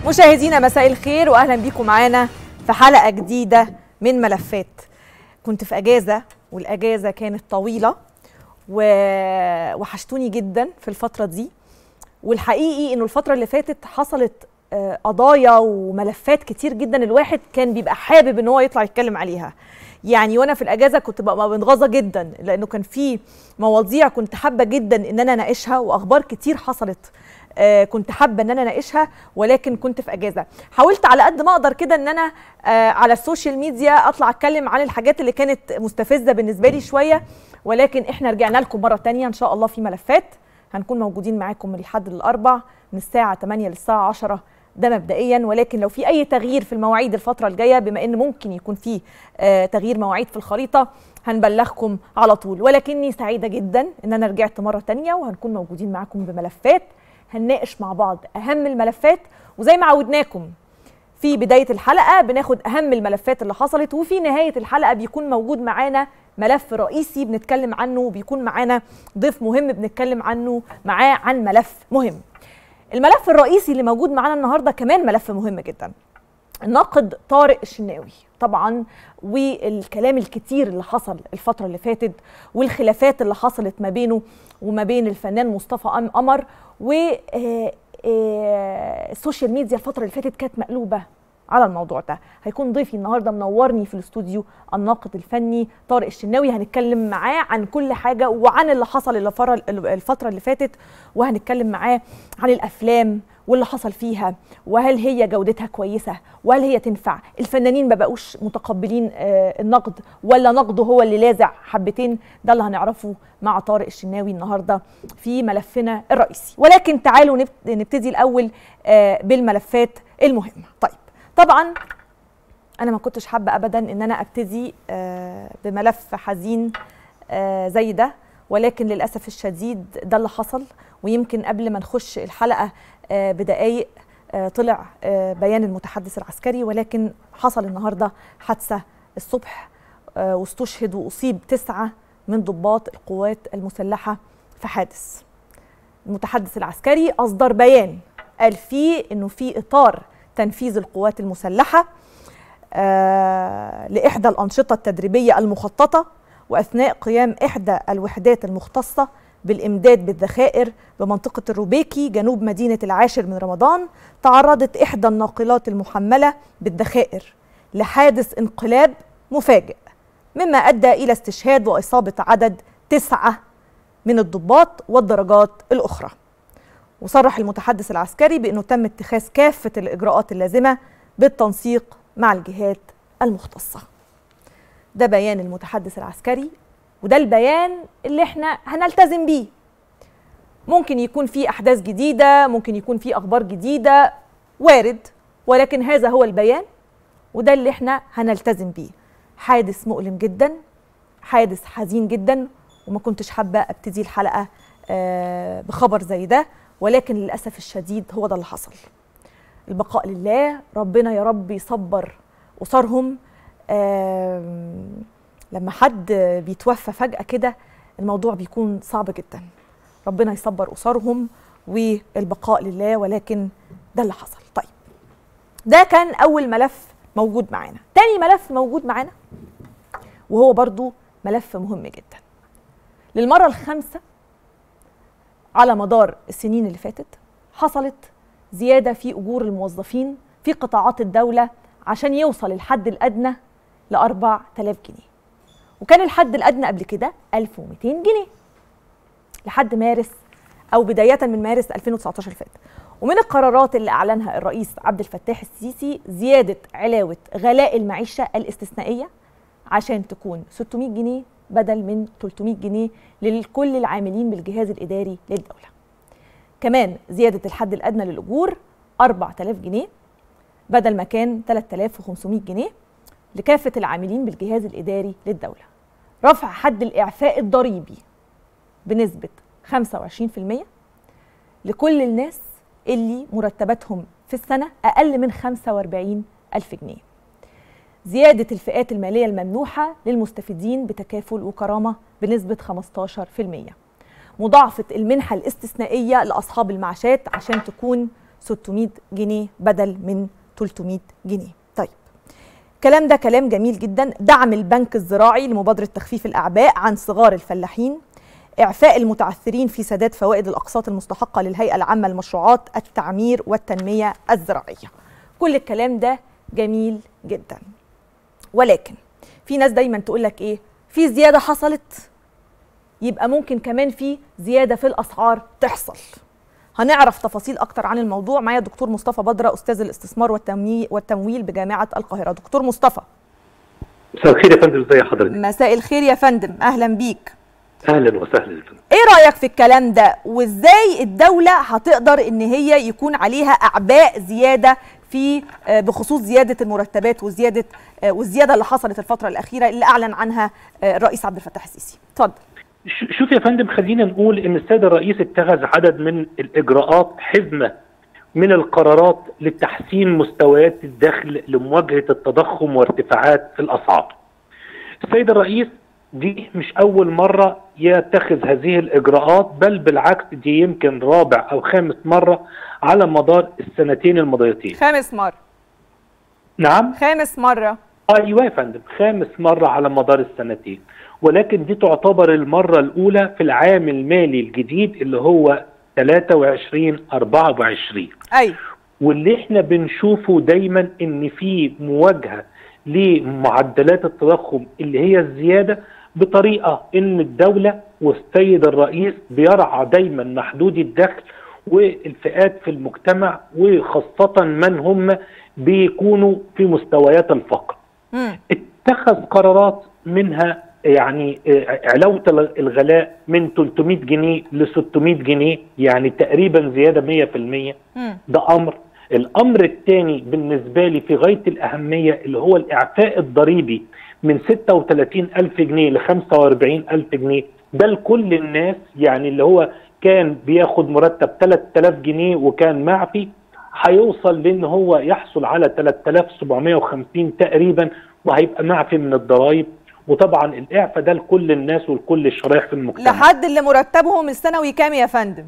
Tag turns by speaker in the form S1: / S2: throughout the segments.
S1: مشاهدينا مساء الخير واهلا بيكم معانا في حلقه جديده من ملفات كنت في اجازه والاجازه كانت طويله ووحشتوني جدا في الفتره دي والحقيقي انه الفتره اللي فاتت حصلت آه، قضايا وملفات كتير جدا الواحد كان بيبقى حابب ان هو يطلع يتكلم عليها يعني وانا في الاجازه كنت ببقى منغصه جدا لانه كان في مواضيع كنت حابه جدا ان انا اناقشها واخبار كتير حصلت آه، كنت حابه ان انا اناقشها ولكن كنت في اجازه حاولت على قد ما اقدر كده ان انا آه، على السوشيال ميديا اطلع اتكلم عن الحاجات اللي كانت مستفزه بالنسبه لي شويه ولكن احنا رجعنا لكم مره تانية ان شاء الله في ملفات هنكون موجودين معاكم من الحد للاربع من الساعه 8 للساعه 10 ده مبدئيا ولكن لو في اي تغيير في المواعيد الفتره الجايه بما ان ممكن يكون في آه، تغيير مواعيد في الخريطه هنبلغكم على طول ولكني سعيده جدا ان انا رجعت مره تانية وهنكون موجودين معاكم بملفات هنناقش مع بعض اهم الملفات وزي ما عودناكم في بدايه الحلقه بناخد اهم الملفات اللي حصلت وفي نهايه الحلقه بيكون موجود معانا ملف رئيسي بنتكلم عنه وبيكون معانا ضيف مهم بنتكلم عنه معاه عن ملف مهم الملف الرئيسي اللي موجود معانا النهارده كمان ملف مهم جدا الناقد طارق الشناوي طبعا والكلام الكتير اللي حصل الفترة اللي فاتت والخلافات اللي حصلت ما بينه وما بين الفنان مصطفى أم- قمر و آه، آه، السوشيال ميديا الفترة اللي فاتت كانت مقلوبة على الموضوع ده هيكون ضيفي النهارده منورني في الاستوديو الناقد الفني طارق الشناوي هنتكلم معاه عن كل حاجه وعن اللي حصل الفر- الفتره اللي فاتت وهنتكلم معاه عن الافلام واللي حصل فيها وهل هي جودتها كويسه وهل هي تنفع الفنانين ما بقوش متقبلين آه، النقد ولا نقده هو اللي لازع حبتين ده اللي هنعرفه مع طارق الشناوي النهارده في ملفنا الرئيسي ولكن تعالوا نبت- نبتدي الاول آه، بالملفات المهمه طيب طبعا انا ما كنتش حابه ابدا ان انا ابتدي آه، بملف حزين آه، زي ده ولكن للاسف الشديد ده اللي حصل ويمكن قبل ما نخش الحلقه آه، بدقائق آه، طلع آه، بيان المتحدث العسكري ولكن حصل النهارده حادثه الصبح آه، واستشهد واصيب تسعه من ضباط القوات المسلحه في حادث المتحدث العسكري اصدر بيان قال فيه انه في اطار تنفيذ القوات المسلحه آه لاحدى الانشطه التدريبيه المخططه واثناء قيام احدى الوحدات المختصه بالامداد بالذخائر بمنطقه الروبيكي جنوب مدينه العاشر من رمضان تعرضت احدى الناقلات المحمله بالذخائر لحادث انقلاب مفاجئ مما ادى الى استشهاد واصابه عدد تسعه من الضباط والدرجات الاخرى وصرح المتحدث العسكري بانه تم اتخاذ كافه الاجراءات اللازمه بالتنسيق مع الجهات المختصه. ده بيان المتحدث العسكري وده البيان اللي احنا هنلتزم بيه. ممكن يكون في احداث جديده، ممكن يكون في اخبار جديده وارد ولكن هذا هو البيان وده اللي احنا هنلتزم بيه. حادث مؤلم جدا، حادث حزين جدا وما كنتش حابه ابتدي الحلقه آه، بخبر زي ده ولكن للاسف الشديد هو ده اللي حصل. البقاء لله ربنا يا رب يصبر اسرهم آم، لما حد بيتوفى فجاه كده الموضوع بيكون صعب جدا ربنا يصبر اسرهم والبقاء لله ولكن ده اللي حصل طيب ده كان اول ملف موجود معانا تاني ملف موجود معانا وهو برضو ملف مهم جدا للمره الخامسه على مدار السنين اللي فاتت حصلت زيادة في أجور الموظفين في قطاعات الدولة عشان يوصل الحد الأدنى ل 4000 جنيه وكان الحد الأدنى قبل كده 1200 جنيه لحد مارس أو بداية من مارس 2019 فات ومن القرارات اللي أعلنها الرئيس عبد الفتاح السيسي زيادة علاوة غلاء المعيشة الاستثنائية عشان تكون 600 جنيه بدل من 300 جنيه لكل العاملين بالجهاز الإداري للدولة كمان زيادة الحد الأدنى للأجور 4000 جنيه بدل ما كان 3500 جنيه لكافة العاملين بالجهاز الإداري للدولة رفع حد الإعفاء الضريبي بنسبة 25% لكل الناس اللي مرتباتهم في السنة أقل من 45 ألف جنيه زيادة الفئات المالية الممنوحة للمستفيدين بتكافل وكرامة بنسبة 15% مضاعفة المنحة الاستثنائية لأصحاب المعاشات عشان تكون 600 جنيه بدل من 300 جنيه طيب الكلام ده كلام جميل جدا دعم البنك الزراعي لمبادرة تخفيف الأعباء عن صغار الفلاحين إعفاء المتعثرين في سداد فوائد الأقساط المستحقة للهيئة العامة لمشروعات التعمير والتنمية الزراعية كل الكلام ده جميل جدا ولكن في ناس دايما تقول لك ايه في زياده حصلت يبقى ممكن كمان في زياده في الاسعار تحصل هنعرف تفاصيل اكتر عن الموضوع معايا الدكتور مصطفى بدره استاذ الاستثمار والتمويل بجامعه القاهره دكتور مصطفى
S2: مساء الخير يا فندم ازي حضرتك
S1: مساء الخير يا فندم اهلا بيك
S2: اهلا وسهلا
S1: ايه رايك في الكلام ده وازاي الدوله هتقدر ان هي يكون عليها اعباء زياده في بخصوص زياده المرتبات وزياده والزياده اللي حصلت الفتره الاخيره اللي اعلن عنها الرئيس عبد الفتاح السيسي اتفضل
S2: شوف يا فندم خلينا نقول ان السيد الرئيس اتخذ عدد من الاجراءات حزمه من القرارات لتحسين مستويات الدخل لمواجهه التضخم وارتفاعات الاسعار. السيد الرئيس دي مش اول مره يتخذ هذه الاجراءات بل بالعكس دي يمكن رابع او خامس مره على مدار السنتين الماضيتين.
S1: خامس مره.
S2: نعم؟
S1: خامس مره.
S2: ايوه يا فندم خامس مره على مدار السنتين. ولكن دي تعتبر المرة الأولى في العام المالي الجديد اللي هو 23 24
S1: أيوة
S2: واللي احنا بنشوفه دايما ان في مواجهة لمعدلات التضخم اللي هي الزيادة بطريقة ان الدولة والسيد الرئيس بيرعى دايما محدود الدخل والفئات في المجتمع وخاصة من هم بيكونوا في مستويات الفقر
S1: م.
S2: اتخذ قرارات منها يعني علاوه الغلاء من 300 جنيه ل 600 جنيه يعني تقريبا زياده 100% ده امر الامر الثاني بالنسبه لي في غايه الاهميه اللي هو الاعفاء الضريبي من 36 ألف جنيه ل 45 ألف جنيه ده لكل الناس يعني اللي هو كان بياخد مرتب 3000 جنيه وكان معفي هيوصل لان هو يحصل على 3750 تقريبا وهيبقى معفي من الضرائب وطبعا الاعفاء ده لكل الناس ولكل الشرائح في المجتمع
S1: لحد اللي مرتبهم السنوي كام يا فندم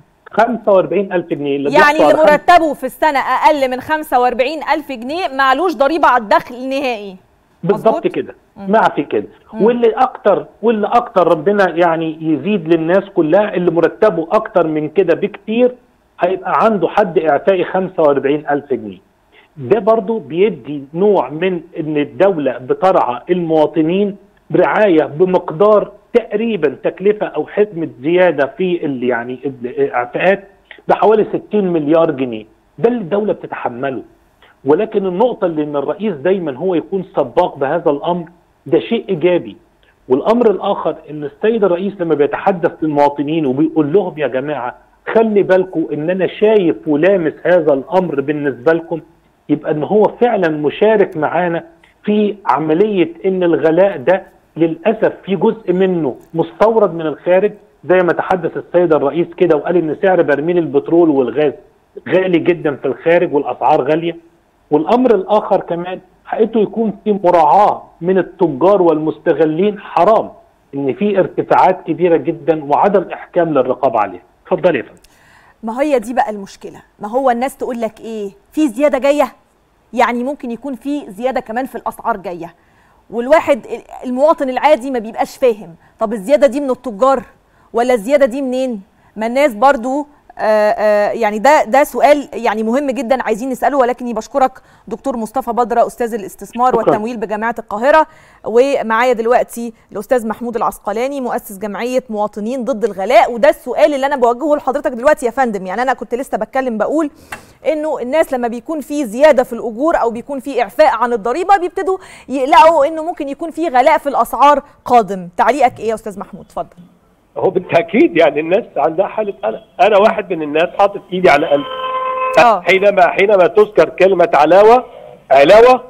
S2: 45000 جنيه اللي
S1: يعني اللي مرتبه في السنه اقل من 45000 جنيه معلوش ضريبه على الدخل نهائي
S2: بالظبط كده معفي كده واللي اكتر واللي اكتر ربنا يعني يزيد للناس كلها اللي مرتبه اكتر من كده بكتير هيبقى عنده حد اعفائي 45000 جنيه ده برضو بيدي نوع من ان الدوله بترعى المواطنين برعايه بمقدار تقريبا تكلفه او حزمه زياده في ال يعني الاعفاءات بحوالي 60 مليار جنيه ده اللي الدوله بتتحمله ولكن النقطه اللي ان الرئيس دايما هو يكون سباق بهذا الامر ده شيء ايجابي والامر الاخر ان السيد الرئيس لما بيتحدث للمواطنين وبيقول لهم يا جماعه خلي بالكم ان انا شايف ولامس هذا الامر بالنسبه لكم يبقى ان هو فعلا مشارك معانا في عمليه ان الغلاء ده للاسف في جزء منه مستورد من الخارج زي ما تحدث السيد الرئيس كده وقال ان سعر برميل البترول والغاز غالي جدا في الخارج والاسعار غاليه والامر الاخر كمان حقيقته يكون في مراعاه من التجار والمستغلين حرام ان في ارتفاعات كبيره جدا وعدم احكام للرقابه عليها اتفضل يا فندم
S1: ما هي دي بقى المشكله ما هو الناس تقول لك ايه في زياده جايه يعني ممكن يكون في زياده كمان في الاسعار جايه والواحد المواطن العادي ما بيبقاش فاهم طب الزياده دي من التجار ولا الزياده دي منين ما الناس برضو آآ آآ يعني ده ده سؤال يعني مهم جدا عايزين نساله ولكني بشكرك دكتور مصطفى بدره استاذ الاستثمار والتمويل بجامعه القاهره ومعايا دلوقتي الاستاذ محمود العسقلاني مؤسس جمعيه مواطنين ضد الغلاء وده السؤال اللي انا بوجهه لحضرتك دلوقتي يا فندم يعني انا كنت لسه بتكلم بقول انه الناس لما بيكون في زياده في الاجور او بيكون في اعفاء عن الضريبه بيبتدوا يقلقوا انه ممكن يكون في غلاء في الاسعار قادم تعليقك ايه يا استاذ محمود اتفضل
S3: هو بالتاكيد يعني الناس عندها حاله قلق انا واحد من الناس حاطط ايدي على قلبي
S1: اه
S3: حينما حينما تذكر كلمه علاوه علاوه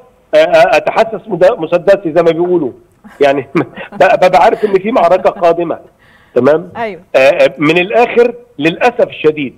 S3: اتحسس مسدسي زي ما بيقولوا يعني ببقى عارف ان في معركه قادمه تمام
S1: ايوه
S3: من الاخر للاسف الشديد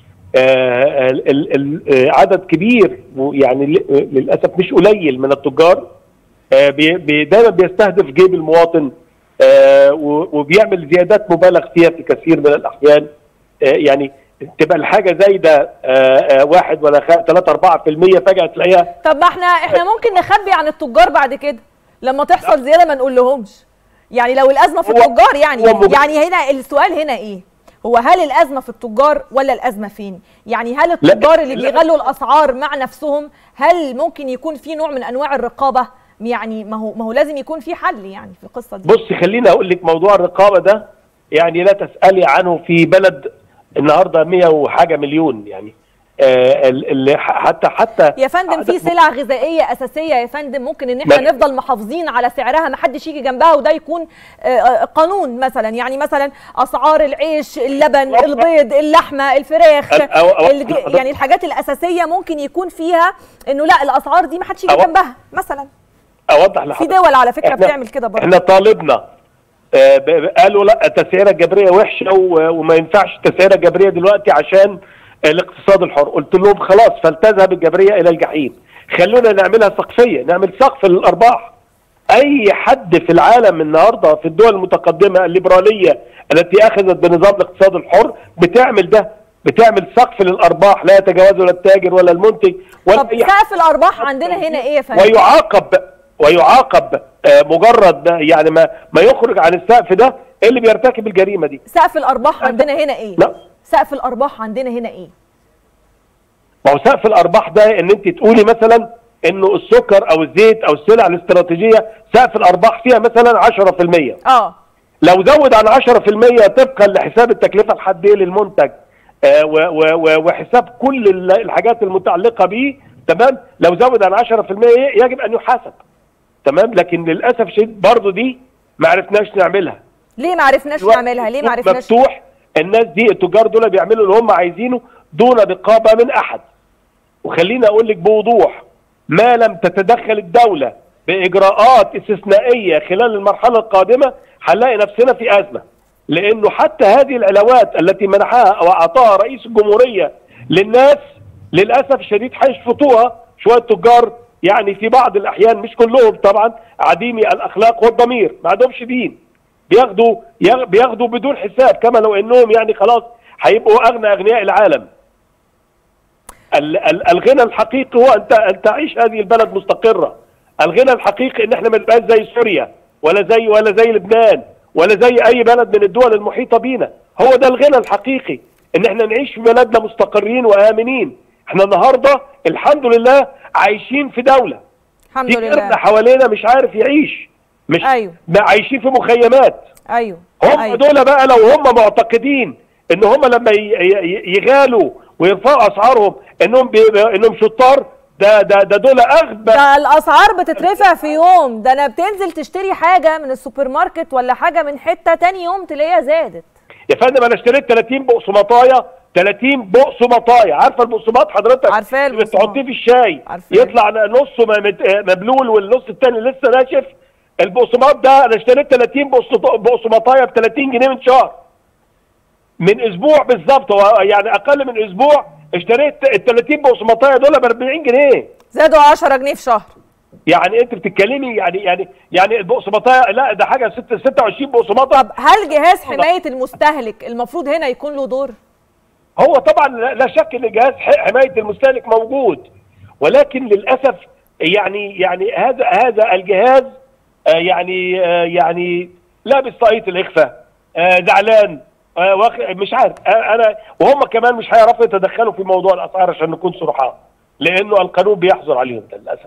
S3: عدد كبير يعني للاسف مش قليل من التجار دايما بيستهدف جيب المواطن آه وبيعمل زيادات مبالغ فيها في كثير من الاحيان آه يعني تبقى الحاجه زايده آه، آه، واحد ولا 3 4% فجاه تلاقيها
S1: طب ما احنا احنا ممكن نخبي عن التجار بعد كده لما تحصل زياده ما نقول لهمش يعني لو الازمه في
S3: هو-
S1: التجار يعني
S3: هو مج-
S1: يعني هنا السؤال هنا ايه هو هل الازمه في التجار ولا الازمه فين يعني هل التجار اللي
S3: لا.
S1: بيغلوا الاسعار مع نفسهم هل ممكن يكون في نوع من انواع الرقابه يعني ما هو ما هو لازم يكون في حل يعني في القصه دي
S3: بصي خليني اقول لك موضوع الرقابه ده يعني لا تسالي عنه في بلد النهارده 100 وحاجه مليون يعني آه ال- اللي ح- حتى حتى
S1: يا فندم في سلع غذائيه اساسيه يا فندم ممكن ان احنا
S3: ما-
S1: نفضل محافظين على سعرها ما حدش يجي جنبها وده يكون آه، آه، قانون مثلا يعني مثلا اسعار العيش اللبن البيض اللحمه الفراخ
S3: أو- أو-
S1: الج- يعني الحاجات الاساسيه ممكن يكون فيها انه لا الاسعار دي ما حدش يجي
S3: أو-
S1: جنبها مثلا
S3: اوضح
S1: في
S3: لحضرتك
S1: دول على فكره
S3: إحنا-
S1: بتعمل كده برضه
S3: احنا طالبنا آه، ب- ب- قالوا لا التسعيره الجبريه وحشه و- وما ينفعش التسعيره الجبريه دلوقتي عشان الاقتصاد الحر قلت لهم خلاص فلتذهب الجبريه الى الجحيم خلونا نعملها سقفيه نعمل سقف للارباح اي حد في العالم النهارده في الدول المتقدمه الليبراليه التي اخذت بنظام الاقتصاد الحر بتعمل ده بتعمل سقف للارباح لا يتجاوزه لا التاجر ولا المنتج ولا
S1: طب
S3: اي
S1: سقف الارباح عندنا هنا ايه يا فندم
S3: ويعاقب ويعاقب آه، مجرد ما- يعني ما ما يخرج عن السقف ده اللي بيرتكب الجريمه دي
S1: سقف الارباح عندنا هنا ايه
S3: لا
S1: سقف الارباح عندنا هنا ايه
S3: ما هو سقف الارباح ده ان انت تقولي مثلا انه السكر او الزيت او السلع الاستراتيجيه سقف الارباح فيها مثلا 10%
S1: اه
S3: لو زود عن 10% طبقا لحساب التكلفه الحديه للمنتج آه، و- و- و- وحساب كل ال- الحاجات المتعلقه به تمام لو زود عن 10% يجب ان يحاسب تمام لكن للاسف الشديد برضه دي ما عرفناش نعملها
S1: ليه ما عرفناش
S3: دلوقتي
S1: نعملها ليه ما
S3: السوق
S1: عرفناش
S3: مفتوح الناس دي التجار دول بيعملوا اللي هم عايزينه دون رقابه من احد وخليني اقول لك بوضوح ما لم تتدخل الدوله باجراءات استثنائيه خلال المرحله القادمه هنلاقي نفسنا في ازمه لانه حتى هذه العلاوات التي منحها او اعطاها رئيس الجمهوريه للناس للاسف الشديد هيشفطوها شويه تجار يعني في بعض الاحيان مش كلهم طبعا عديمي الاخلاق والضمير ما عندهمش دين بياخدوا ياخ- بياخدوا بدون حساب كما لو انهم يعني خلاص هيبقوا اغنى اغنياء العالم ال- ال- الغنى الحقيقي هو ان ت- ان تعيش هذه البلد مستقره الغنى الحقيقي ان احنا ما نبقاش زي سوريا ولا زي ولا زي لبنان ولا زي اي بلد من الدول المحيطه بينا هو ده الغنى الحقيقي ان احنا نعيش في بلدنا مستقرين وامنين احنا النهارده الحمد لله عايشين في دوله
S1: الحمد
S3: في قرد
S1: لله
S3: حوالينا مش عارف يعيش مش
S1: أيوه.
S3: ما عايشين في مخيمات
S1: ايوه
S3: هم
S1: أيوه.
S3: دول بقى لو هم معتقدين ان هم لما ي- ي- يغالوا ويرفعوا اسعارهم انهم بي انهم شطار ده ده ده دول اغبى
S1: ده الاسعار بتترفع في يوم ده انا بتنزل تشتري حاجه من السوبر ماركت ولا حاجه من حته تاني يوم تلاقيها زادت
S3: يا فندم انا اشتريت 30 بقسماطايه 30 بقسماطايه عارفه البقسماط حضرتك
S1: عارفاه
S3: اللي
S1: البقسماط.
S3: بتحطيه في الشاي
S1: عارفاه.
S3: يطلع نصه م- مت- مبلول والنص الثاني لسه ناشف البقسماط ده انا اشتريت 30 بقسط- بقسماطايه ب 30 جنيه من شهر من اسبوع بالظبط هو يعني اقل من اسبوع اشتريت ال 30 بقسماطيه دول ب 40 جنيه
S1: زادوا 10 جنيه في شهر
S3: يعني انت بتتكلمي يعني يعني يعني البقسماطيه لا ده حاجه ست- 26 بقسماطه
S1: طب هل جهاز حمايه المستهلك المفروض هنا يكون له دور
S3: هو طبعا لا لا شك ان جهاز ح- حمايه المستهلك موجود ولكن للاسف يعني يعني هذا هذا الجهاز آه، يعني آه، يعني لابس طاقيه الاخفاء آه، زعلان آه، واخ- مش عارف آه، انا وهم كمان مش هيعرفوا يتدخلوا في موضوع الاسعار عشان نكون صرحاء لانه القانون بيحظر عليهم ده للاسف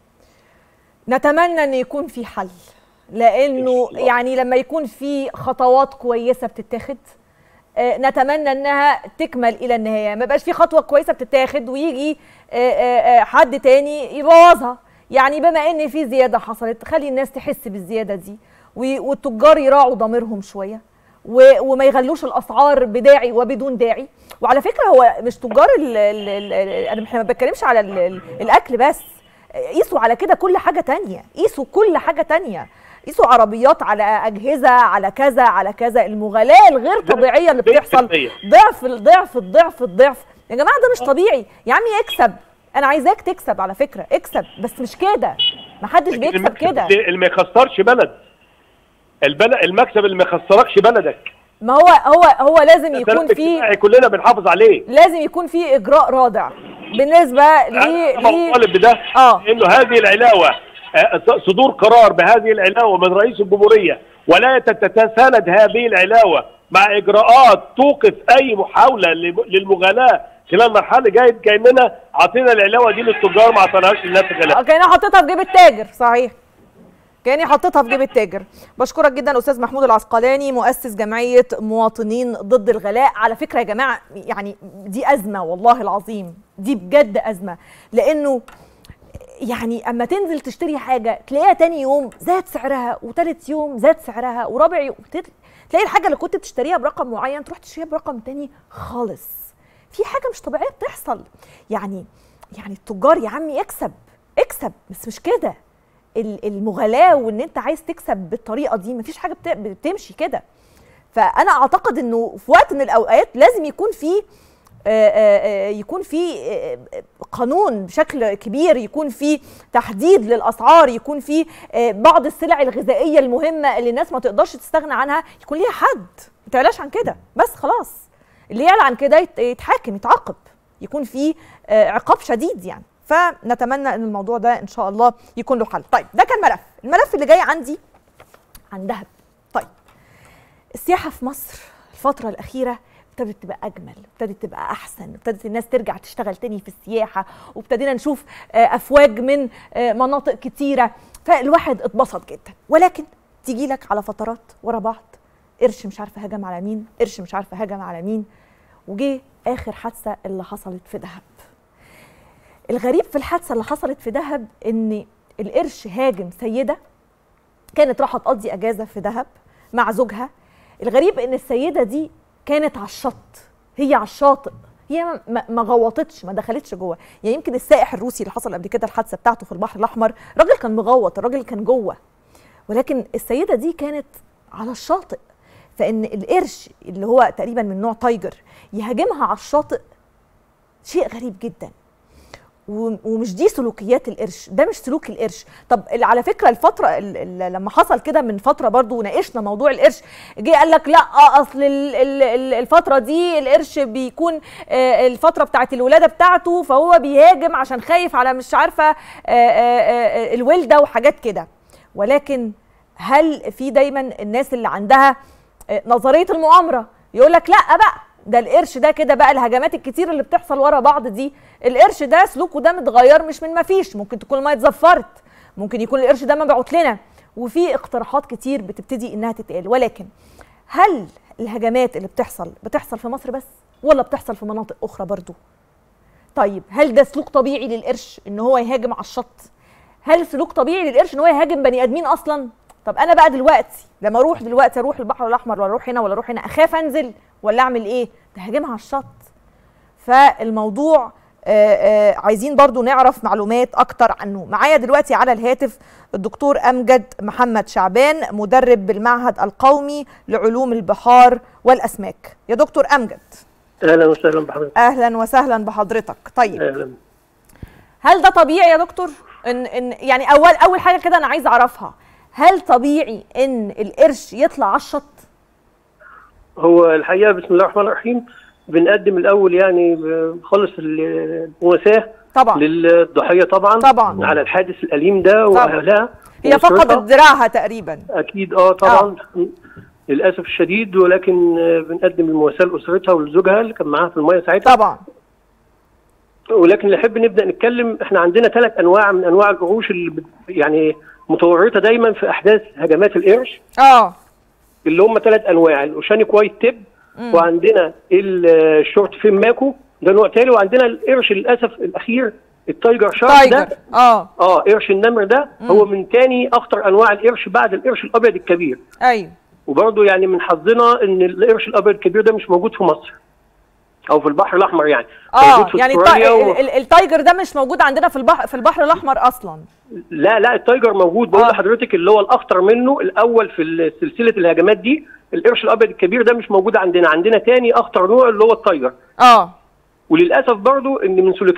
S1: نتمنى ان يكون في حل لانه
S3: إن شاء الله.
S1: يعني لما يكون في خطوات كويسه بتتاخد آه، نتمنى انها تكمل الى النهايه ما يبقاش في خطوه كويسه بتتاخد ويجي آه، آه، آه، حد تاني يبوظها يعني بما ان في زياده حصلت خلي الناس تحس بالزياده دي و- والتجار يراعوا ضميرهم شويه و- وما يغلوش الاسعار بداعي وبدون داعي وعلى فكره هو مش تجار ال ال ال انا احنا ما بتكلمش على ال ال الاكل بس قيسوا على كده كل حاجه تانية قيسوا كل حاجه تانية قيسوا عربيات على اجهزه على كذا على كذا المغالاه الغير طبيعيه اللي بتحصل
S3: 100%.
S1: ضعف الضعف الضعف الضعف يا جماعه ده مش طبيعي يا عمي اكسب انا عايزاك تكسب على فكره اكسب بس مش كده ما حدش
S3: لكن
S1: بيكسب
S3: المكسب
S1: كده
S3: اللي اللي ما يخسرش بلد البلد المكسب اللي ما يخسركش بلدك
S1: ما هو هو هو لازم يكون
S3: السلام
S1: في
S3: الاجتماعي كلنا بنحافظ عليه
S1: لازم يكون في اجراء رادع بالنسبه ل
S3: انا
S1: ل-
S3: طالب بده
S1: اه
S3: انه هذه العلاوه آه، صدور قرار بهذه العلاوه من رئيس الجمهوريه ولا تتساند هذه العلاوه مع اجراءات توقف اي محاوله لم- للمغالاه خلال مرحله جايه كاننا عطينا العلاوه دي للتجار ما عطيناهاش للناس الغلابه
S1: كاني حطيتها في جيب التاجر صحيح كاني حطيتها في جيب التاجر بشكرك جدا استاذ محمود العسقلاني مؤسس جمعيه مواطنين ضد الغلاء على فكره يا جماعه يعني دي ازمه والله العظيم دي بجد ازمه لانه يعني اما تنزل تشتري حاجه تلاقيها تاني يوم زاد سعرها وتالت يوم زاد سعرها ورابع يوم تت- تلاقي الحاجه اللي كنت بتشتريها برقم معين تروح تشتريها برقم تاني خالص في حاجه مش طبيعيه بتحصل يعني يعني التجار يا عمي اكسب اكسب بس مش كده ال- المغالاه وان انت عايز تكسب بالطريقه دي مفيش حاجه بت- بتمشي كده فانا اعتقد انه في وقت من الاوقات لازم يكون في آه، آه، آه، يكون في آه، آه، قانون بشكل كبير يكون في تحديد للاسعار يكون في آه، بعض السلع الغذائيه المهمه اللي الناس ما تقدرش تستغنى عنها يكون ليها حد ما تعلاش عن كده بس خلاص اللي يعلى عن كده يت- يتحاكم يتعاقب يكون في آه، عقاب شديد يعني فنتمنى ان الموضوع ده ان شاء الله يكون له حل طيب ده كان ملف الملف اللي جاي عندي عن دهب طيب السياحه في مصر الفتره الاخيره ابتدت تبقى اجمل ابتدت تبقى احسن ابتدت الناس ترجع تشتغل تاني في السياحه وابتدينا نشوف آه، افواج من آه، مناطق كتيره فالواحد اتبسط جدا ولكن تيجي لك على فترات ورا بعض قرش مش عارفه هجم على مين قرش مش عارفه هجم على مين وجه اخر حادثه اللي حصلت في دهب الغريب في الحادثه اللي حصلت في دهب ان القرش هاجم سيده كانت رايحه تقضي اجازه في دهب مع زوجها الغريب ان السيده دي كانت على الشط هي على الشاطئ هي ما- ما ما غوطتش ما دخلتش جوه يعني يمكن السائح الروسي اللي حصل قبل كده الحادثه بتاعته في البحر الاحمر الراجل كان مغوط الراجل كان جوه ولكن السيده دي كانت على الشاطئ فان القرش اللي هو تقريبا من نوع تايجر يهاجمها على الشاطئ شيء غريب جدا و- ومش دي سلوكيات القرش ده مش سلوك القرش طب ال- على فكره الفتره ال- ال- لما حصل كده من فتره برضو ناقشنا موضوع القرش جه قال لك لا اصل ال- ال- ال- الفتره دي القرش بيكون آه، الفتره بتاعت الولاده بتاعته فهو بيهاجم عشان خايف على مش عارفه آه، آه، آه، الولده وحاجات كده ولكن هل في دايما الناس اللي عندها آه، نظريه المؤامره يقول لك لا بقى ده القرش ده كده بقى الهجمات الكتير اللي بتحصل ورا بعض دي القرش ده سلوكه ده متغير مش من ما فيش ممكن تكون الميه اتزفرت ممكن يكون القرش ده مبعوت لنا وفي اقتراحات كتير بتبتدي انها تتقال ولكن هل الهجمات اللي بتحصل بتحصل في مصر بس ولا بتحصل في مناطق اخرى برضو طيب هل ده سلوك طبيعي للقرش ان هو يهاجم على الشط هل سلوك طبيعي للقرش ان هو يهاجم بني ادمين اصلا طب انا بقى دلوقتي لما اروح دلوقتي اروح البحر الاحمر ولا اروح هنا ولا اروح هنا اخاف انزل ولا اعمل ايه ده هاجمها على الشط فالموضوع آه، آه، عايزين برضو نعرف معلومات اكتر عنه معايا دلوقتي على الهاتف الدكتور امجد محمد شعبان مدرب بالمعهد القومي لعلوم البحار والاسماك يا دكتور امجد
S4: اهلا وسهلا بحضرتك
S1: اهلا وسهلا بحضرتك طيب
S4: اهلا
S1: هل ده طبيعي يا دكتور ان ان يعني اول اول حاجه كده انا عايزه اعرفها هل طبيعي ان القرش يطلع على الشط
S4: هو الحقيقه بسم الله الرحمن الرحيم بنقدم الاول يعني بخلص المواساه
S1: طبعا
S4: للضحيه طبعا
S1: طبعا.
S4: على الحادث الاليم ده
S1: طبعا.
S4: واهلها
S1: هي
S4: وأسرتها.
S1: فقدت ذراعها تقريبا
S4: اكيد اه طبعا للاسف الشديد ولكن آه، بنقدم المواساه لاسرتها ولزوجها اللي كان معاها في الميه ساعتها
S1: طبعا
S4: ولكن اللي نحب نبدا نتكلم احنا عندنا ثلاث انواع من انواع القروش اللي بت- يعني متورطه دايما في احداث هجمات القرش
S1: اه
S4: اللي هم ثلاث انواع الاوشانيك وايت تيب وعندنا ال- الشورت فين ماكو ده نوع تاني وعندنا القرش للاسف الاخير التايجر شارك
S1: تايجر
S4: ده
S1: اه
S4: اه قرش النمر ده هو من تاني اخطر انواع القرش بعد القرش الابيض الكبير
S1: ايوه
S4: وبرضه يعني من حظنا ان القرش الابيض الكبير ده مش موجود في مصر او في البحر الاحمر يعني
S1: اه
S4: موجود في
S1: يعني
S4: استراليا
S1: التا-
S4: و...
S1: ال- ال- التايجر ده مش موجود عندنا في البحر في البحر الاحمر اصلا
S4: لا لا التايجر موجود بقول
S1: آه.
S4: لحضرتك اللي هو الاخطر منه الاول في سلسله الهجمات دي القرش الابيض الكبير ده مش موجود عندنا عندنا تاني اخطر نوع اللي هو التايجر
S1: اه
S4: وللاسف برضو ان من سلوكيات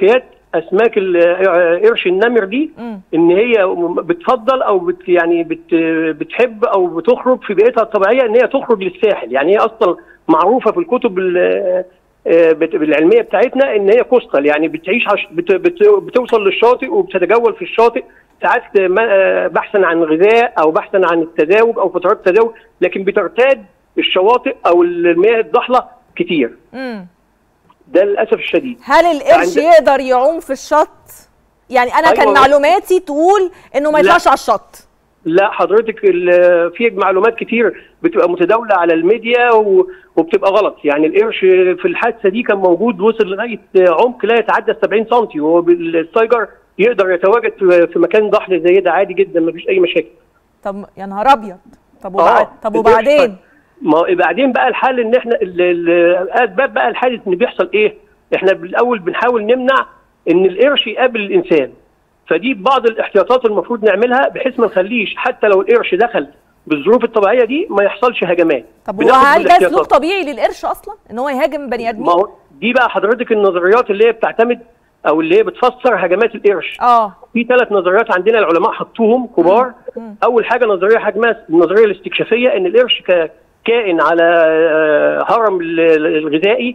S4: اسماك ال- قرش النمر دي
S1: مم.
S4: ان هي بتفضل او بت يعني بت بتحب او بتخرج في بيئتها الطبيعيه ان هي تخرج للساحل يعني هي اصلا معروفه في الكتب ال- آه، بت- العلميه بتاعتنا ان هي كوستال يعني بتعيش عش بت بت بتوصل للشاطئ وبتتجول في الشاطئ ساعات ما- آه، بحثا عن غذاء او بحثا عن التزاوج او فترات تزاوج لكن بترتاد الشواطئ او المياه الضحله كتير
S1: مم.
S4: ده للاسف الشديد
S1: هل القرش
S4: عند-
S1: يقدر يعوم في الشط يعني انا كان
S4: أيوة.
S1: معلوماتي تقول انه ما
S4: لا.
S1: يطلعش على الشط
S4: لا حضرتك ال- في معلومات كتير بتبقى متداوله على الميديا و- وبتبقى غلط يعني القرش في الحادثه دي كان موجود وصل لغايه عمق لا يتعدى 70 سم وهو بال- التايجر يقدر يتواجد في- في مكان ضحل زي ده عادي جدا مفيش اي مشاكل
S1: طب يا نهار ابيض طب وبعد
S4: آه،
S1: طب
S4: القرش
S1: وبعدين
S4: ما بعدين بقى الحل ان احنا ال- ال- اسباب بقى الحادث ان بيحصل ايه؟ احنا بالاول بنحاول نمنع ان القرش يقابل الانسان فدي بعض الاحتياطات المفروض نعملها بحيث ما نخليش حتى لو القرش دخل بالظروف الطبيعيه دي ما يحصلش هجمات
S1: طب هو
S4: بناخد
S1: هل ده
S4: بالاحتياطات.
S1: سلوك طبيعي للقرش اصلا ان هو يهاجم بني
S4: ما
S1: ادمين
S4: هو دي بقى حضرتك النظريات اللي هي بتعتمد او اللي هي بتفسر هجمات القرش
S1: اه
S4: في ثلاث نظريات عندنا العلماء حطوهم كبار
S1: مم.
S4: اول حاجه نظريه حجمها النظريه الاستكشافيه ان القرش كائن على آه، هرم ال- ال- الغذائي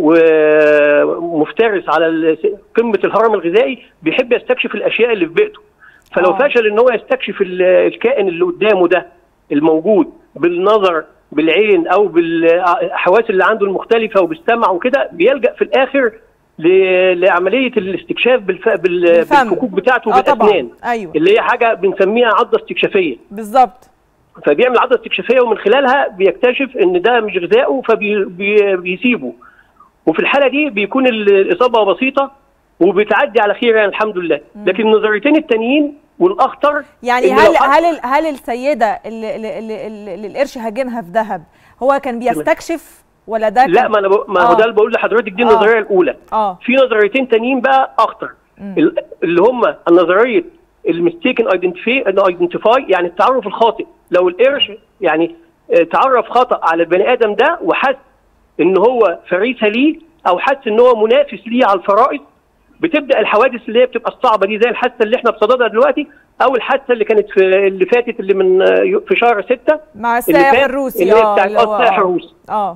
S4: ومفترس على ال- قمه الهرم الغذائي بيحب يستكشف الاشياء اللي في بيئته فلو
S1: آه.
S4: فشل ان هو يستكشف ال- الكائن اللي قدامه ده الموجود بالنظر بالعين او بالحواس اللي عنده المختلفه وبالسمع وكده بيلجا في الاخر ل- لعمليه الاستكشاف بالف... بال...
S1: بالفم.
S4: بالفكوك بتاعته
S1: اه طبعا
S4: بالاسنان
S1: ايوه
S4: اللي هي حاجه بنسميها عضه استكشافيه
S1: بالظبط
S4: فبيعمل عضه استكشافيه ومن خلالها بيكتشف ان ده مش غذائه فبيسيبه وفي الحاله دي بيكون ال- الاصابه بسيطه وبتعدي على خير يعني الحمد لله لكن النظريتين التانيين والاخطر
S1: يعني
S4: إن لو
S1: هل
S4: حد-
S1: هل ال- هل السيده اللي, اللي, اللي, اللي القرش هاجمها في دهب هو كان بيستكشف ولا ده
S4: لا
S1: كان-
S4: ما انا ب... ما هو
S1: آه.
S4: ده اللي بقول لحضرتك دي
S1: آه.
S4: النظريه الاولى
S1: اه
S4: في نظريتين تانيين بقى اخطر
S1: مم.
S4: ال- اللي هم نظريه المستيكن ايدنتيفاي يعني التعرف الخاطئ لو القرش يعني آه، تعرف خطا على البني ادم ده وحس ان هو فريسه ليه او حس ان هو منافس ليه على الفرائض بتبدا الحوادث اللي هي بتبقى الصعبه دي زي الحادثه اللي احنا بصددها دلوقتي او الحادثه اللي كانت في اللي فاتت اللي من آه، في شهر ستة
S1: مع
S4: اللي
S1: السائح
S4: فات
S1: الروسي
S4: اللي هي
S1: اه
S4: بتاعت
S1: اللي هو-
S4: السائح
S1: آه.
S4: الروسي
S1: اه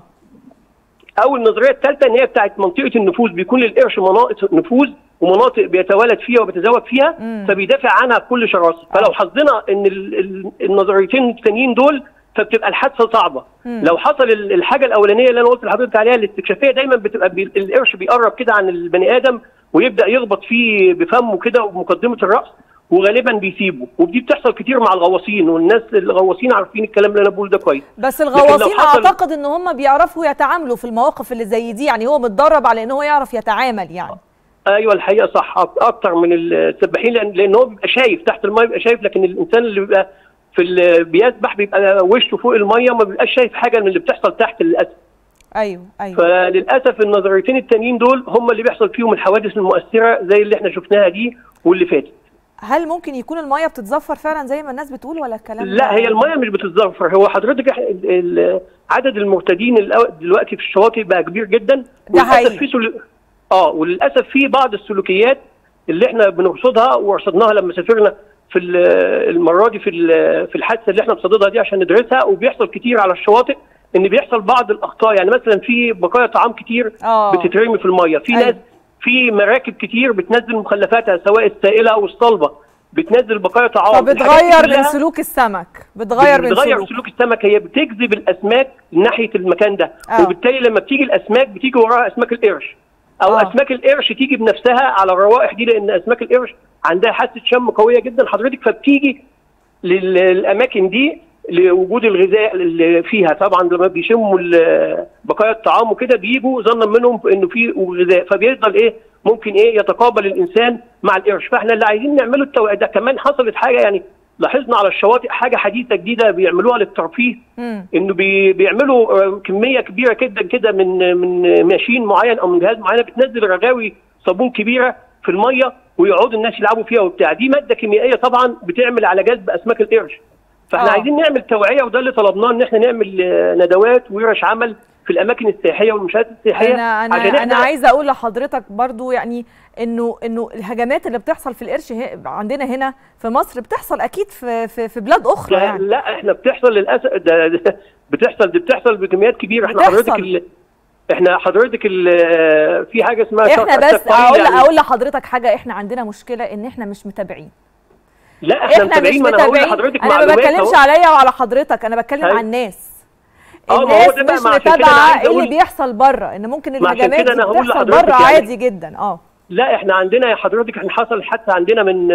S4: او النظريه الثالثه ان هي بتاعت منطقه النفوذ بيكون للقرش مناطق نفوذ ومناطق بيتولد فيها وبيتزوج فيها
S1: مم.
S4: فبيدافع عنها بكل شراسه فلو حظنا ان ال- ال- النظريتين التانيين دول فبتبقى الحادثه صعبه
S1: مم.
S4: لو حصل ال- الحاجه الاولانيه اللي انا قلت لحضرتك عليها الاستكشافيه دايما بتبقى بي القرش بيقرب كده عن البني ادم ويبدا يخبط فيه بفمه كده وبمقدمه الراس وغالبا بيسيبه ودي بتحصل كتير مع الغواصين والناس الغواصين عارفين الكلام اللي انا بقوله ده كويس
S1: بس
S4: لكن لو
S1: الغواصين
S4: حصل-
S1: اعتقد ان هم بيعرفوا يتعاملوا في المواقف اللي زي دي يعني هو متدرب على ان هو يعرف يتعامل يعني
S4: ايوه الحقيقه صح أك- اكتر من السباحين لان لان هو بيبقى شايف تحت الميه بيبقى شايف لكن الانسان اللي بيبقى في ال- بيسبح بيبقى وشه فوق الميه ما بيبقاش شايف حاجه من اللي بتحصل تحت للاسف
S1: ايوه ايوه
S4: فللاسف النظريتين التانيين دول هم اللي بيحصل فيهم الحوادث المؤثره زي اللي احنا شفناها دي واللي فاتت
S1: هل ممكن يكون الميه بتتزفر فعلا زي ما الناس بتقول ولا الكلام ده-
S4: لا هي الميه مش بتتزفر هو حضرتك إح- ال- ال- عدد المرتدين الأو- دلوقتي في الشواطئ بقى كبير جدا
S1: ده
S4: وللأسف
S1: حقيقي.
S4: في سلو... اه وللاسف في بعض السلوكيات اللي احنا بنرصدها ورصدناها لما سافرنا في ال- المره دي في ال- في الحادثه اللي احنا بصددها دي عشان ندرسها وبيحصل كتير على الشواطئ ان بيحصل بعض الاخطاء يعني مثلا في بقايا طعام كتير
S1: آه.
S4: بتترمي في الميه في
S1: أيوة.
S4: ناس في مراكب كتير بتنزل مخلفاتها سواء السائله او الصلبه بتنزل بقايا طعام الحاجات دي
S1: فبتغير من
S4: كلها
S1: سلوك السمك بتغير من
S4: بتغير
S1: سلوك
S4: سلوك السمك هي بتجذب الاسماك ناحيه المكان ده
S1: آه.
S4: وبالتالي لما بتيجي الاسماك بتيجي وراها اسماك القرش او
S1: آه.
S4: اسماك القرش تيجي بنفسها على الروائح دي لان اسماك القرش عندها حاسه شم قويه جدا حضرتك فبتيجي لل- للاماكن دي لوجود الغذاء اللي فيها طبعا لما بيشموا ال- بقايا الطعام وكده بيجوا ظنا منهم انه في غذاء فبيفضل ايه ممكن ايه يتقابل الانسان مع القرش فاحنا اللي عايزين نعمله التوعيه ده كمان حصلت حاجه يعني لاحظنا على الشواطئ حاجه حديثه جديده بيعملوها للترفيه
S1: مم.
S4: انه بي بيعملوا آه، كميه كبيره جدا كده من من ماشين معين او من جهاز معين بتنزل رغاوي صابون كبيره في الميه ويقعدوا الناس يلعبوا فيها وبتاع دي ماده كيميائيه طبعا بتعمل على جذب اسماك القرش فاحنا
S1: آه.
S4: عايزين نعمل توعيه وده اللي طلبناه ان احنا نعمل آه، ندوات وورش عمل في الاماكن السياحيه والمنشات السياحيه
S1: انا انا
S4: عشان
S1: انا
S4: إحنا-
S1: عايزه اقول لحضرتك برضو يعني انه انه الهجمات اللي بتحصل في القرش هي- عندنا هنا في مصر بتحصل اكيد في في, في بلاد اخرى
S4: لا,
S1: يعني
S4: لا احنا بتحصل للاسف ده, ده بتحصل دي بتحصل بكميات كبيره احنا
S1: بتحصل.
S4: حضرتك ال... احنا حضرتك ال... في حاجه اسمها
S1: احنا
S4: شرط
S1: بس
S4: التفعيل
S1: اقول
S4: يعني-
S1: اقول لحضرتك حاجه احنا عندنا مشكله ان احنا مش متابعين
S4: لا احنا,
S1: احنا مش
S4: متابعين ما انا هقول
S1: متابعين
S4: لحضرتك
S1: انا ما
S4: معلومات
S1: بتكلمش
S4: أهو.
S1: عليا وعلى حضرتك انا بتكلم
S4: أيوة.
S1: عن الناس
S4: اه، ما هو
S1: الناس
S4: ده بقى،
S1: مش
S4: ما عشان كده أنا
S1: متابعه
S4: عايز
S1: ايه اللي
S4: أقول-
S1: بيحصل بره ان ممكن
S4: ما عشان
S1: الهجمات
S4: كده
S1: دي
S4: أنا هقول
S1: بتحصل
S4: لحضرتك
S1: بره
S4: يعني-
S1: عادي جدا اه
S4: لا احنا عندنا يا حضرتك احنا حصل حادثه عندنا من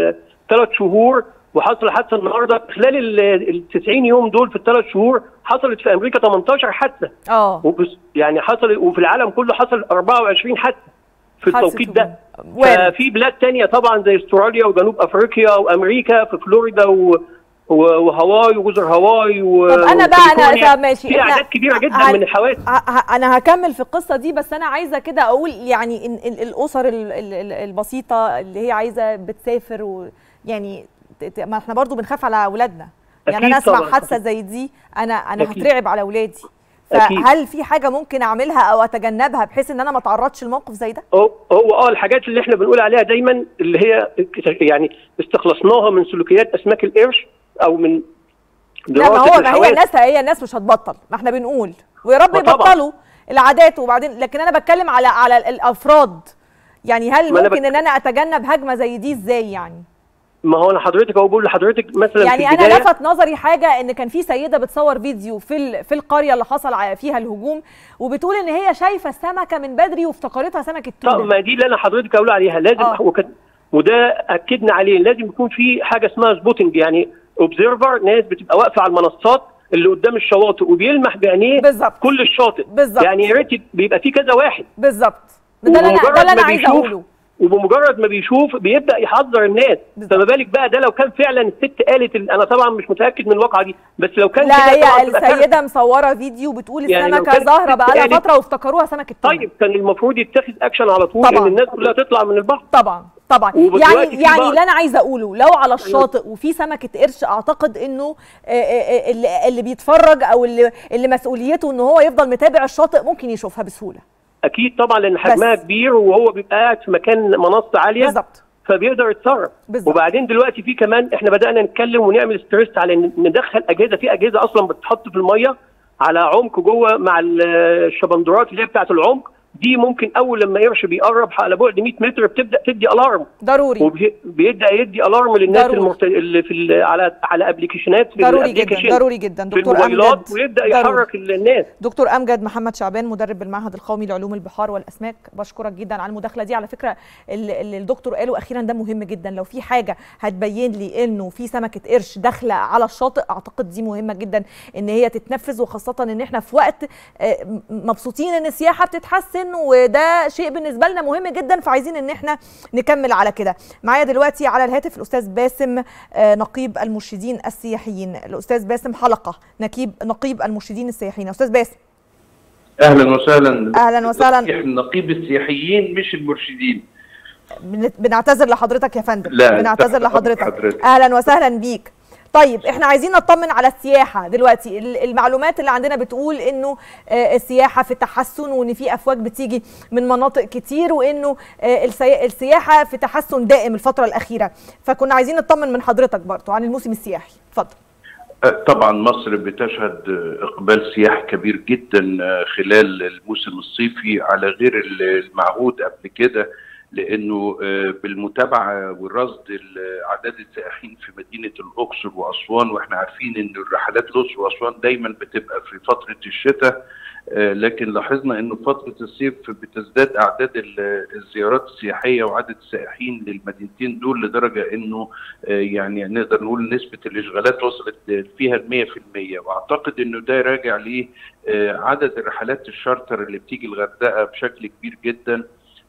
S4: ثلاث شهور وحصل حادثه النهارده خلال ال 90 يوم دول في الثلاث شهور حصلت في امريكا 18 حادثه
S1: اه
S4: وبس يعني حصل وفي العالم كله حصل 24 حادثه في
S1: حادثة
S4: التوقيت ده
S1: وارد.
S4: ففي بلاد تانية طبعا زي استراليا وجنوب افريقيا وامريكا في فلوريدا و... و- وهاواي وجزر هاواي و...
S1: طب انا بقى
S4: وكاليفورنيا.
S1: انا طب ماشي
S4: في
S1: إحنا
S4: اعداد كبيره جدا
S1: هن-
S4: من الحوادث
S1: ه- ه- انا هكمل في القصه دي بس انا عايزه كده اقول يعني إن ال- الاسر ال- ال- ال- البسيطه اللي هي عايزه بتسافر ويعني ت- ت- ما احنا برضو بنخاف على اولادنا يعني
S4: أكيد
S1: انا اسمع
S4: طبعاً.
S1: حادثه زي دي انا انا
S4: أكيد.
S1: هترعب على اولادي
S4: أكيد.
S1: فهل في حاجه ممكن اعملها او اتجنبها بحيث ان انا ما اتعرضش لموقف زي ده
S4: هو هو اه الحاجات اللي احنا بنقول عليها دايما اللي هي يعني استخلصناها من سلوكيات اسماك القرش او من
S1: لا ما
S4: دراسه
S1: هو ما هي
S4: الحوادث
S1: الناس هي الناس مش هتبطل ما احنا بنقول ويا رب
S4: ما طبعاً.
S1: يبطلوا العادات وبعدين لكن انا بتكلم على على ال- الافراد يعني هل
S4: ما أنا
S1: ممكن
S4: بك-
S1: ان انا اتجنب هجمه زي دي ازاي يعني
S4: ما هو انا حضرتك اهو بقول لحضرتك مثلا
S1: يعني
S4: في
S1: انا
S4: البدايه
S1: لفت نظري حاجه ان كان في سيده بتصور فيديو في ال- في القريه اللي حصل ع- فيها الهجوم وبتقول ان هي شايفه السمكه من بدري وافتكرتها سمكه
S4: طب
S1: تونه
S4: ما دي اللي انا حضرتك اقول عليها لازم
S1: آه.
S4: وكت- وده اكدنا عليه لازم يكون في حاجه اسمها سبوتنج يعني اوبزرفر ناس بتبقى واقفه على المنصات اللي قدام الشواطئ وبيلمح بعينيه
S1: بالظبط.
S4: كل الشاطئ
S1: بالظبط.
S4: يعني يا ريت بيبقى في كذا واحد
S1: بالظبط ده اللي انا
S4: وبمجرد
S1: ده اللي انا
S4: ما
S1: عايزه
S4: بيشوف-
S1: اقوله
S4: وبمجرد ما بيشوف بيبدا يحذر الناس
S1: بالظبط.
S4: فما بالك بقى ده لو كان فعلا الست قالت ال- انا طبعا مش متاكد من الواقعه دي بس لو كان
S1: لا
S4: كده طبعاً
S1: هي
S4: تبقى كارثة.
S1: السيده مصوره فيديو بتقول
S4: يعني لو
S1: السمكه
S4: كانت
S1: ظاهره
S4: الست
S1: بقى لها
S4: قالت-
S1: فتره وافتكروها سمكه تونه
S4: طيب كان المفروض يتخذ اكشن على طول
S1: طبعاً.
S4: ان الناس كلها تطلع من البحر
S1: طبعا طبعا
S4: ودلوقتي
S1: يعني
S4: في
S1: يعني
S4: بعض-
S1: اللي انا عايزه اقوله لو على الشاطئ وفي سمكه قرش اعتقد انه آه، آه، آه، اللي اللي بيتفرج او اللي اللي مسؤوليته ان هو يفضل متابع الشاطئ ممكن يشوفها بسهوله
S4: اكيد طبعا لان حجمها
S1: بس.
S4: كبير وهو بيبقى قاعد في مكان منصه عاليه
S1: بالظبط
S4: فبيقدر يتصرف
S1: بالظبط.
S4: وبعدين دلوقتي في كمان احنا بدانا نتكلم ونعمل ستريس على ان ندخل اجهزه في اجهزه اصلا بتتحط في الميه على عمق جوه مع ال- الشبندرات اللي هي بتاعه العمق دي ممكن اول لما قرش بيقرب على بعد 100 متر بتبدا تدي الارم
S1: ضروري
S4: وبيبدا يدي الارم للناس
S1: ضروري.
S4: المرت... اللي في ال... على على ابلكيشنات في
S1: ضروري جدا
S4: الابليكيشن
S1: ضروري جدا
S4: في
S1: دكتور
S4: الموبايلات
S1: امجد
S4: ويبدا
S1: ضروري.
S4: يحرك الناس
S1: دكتور امجد محمد شعبان مدرب بالمعهد القومي لعلوم البحار والاسماك بشكرك جدا على المداخله دي على فكره اللي اللي الدكتور قاله اخيرا ده مهم جدا لو في حاجه هتبين لي انه في سمكه قرش داخله على الشاطئ اعتقد دي مهمه جدا ان هي تتنفذ وخاصه ان احنا في وقت آه، م- مبسوطين ان السياحه بتتحسن وده شيء بالنسبه لنا مهم جدا فعايزين ان احنا نكمل على كده معايا دلوقتي على الهاتف الاستاذ باسم آه، نقيب المرشدين السياحيين الاستاذ باسم حلقه نقيب نقيب المرشدين السياحيين استاذ باسم
S5: اهلا وسهلا
S1: أهلاً وسهلاً.
S5: تصحيح نقيب السياحيين مش المرشدين
S1: بن- بنعتذر لحضرتك يا فندم
S5: لا،
S1: بنعتذر
S5: تحت
S1: لحضرتك
S5: حضرتك.
S1: اهلا وسهلا بيك طيب احنا عايزين نطمن على السياحه دلوقتي ال- المعلومات اللي عندنا بتقول انه آه، السياحه في تحسن وان في افواج بتيجي من مناطق كتير وانه آه، السي- السياحه في تحسن دائم الفتره الاخيره فكنا عايزين نطمن من حضرتك برضو عن الموسم السياحي اتفضل
S5: آه، طبعا مصر بتشهد آه، اقبال سياحي كبير جدا آه، خلال الموسم الصيفي على غير ال- المعهود قبل كده لانه آه، بالمتابعه والرصد ال- اعداد السائحين في مدينه الاقصر واسوان واحنا عارفين ان الرحلات الاقصر واسوان دايما بتبقى في فتره الشتاء آه، لكن لاحظنا انه فتره الصيف بتزداد اعداد ال- الزيارات السياحيه وعدد السائحين للمدينتين دول لدرجه انه آه، يعني نقدر نقول نسبه الاشغالات وصلت فيها ال 100% واعتقد انه ده راجع لعدد الرحلات الشارتر اللي بتيجي الغردقه بشكل كبير جدا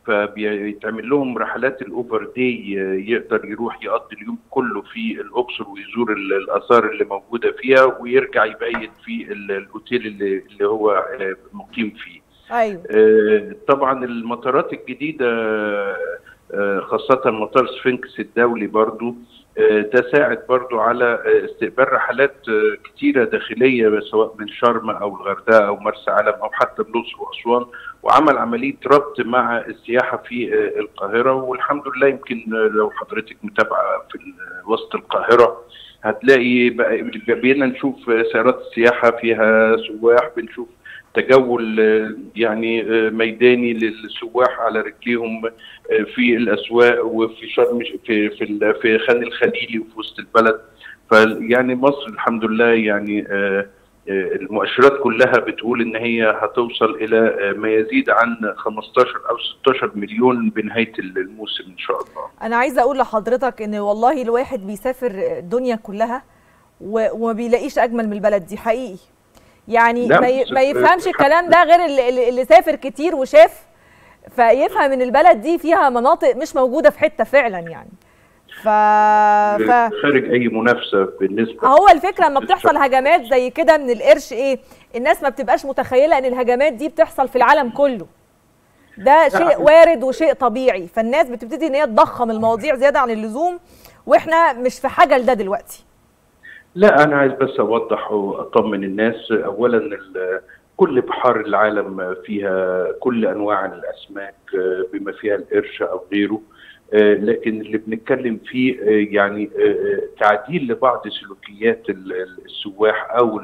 S5: فبيتعمل لهم رحلات الاوفر داي يقدر يروح يقضي اليوم كله في الاقصر ويزور ال- الاثار اللي موجوده فيها ويرجع يبيت في ال- الاوتيل اللي اللي هو آه، مقيم فيه.
S1: ايوه
S5: آه، طبعا المطارات الجديده آه، خاصه مطار سفنكس الدولي برضو ده ساعد برضو على استقبال رحلات كتيرة داخلية سواء من شرم أو الغردقة أو مرسى علم أو حتى الأقصر وأسوان وعمل عملية ربط مع السياحة في القاهرة والحمد لله يمكن لو حضرتك متابعة في وسط القاهرة هتلاقي بقينا نشوف سيارات السياحة فيها سواح بنشوف تجول يعني ميداني للسواح على رجليهم في الاسواق وفي شرم في في في خان الخليلي وفي وسط البلد فيعني مصر الحمد لله يعني المؤشرات كلها بتقول ان هي هتوصل الى ما يزيد عن 15 او 16 مليون بنهايه الموسم ان شاء الله.
S1: انا عايزه اقول لحضرتك ان والله الواحد بيسافر الدنيا كلها وما بيلاقيش اجمل من البلد دي حقيقي. يعني ما, ي... ما يفهمش الكلام ده غير اللي, اللي سافر كتير وشاف فيفهم ان البلد دي فيها مناطق مش موجوده في حته فعلا يعني ف...
S5: ف... خارج اي منافسه بالنسبه
S1: هو الفكره لما بتحصل هجمات زي كده من القرش ايه الناس ما بتبقاش متخيله ان الهجمات دي بتحصل في العالم كله ده شيء وارد وشيء طبيعي فالناس بتبتدي ان هي تضخم المواضيع زياده عن اللزوم واحنا مش في حاجه لده دلوقتي
S5: لا انا عايز بس اوضح واطمن الناس اولا كل بحار العالم فيها كل انواع الاسماك بما فيها القرش او غيره لكن اللي بنتكلم فيه يعني تعديل لبعض سلوكيات السواح او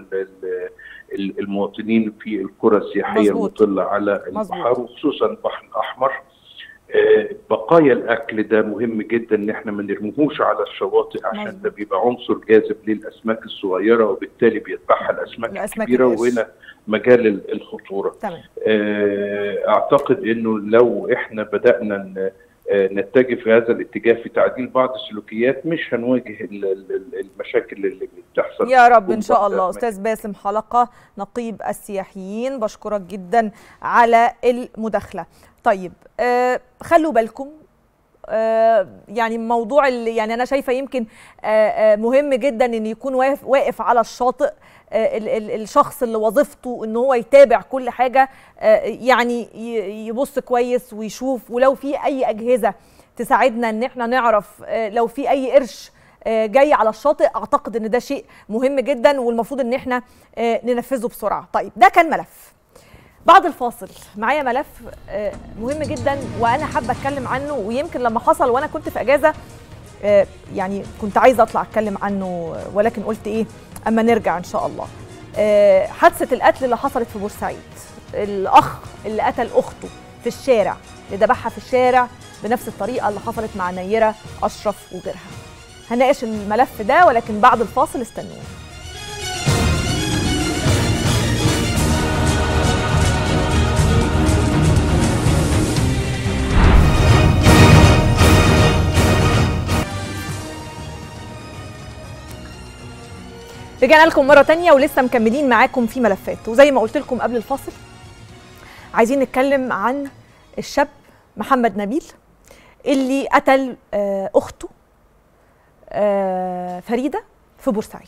S5: المواطنين في القرى السياحيه المطله على البحر وخصوصا البحر الاحمر بقايا الاكل ده مهم جدا ان احنا ما نرميهوش على الشواطئ عشان مزبوط. ده بيبقى عنصر جاذب للاسماك الصغيره وبالتالي بيتبعها الاسماك, الأسماك الكبيره وهنا مجال الخطوره
S1: تمام.
S5: اعتقد انه لو احنا بدانا نتجه في هذا الاتجاه في تعديل بعض السلوكيات مش هنواجه المشاكل اللي بتحصل
S1: يا رب ان شاء الله استاذ باسم حلقه نقيب السياحيين بشكرك جدا على المداخله طيب آه خلوا بالكم آه يعني موضوع اللي يعني انا شايفه يمكن آه آه مهم جدا ان يكون واقف واقف على الشاطئ آه ال ال الشخص اللي وظيفته ان هو يتابع كل حاجه آه يعني يبص كويس ويشوف ولو في اي اجهزه تساعدنا ان احنا نعرف آه لو في اي قرش جاي على الشاطئ اعتقد ان ده شيء مهم جدا والمفروض ان احنا ننفذه بسرعه طيب ده كان ملف بعد الفاصل معايا ملف مهم جدا وانا حابه اتكلم عنه ويمكن لما حصل وانا كنت في اجازه يعني كنت عايزه اطلع اتكلم عنه ولكن قلت ايه اما نرجع ان شاء الله حادثه القتل اللي حصلت في بورسعيد الاخ اللي قتل اخته في الشارع اللي ذبحها في الشارع بنفس الطريقه اللي حصلت مع نيره اشرف وغيرها هناقش الملف ده ولكن بعد الفاصل استنونا رجعنا لكم مرة تانية ولسه مكملين معاكم في ملفات وزي ما قلت لكم قبل الفاصل عايزين نتكلم عن الشاب محمد نبيل اللي قتل أخته فريدة في بورسعيد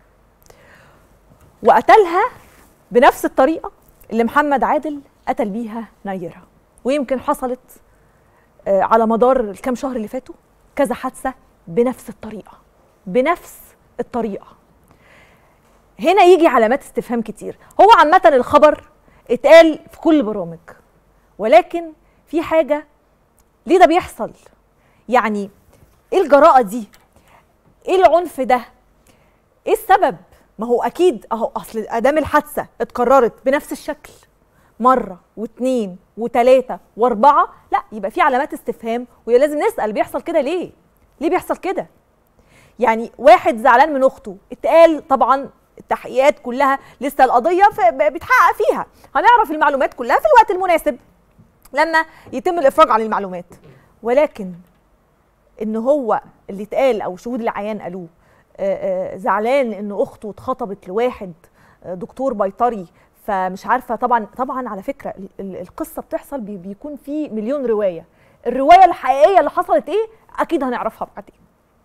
S1: وقتلها بنفس الطريقة اللي محمد عادل قتل بيها نيرة ويمكن حصلت على مدار الكام شهر اللي فاتوا كذا حادثة بنفس الطريقة بنفس الطريقة هنا يجي علامات استفهام كتير هو عامة الخبر اتقال في كل البرامج ولكن في حاجة ليه ده بيحصل يعني ايه الجراءة دي ايه العنف ده ايه السبب ما هو اكيد اهو اصل ادام الحادثة اتكررت بنفس الشكل مرة واثنين وثلاثة واربعة لا يبقى في علامات استفهام ولازم نسأل بيحصل كده ليه ليه بيحصل كده يعني واحد زعلان من اخته اتقال طبعا التحقيقات كلها لسه القضيه بيتحقق فيها هنعرف المعلومات كلها في الوقت المناسب لما يتم الافراج عن المعلومات ولكن ان هو اللي اتقال او شهود العيان قالوه زعلان ان اخته اتخطبت لواحد دكتور بيطري فمش عارفه طبعا طبعا على فكره القصه بتحصل بيكون في مليون روايه الروايه الحقيقيه اللي حصلت ايه اكيد هنعرفها بعدين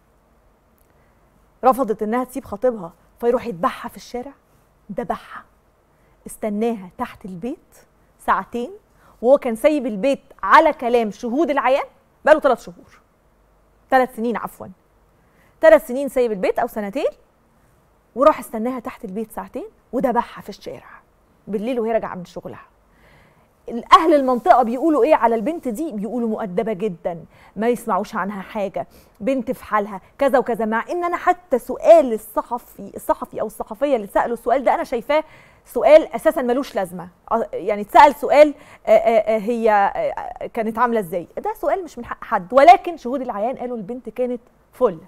S1: رفضت انها تسيب خطيبها فيروح يذبحها في الشارع ذبحها استناها تحت البيت ساعتين وهو كان سايب البيت على كلام شهود العيان بقاله ثلاث شهور ثلاث سنين عفوا ثلاث سنين سايب البيت او سنتين وراح استناها تحت البيت ساعتين وذبحها في الشارع بالليل وهي راجعه من شغلها اهل المنطقه بيقولوا ايه على البنت دي بيقولوا مؤدبه جدا ما يسمعوش عنها حاجه بنت في حالها كذا وكذا مع ان انا حتى سؤال الصحفي الصحفي او الصحفيه اللي سالوا السؤال ده انا شايفاه سؤال اساسا ملوش لازمه آه، يعني اتسال سؤال آه، آه، آه، هي آه، كانت عامله ازاي ده سؤال مش من حق حد ولكن شهود العيان قالوا البنت كانت فل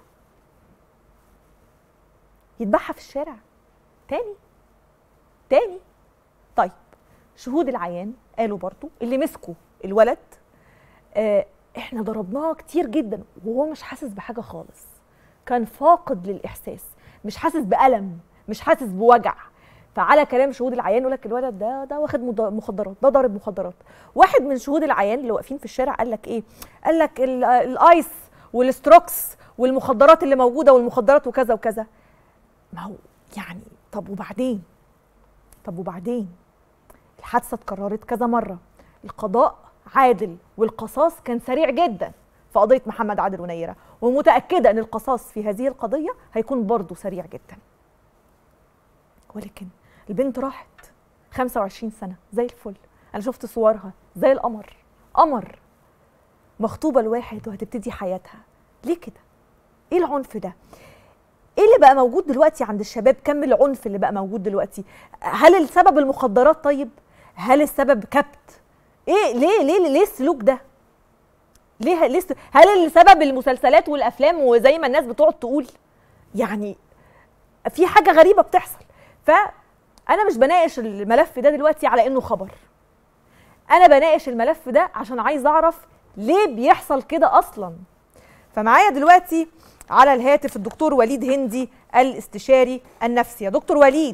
S1: يذبحها في الشارع تاني تاني طيب شهود العيان قالوا برضو اللي مسكوا الولد آه احنا ضربناه كتير جدا وهو مش حاسس بحاجه خالص كان فاقد للاحساس مش حاسس بالم مش حاسس بوجع فعلى كلام شهود العيان يقول لك الولد ده ده واخد مض- مخدرات ده ضارب مخدرات واحد من شهود العيان اللي واقفين في الشارع قال لك ايه قال لك ال- الايس والستروكس والمخدرات اللي موجوده والمخدرات وكذا وكذا ما هو يعني طب وبعدين طب وبعدين الحادثه اتكررت كذا مره القضاء عادل والقصاص كان سريع جدا في قضيه محمد عادل ونيره ومتاكده ان القصاص في هذه القضيه هيكون برضه سريع جدا ولكن البنت راحت 25 سنه زي الفل انا شفت صورها زي القمر قمر مخطوبه لواحد وهتبتدي حياتها ليه كده ايه العنف ده ايه اللي بقى موجود دلوقتي عند الشباب كم العنف اللي بقى موجود دلوقتي هل السبب المخدرات طيب هل السبب كبت ايه ليه ليه ليه السلوك ده ليه ليه الس- هل السبب المسلسلات والافلام وزي ما الناس بتقعد تقول يعني في حاجه غريبه بتحصل فانا مش بناقش الملف ده دلوقتي على انه خبر انا بناقش الملف ده عشان عايز اعرف ليه بيحصل كده اصلا فمعايا دلوقتي على الهاتف الدكتور وليد هندي الاستشاري النفسي يا دكتور وليد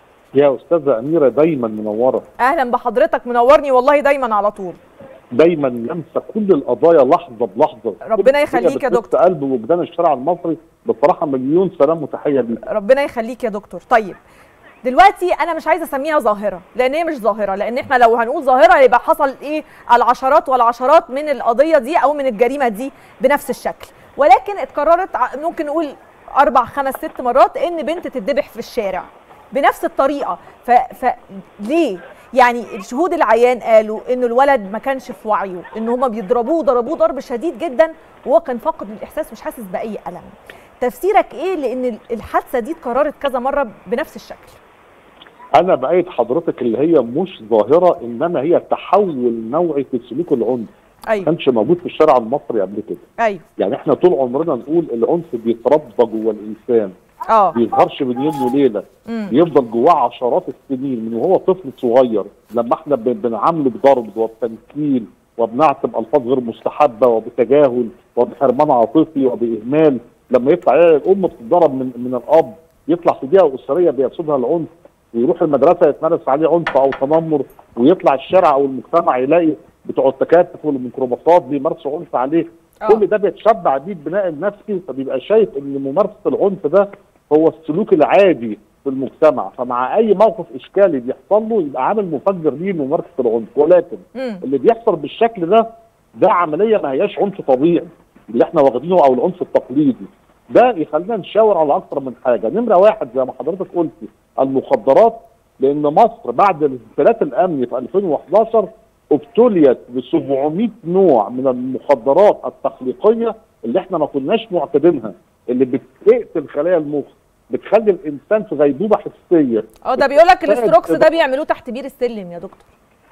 S6: يا استاذه اميره دايما منوره
S1: اهلا بحضرتك منورني والله دايما على طول
S6: دايما لمسه كل القضايا لحظه بلحظه
S1: ربنا
S6: كل
S1: يخليك
S6: حاجة
S1: يا
S6: بتمس
S1: دكتور.
S6: قلب وجدان الشارع المصري بصراحه مليون سلام وتحيه ليك
S1: ربنا يخليك يا دكتور طيب دلوقتي انا مش عايزه اسميها ظاهره لان هي مش ظاهره لان احنا لو هنقول ظاهره يبقى حصل ايه العشرات والعشرات من القضيه دي او من الجريمه دي بنفس الشكل ولكن اتكررت ع- ممكن نقول اربع خمس ست مرات ان بنت تتذبح في الشارع بنفس الطريقه ف... ف... ليه يعني الشهود العيان قالوا ان الولد ما كانش في وعيه ان هما بيضربوه ضربوه ضرب شديد جدا وهو كان فاقد للاحساس مش حاسس باي الم تفسيرك ايه لان الحادثه دي اتكررت كذا مره بنفس الشكل
S6: انا بايد حضرتك اللي هي مش ظاهره انما هي تحول نوعي في سلوك العنف ما
S1: ايوه
S6: كانش موجود في الشارع المصري قبل كده
S1: ايوه
S6: يعني احنا طول عمرنا نقول العنف بيتربى جوه الانسان
S1: اه
S6: بيظهرش من يوم وليله
S1: مم.
S6: بيفضل جواه عشرات السنين من وهو طفل صغير لما احنا بن- بنعامله بضرب وبتنكيل وبنعتب الفاظ غير مستحبه وبتجاهل وبحرمان عاطفي وباهمال لما يطلع يلاقي الام بتتضرب من من الاب يطلع في بيئه اسريه بيسودها العنف ويروح المدرسه يتمارس عليه عنف او تنمر ويطلع الشارع او المجتمع يلاقي بتوع التكاتك والميكروباصات بيمارسوا عنف عليه
S1: آه.
S6: كل ده بيتشبع بيه البناء النفسي فبيبقى شايف ان ممارسه العنف ده هو السلوك العادي في المجتمع فمع اي موقف اشكالي بيحصل له يبقى عامل مفجر ليه لممارسه العنف ولكن
S1: مم.
S6: اللي بيحصل بالشكل ده ده عمليه ما هياش عنف طبيعي اللي احنا واخدينه او العنف التقليدي ده يخلينا نشاور على اكثر من حاجه نمره واحد زي ما حضرتك قلتي المخدرات لان مصر بعد الانفلات الامني في 2011 ابتليت ب 700 نوع من المخدرات التخليقيه اللي احنا ما كناش معتادينها اللي بتقتل خلايا المخ بتخلي الانسان في غيبوبه حسيه
S1: اه ده بيقول لك
S6: بتساعد
S1: الاستروكس
S6: في-
S1: ده بيعملوه تحت بير السلم يا دكتور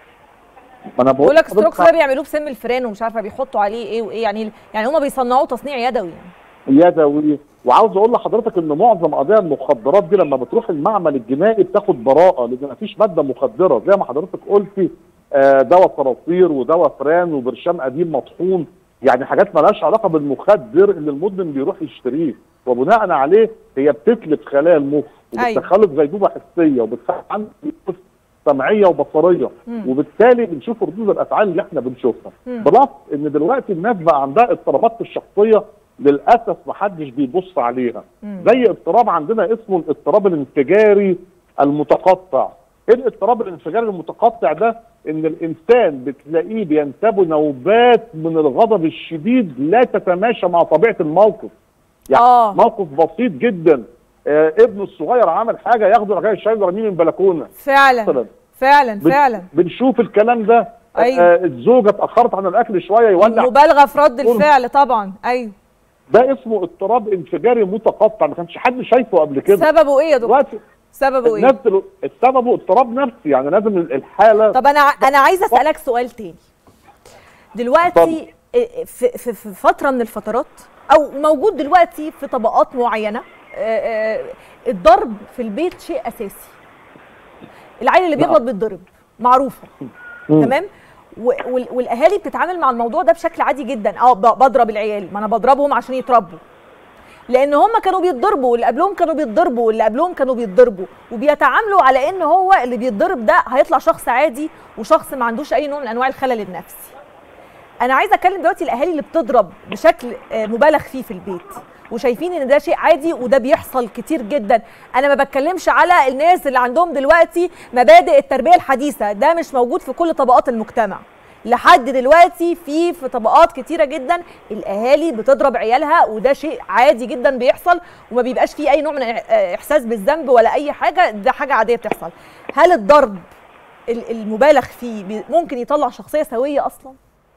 S6: ما انا بقول
S1: بيقول لك
S6: لحضرتك
S1: استروكس ده بيعملوه بسم الفران ومش عارفه بيحطوا عليه ايه وايه يعني يعني هما بيصنعوه تصنيع يدوي
S6: يدوي وعاوز اقول لحضرتك ان معظم قضايا المخدرات دي لما بتروح المعمل الجنائي بتاخد براءه لان مفيش ماده مخدره زي ما حضرتك قلتي آه، دواء صراصير ودواء فران وبرشام قديم مطحون يعني حاجات مالهاش علاقه بالمخدر اللي المدمن بيروح يشتريه وبناء عليه هي بتتلف خلايا المخ
S1: أيوة.
S6: وبتدخله في غيبوبه حسيه وبتخلي عنده سمعيه وبصريه
S1: مم.
S6: وبالتالي بنشوف ردود الافعال اللي احنا بنشوفها
S1: مم.
S6: بلس ان دلوقتي الناس بقى عندها اضطرابات في الشخصيه للاسف محدش بيبص عليها
S1: مم.
S6: زي اضطراب عندنا اسمه الاضطراب الانفجاري المتقطع ايه الاضطراب الانفجاري المتقطع ده ان الانسان بتلاقيه بينتابه نوبات من الغضب الشديد لا تتماشى مع طبيعه الموقف يعني
S1: آه.
S6: موقف بسيط جدا آه ابنه الصغير عمل حاجه ياخده رجاء الشايب يرميه من البلكونه
S1: فعلا
S6: مثلا
S1: فعلا
S6: بن-
S1: فعلا
S6: بنشوف الكلام ده
S1: أيوة.
S6: آه الزوجه اتاخرت عن الاكل شويه يولع
S1: مبالغه في رد الفعل طبعا ايوه
S6: ده اسمه اضطراب انفجاري متقطع ما كانش حد شايفه قبل كده
S1: سببه ايه يا دكتور
S6: دلوقتي
S1: سببه
S6: الناس
S1: ايه
S6: دلو- السبب اضطراب نفسي يعني لازم الحاله
S1: طب انا ع- انا عايزه اسالك سؤال تاني دلوقتي في في في فتره من الفترات او موجود دلوقتي في طبقات معينه آه، آه، الضرب في البيت شيء اساسي العيل اللي
S6: نعم.
S1: بيغلط بيتضرب معروفه
S6: مم.
S1: تمام و- وال- والاهالي بتتعامل مع الموضوع ده بشكل عادي جدا اه ب- بضرب العيال ما انا بضربهم عشان يتربوا لان هم كانوا بيتضربوا واللي قبلهم كانوا بيتضربوا واللي قبلهم كانوا بيتضربوا وبيتعاملوا على ان هو اللي بيتضرب ده هيطلع شخص عادي وشخص ما عندوش اي نوع من انواع الخلل النفسي انا عايزه اتكلم دلوقتي الاهالي اللي بتضرب بشكل آه، مبالغ فيه في البيت وشايفين ان ده شيء عادي وده بيحصل كتير جدا انا ما بتكلمش على الناس اللي عندهم دلوقتي مبادئ التربيه الحديثه ده مش موجود في كل طبقات المجتمع لحد دلوقتي في في طبقات كتيره جدا الاهالي بتضرب عيالها وده شيء عادي جدا بيحصل وما بيبقاش فيه اي نوع من إح- آه، احساس بالذنب ولا اي حاجه ده حاجه عاديه بتحصل هل الضرب ال- المبالغ فيه بي- ممكن يطلع شخصيه سويه اصلا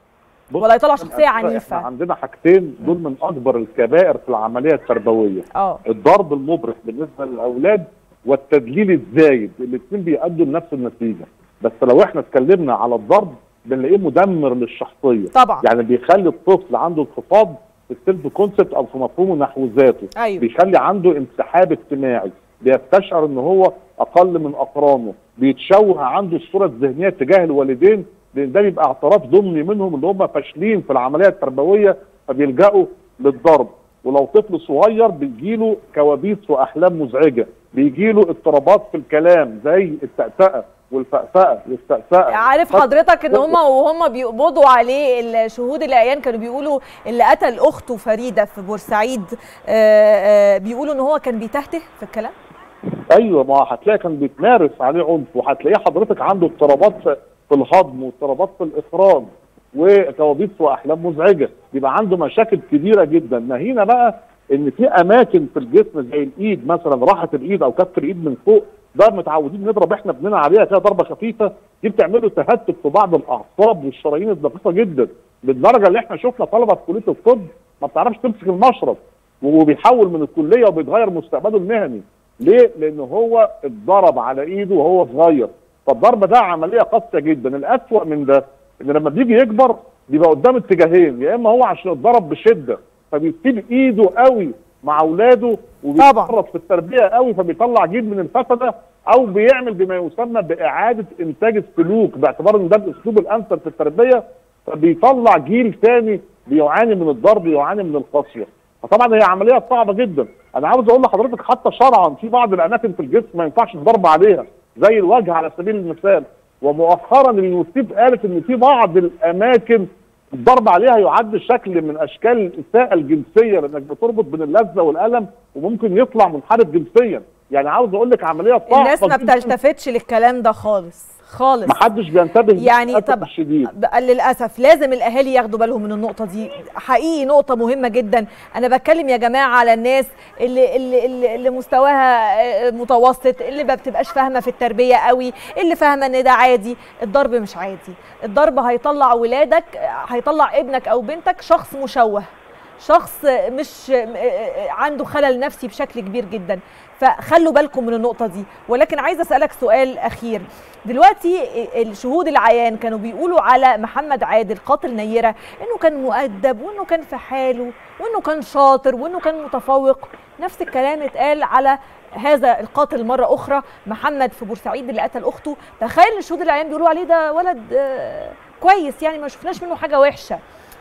S6: بص،
S1: ولا يطلع شخصيه
S6: احنا
S1: عنيفه
S6: عندنا حاجتين دول من اكبر الكبائر في العمليه التربويه
S1: اه
S6: الضرب المبرح بالنسبه للاولاد والتدليل الزايد الاثنين بيؤدوا لنفس النتيجه بس لو احنا اتكلمنا على الضرب بنلاقيه مدمر للشخصيه
S1: طبعا
S6: يعني بيخلي الطفل عنده انخفاض في السيلف كونسبت او في مفهومه نحو ذاته
S1: أيوة.
S6: بيخلي عنده انسحاب اجتماعي بيستشعر ان هو اقل من اقرانه بيتشوه عنده الصوره الذهنيه تجاه الوالدين لان ده بيبقى اعتراف ضمني منهم ان هم فاشلين في العمليه التربويه فبيلجأوا للضرب ولو طفل صغير بيجيله كوابيس واحلام مزعجه بيجيله اضطرابات في الكلام زي التأتأة والفأفأة والسأسأة
S1: عارف حضرتك ان هم وهم بيقبضوا عليه الشهود العيان كانوا بيقولوا اللي قتل اخته فريده في بورسعيد آه، آه، بيقولوا ان هو كان بيتهته في الكلام
S6: ايوه ما هتلاقي كان بيتمارس عليه عنف وهتلاقيه حضرتك عنده اضطرابات في في الهضم واضطرابات في الاخراج وكوابيس واحلام مزعجه بيبقى عنده مشاكل كبيره جدا ناهينا بقى ان في اماكن في الجسم زي الايد مثلا راحه الايد او كف الايد من فوق ده متعودين نضرب احنا ابننا عليها كده ضربه خفيفه دي بتعمل له تهتك في بعض الاعصاب والشرايين الدقيقه جدا للدرجه اللي احنا شفنا طلبه في كليه الطب ما بتعرفش تمسك المشرط وبيحول من الكليه وبيتغير مستقبله المهني ليه؟ لان هو اتضرب على ايده وهو صغير فالضرب ده عمليه قاسيه جدا الاسوأ من ده ان لما بيجي يكبر بيبقى قدام اتجاهين يا اما هو عشان اتضرب بشده فبيسيب ايده قوي مع اولاده وبيتفرط في التربيه قوي فبيطلع جيل من الفسده او بيعمل بما يسمى باعاده انتاج السلوك باعتبار ان ده الاسلوب الامثل في التربيه فبيطلع جيل ثاني بيعاني من الضرب يعاني من القسوه فطبعا هي عمليه صعبه جدا انا عاوز اقول لحضرتك حتى شرعا في بعض الاماكن في الجسم ما ينفعش الضرب عليها زي الوجه على سبيل المثال ومؤخرا اليونسيف قالت ان في بعض الاماكن الضرب عليها يعد شكل من اشكال الاساءه الجنسيه لانك بتربط بين اللذه والالم وممكن يطلع منحرف جنسيا يعني عاوز اقول لك عمليه صعبه
S1: الناس ما
S6: جداً.
S1: بتلتفتش للكلام ده خالص خالص
S6: محدش بينتبه
S1: يعني
S6: للأسف
S1: طب
S6: الشديد
S1: ب- للاسف لازم الاهالي ياخدوا بالهم من النقطه دي حقيقي نقطه مهمه جدا انا بتكلم يا جماعه على الناس اللي اللي اللي, اللي مستواها آه، متوسط اللي ما بتبقاش فاهمه في التربيه قوي اللي فاهمه ان ده عادي الضرب مش عادي الضرب هيطلع ولادك آه، هيطلع ابنك او بنتك شخص مشوه شخص مش عنده خلل نفسي بشكل كبير جدا فخلوا بالكم من النقطه دي ولكن عايزه اسالك سؤال اخير دلوقتي الشهود العيان كانوا بيقولوا على محمد عادل قاتل نيره انه كان مؤدب وانه كان في حاله وانه كان شاطر وانه كان متفوق نفس الكلام اتقال على هذا القاتل مره اخرى محمد في بورسعيد اللي قتل اخته تخيل الشهود العيان بيقولوا عليه ده ولد آه، كويس يعني ما شفناش منه حاجه وحشه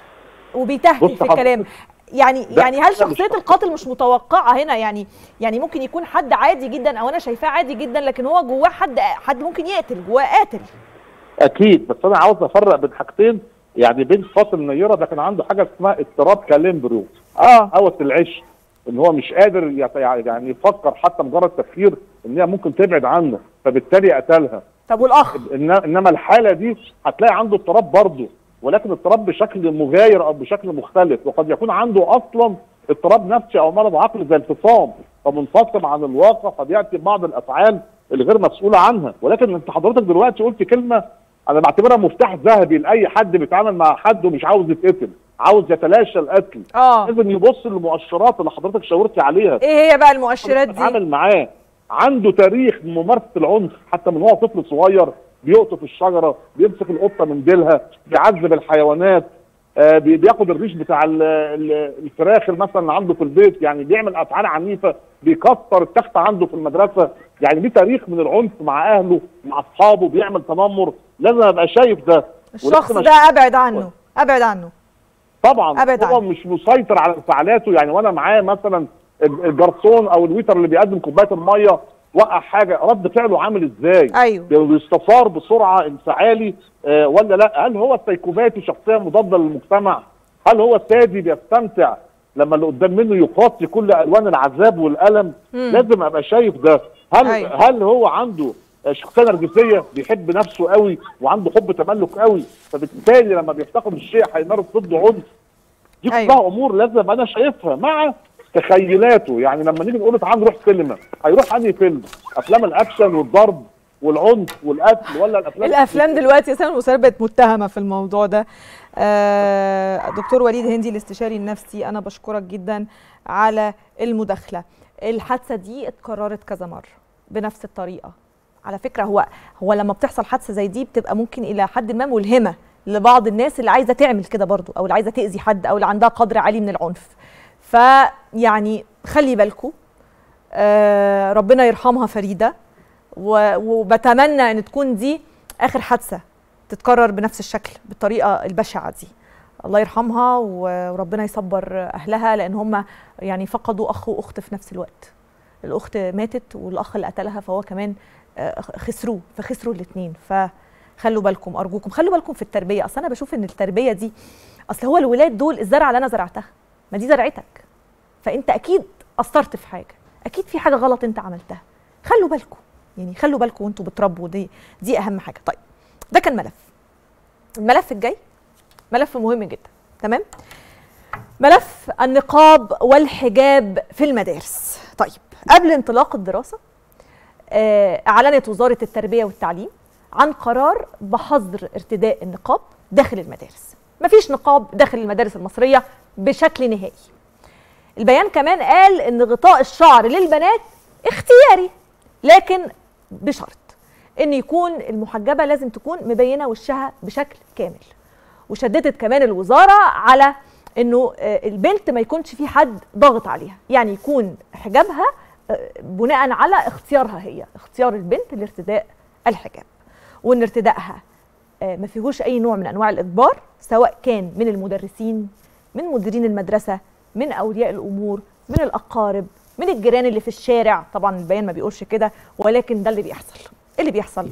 S1: وبيتهته
S6: بص
S1: في الكلام
S6: حضرتك،
S1: يعني
S6: ده
S1: يعني هل
S6: حاجة مش
S1: شخصيه
S6: صح.
S1: القاتل مش متوقعه هنا يعني يعني ممكن يكون حد عادي جدا او انا شايفاه عادي جدا لكن هو جواه حد حد ممكن يقتل جواه قاتل
S6: اكيد بس انا عاوز افرق بين حاجتين يعني بين قاتل نيره ده كان عنده حاجه اسمها اضطراب كاليمبرو
S1: اه
S6: هوس العش ان هو مش قادر يت- يعني يفكر حتى مجرد تفكير ان هي ممكن تبعد عنه فبالتالي قتلها
S1: طب والاخ
S6: إن- انما الحاله دي هتلاقي عنده اضطراب برضه ولكن اضطراب بشكل مغاير او بشكل مختلف وقد يكون عنده اصلا اضطراب نفسي او مرض عقلي زي الفصام فمنفصل عن الواقع فبياتي بعض الافعال الغير مسؤوله عنها ولكن انت حضرتك دلوقتي قلت كلمه انا بعتبرها مفتاح ذهبي لاي حد بيتعامل مع حد ومش عاوز يتقتل عاوز يتلاشى القتل
S1: اه
S6: لازم يبص للمؤشرات اللي حضرتك شاورتي عليها
S1: ايه هي بقى المؤشرات دي
S6: بتتعامل معاه عنده تاريخ ممارسه العنف حتى من هو طفل صغير بيقطف الشجره بيمسك القطه من ديلها بيعذب الحيوانات آه بي- بياخد الريش بتاع ال- ال- الفراخ مثلا اللي عنده في البيت يعني بيعمل افعال عنيفه بيكسر التخت عنده في المدرسه يعني ليه تاريخ من العنف مع اهله مع اصحابه بيعمل تنمر لازم ابقى شايف ده
S1: الشخص
S6: ولازم
S1: ده ابعد عنه ابعد عنه
S6: طبعا
S1: أبعد
S6: هو
S1: عنه.
S6: مش مسيطر على انفعالاته يعني وانا معاه مثلا الجرسون او الويتر اللي بيقدم كوبايه الميه وقع حاجه رد فعله عامل ازاي؟
S1: ايوه
S6: بيستثار بسرعه انفعالي آه ولا لا؟ هل هو سيكوباتي شخصيه مضاده للمجتمع؟ هل هو سادي بيستمتع لما اللي قدام منه يقاسي كل الوان العذاب والالم؟
S1: مم.
S6: لازم ابقى شايف ده هل
S1: أيوة.
S6: هل هو عنده آه، شخصيه نرجسيه بيحب نفسه قوي وعنده حب تملك قوي فبالتالي لما بيفتقد الشيء هيمارس ضده عنف دي
S1: أيوة.
S6: كلها امور لازم انا شايفها مع تخيلاته يعني لما نيجي نقول له تعال نروح سينما هيروح انهي فيلم افلام الاكشن والضرب والعنف والقتل ولا الافلام
S1: الافلام دلوقتي اساسا المسلسلات بقت متهمه في الموضوع ده آه، دكتور وليد هندي الاستشاري النفسي انا بشكرك جدا على المداخله الحادثه دي اتكررت كذا مره بنفس الطريقه على فكره هو هو لما بتحصل حادثه زي دي بتبقى ممكن الى حد ما ملهمه لبعض الناس اللي عايزه تعمل كده برضو او اللي عايزه تاذي حد او اللي عندها قدر عالي من العنف فيعني خلي بالكم آه ربنا يرحمها فريده و- وبتمنى ان تكون دي اخر حادثه تتكرر بنفس الشكل بالطريقه البشعه دي الله يرحمها و- وربنا يصبر اهلها لان هم يعني فقدوا اخ واخت في نفس الوقت الاخت ماتت والاخ اللي قتلها فهو كمان آه، خسروه فخسروا الاثنين فخلوا بالكم ارجوكم خلوا بالكم في التربيه اصل انا بشوف ان التربيه دي اصل هو الولاد دول الزرعه اللي انا زرعتها ما دي زرعتك فانت اكيد قصرت في حاجه اكيد في حاجه غلط انت عملتها خلوا بالكم يعني خلوا بالكم وانتوا بتربوا دي دي اهم حاجه طيب ده كان ملف الملف الجاي ملف مهم جدا تمام ملف النقاب والحجاب في المدارس طيب قبل انطلاق الدراسه آه، اعلنت وزاره التربيه والتعليم عن قرار بحظر ارتداء النقاب داخل المدارس مفيش نقاب داخل المدارس المصريه بشكل نهائي البيان كمان قال ان غطاء الشعر للبنات اختياري لكن بشرط ان يكون المحجبه لازم تكون مبينه وشها بشكل كامل وشددت كمان الوزاره على انه آه، البنت ما يكونش في حد ضاغط عليها يعني يكون حجابها آه، بناء على اختيارها هي اختيار البنت لارتداء الحجاب وان ارتدائها آه، ما فيهوش اي نوع من انواع الاجبار سواء كان من المدرسين من مديرين المدرسه من اولياء الامور من الاقارب من الجيران اللي في الشارع طبعا البيان ما بيقولش كده ولكن ده اللي بيحصل إيه اللي بيحصل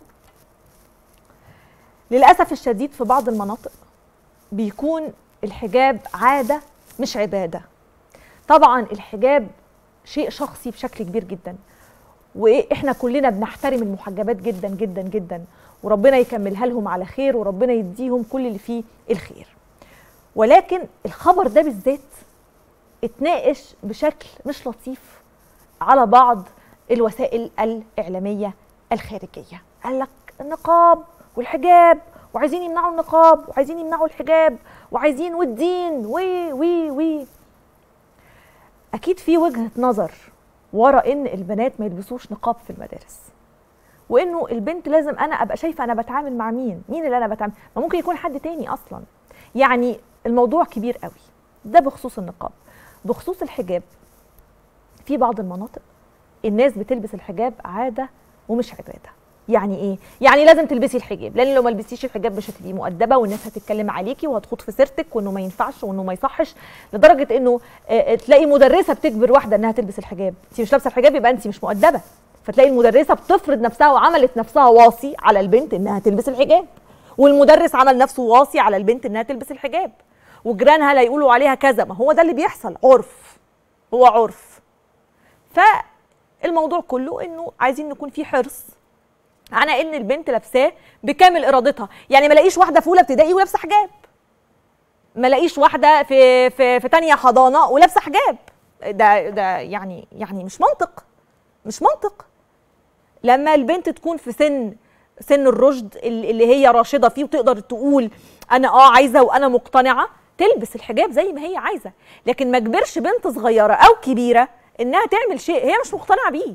S1: للاسف الشديد في بعض المناطق بيكون الحجاب عاده مش عباده طبعا الحجاب شيء شخصي بشكل كبير جدا واحنا كلنا بنحترم المحجبات جدا جدا جدا وربنا يكملها لهم على خير وربنا يديهم كل اللي فيه الخير ولكن الخبر ده بالذات اتناقش بشكل مش لطيف على بعض الوسائل الإعلامية الخارجية قال لك النقاب والحجاب وعايزين يمنعوا النقاب وعايزين يمنعوا الحجاب وعايزين والدين وي وي وي أكيد في وجهة نظر ورا إن البنات ما يلبسوش نقاب في المدارس وإنه البنت لازم أنا أبقى شايفة أنا بتعامل مع مين مين اللي أنا بتعامل ما ممكن يكون حد تاني أصلا يعني الموضوع كبير قوي ده بخصوص النقاب بخصوص الحجاب في بعض المناطق الناس بتلبس الحجاب عاده ومش عباده يعني ايه يعني لازم تلبسي الحجاب لان لو ما لبستيش الحجاب مش هتبقي مؤدبه والناس هتتكلم عليكي وهتخوض في سيرتك وانه ما ينفعش وانه ما يصحش لدرجه انه آه، تلاقي مدرسه بتجبر واحده انها تلبس الحجاب انت مش لابسه الحجاب يبقى انت مش مؤدبه فتلاقي المدرسه بتفرض نفسها وعملت نفسها واصي على البنت انها تلبس الحجاب والمدرس عمل نفسه واصي على البنت انها تلبس الحجاب وجيرانها لا يقولوا عليها كذا ما هو ده اللي بيحصل عرف هو عرف فالموضوع كله انه عايزين نكون في حرص على ان البنت لابساه بكامل ارادتها يعني ما الاقيش واحده في اولى ابتدائي ولابسه حجاب ما الاقيش واحده في في في تانية حضانه ولابسه حجاب ده ده يعني يعني مش منطق مش منطق لما البنت تكون في سن سن الرشد ال- اللي هي راشده فيه وتقدر تقول انا اه عايزه وانا مقتنعه تلبس الحجاب زي ما هي عايزه لكن ما اجبرش بنت صغيره او كبيره انها تعمل شيء هي مش مقتنعه بيه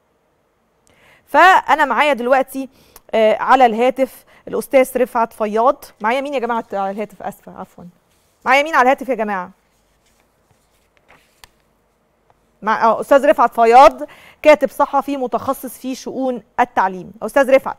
S1: فانا معايا دلوقتي آه، على الهاتف الاستاذ رفعت فياض معايا مين يا جماعه على الهاتف اسفه عفوا معايا مين على الهاتف يا جماعه مع آه، استاذ رفعت فياض كاتب صحفي متخصص في شؤون التعليم استاذ رفعت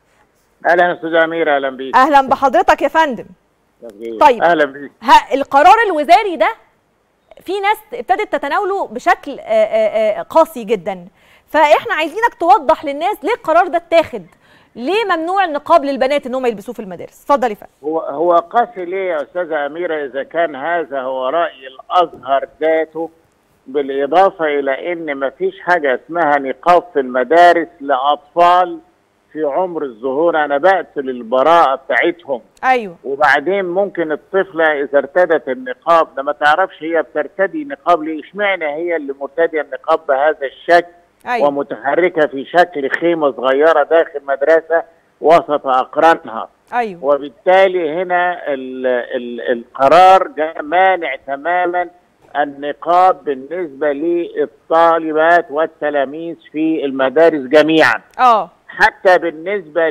S7: اهلا استاذ امير اهلا بيك
S1: اهلا بحضرتك يا فندم
S7: طيب
S1: طيب.
S7: اهلا بيك
S1: ها القرار الوزاري ده في ناس ابتدت تتناوله بشكل آه، آه، آه، قاسي جدا فاحنا عايزينك توضح للناس ليه القرار ده اتاخد ليه ممنوع النقاب للبنات ان هم يلبسوه في المدارس اتفضل يا فندم
S7: هو هو قاسي ليه يا استاذه اميره اذا كان هذا هو راي الازهر ذاته بالاضافه الى ان ما فيش حاجه اسمها نقاب في المدارس لاطفال في عمر الظهور انا بقتل البراءه بتاعتهم
S1: ايوه
S7: وبعدين ممكن الطفله اذا ارتدت النقاب ده ما تعرفش هي بترتدي نقاب ليه اشمعنى هي اللي مرتديه النقاب بهذا الشكل
S1: ايوه
S7: ومتحركه في شكل خيمه صغيره داخل مدرسه وسط اقرانها
S1: ايوه
S7: وبالتالي هنا ال ال القرار جاء مانع تماما النقاب بالنسبه للطالبات والتلاميذ في المدارس جميعا
S1: اه
S7: حتى بالنسبه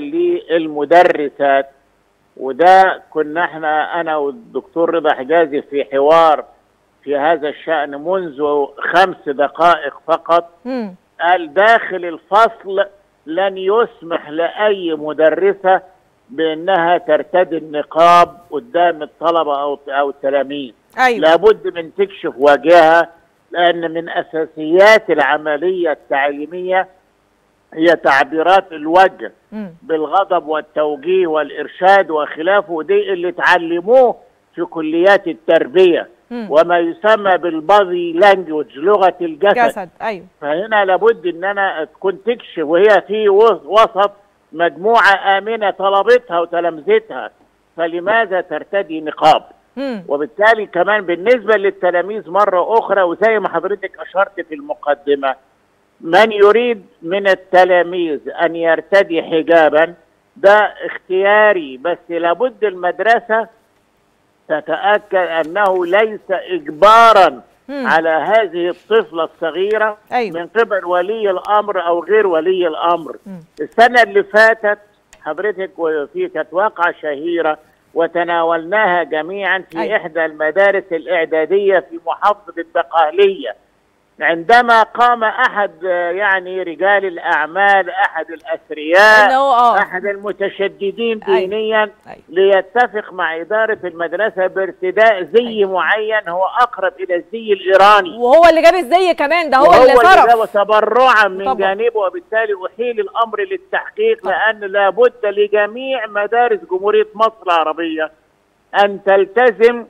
S7: للمدرسات وده كنا احنا انا والدكتور رضا حجازي في حوار في هذا الشان منذ خمس دقائق فقط
S1: امم
S7: قال داخل الفصل لن يسمح لأي مدرسة بأنها ترتدي النقاب قدام الطلبة أو أو التلاميذ
S1: ايوه
S7: لابد من تكشف وجهها لأن من أساسيات العملية التعليمية هي تعبيرات الوجه
S1: امم
S7: بالغضب والتوجيه والإرشاد وخلافه دي اللي تعلموه في كليات التربية
S1: مم.
S7: وما يسمى بالبادي لانجوج لغة الجسد
S1: جسد ايوه
S7: فهنا لابد ان انا تكون تكشف وهي في وس- وسط مجموعه امنه طلبتها وتلامذتها فلماذا ترتدي نقاب؟
S1: امم
S7: وبالتالي كمان بالنسبه للتلاميذ مره اخرى وزي ما حضرتك اشرت في المقدمه من يريد من التلاميذ ان يرتدي حجابا ده اختياري بس لابد المدرسه تتاكد انه ليس اجبارا
S1: مم.
S7: على هذه الطفله الصغيره
S1: ايوه
S7: من قبل ولي الامر او غير ولي الامر
S1: مم.
S7: السنه اللي فاتت حضرتك وفي كانت واقعه شهيره وتناولناها جميعا في
S1: أيوة.
S7: احدى المدارس الاعداديه في محافظه الدقهليه عندما قام احد آه، يعني رجال الاعمال احد الاثرياء
S1: إنه آه.
S7: احد المتشددين
S1: أيوة.
S7: دينيا
S1: أيوة.
S7: ليتفق مع اداره المدرسه بارتداء زي معين هو اقرب الى الزي الايراني
S1: وهو اللي جاب الزي كمان ده هو
S7: وهو
S1: اللي
S7: اللي
S1: صرف
S7: جاب تبرعا من
S1: طبعا.
S7: جانبه وبالتالي احيل الامر للتحقيق
S1: طبعا.
S7: لان لابد لجميع مدارس جمهوريه مصر العربيه ان تلتزم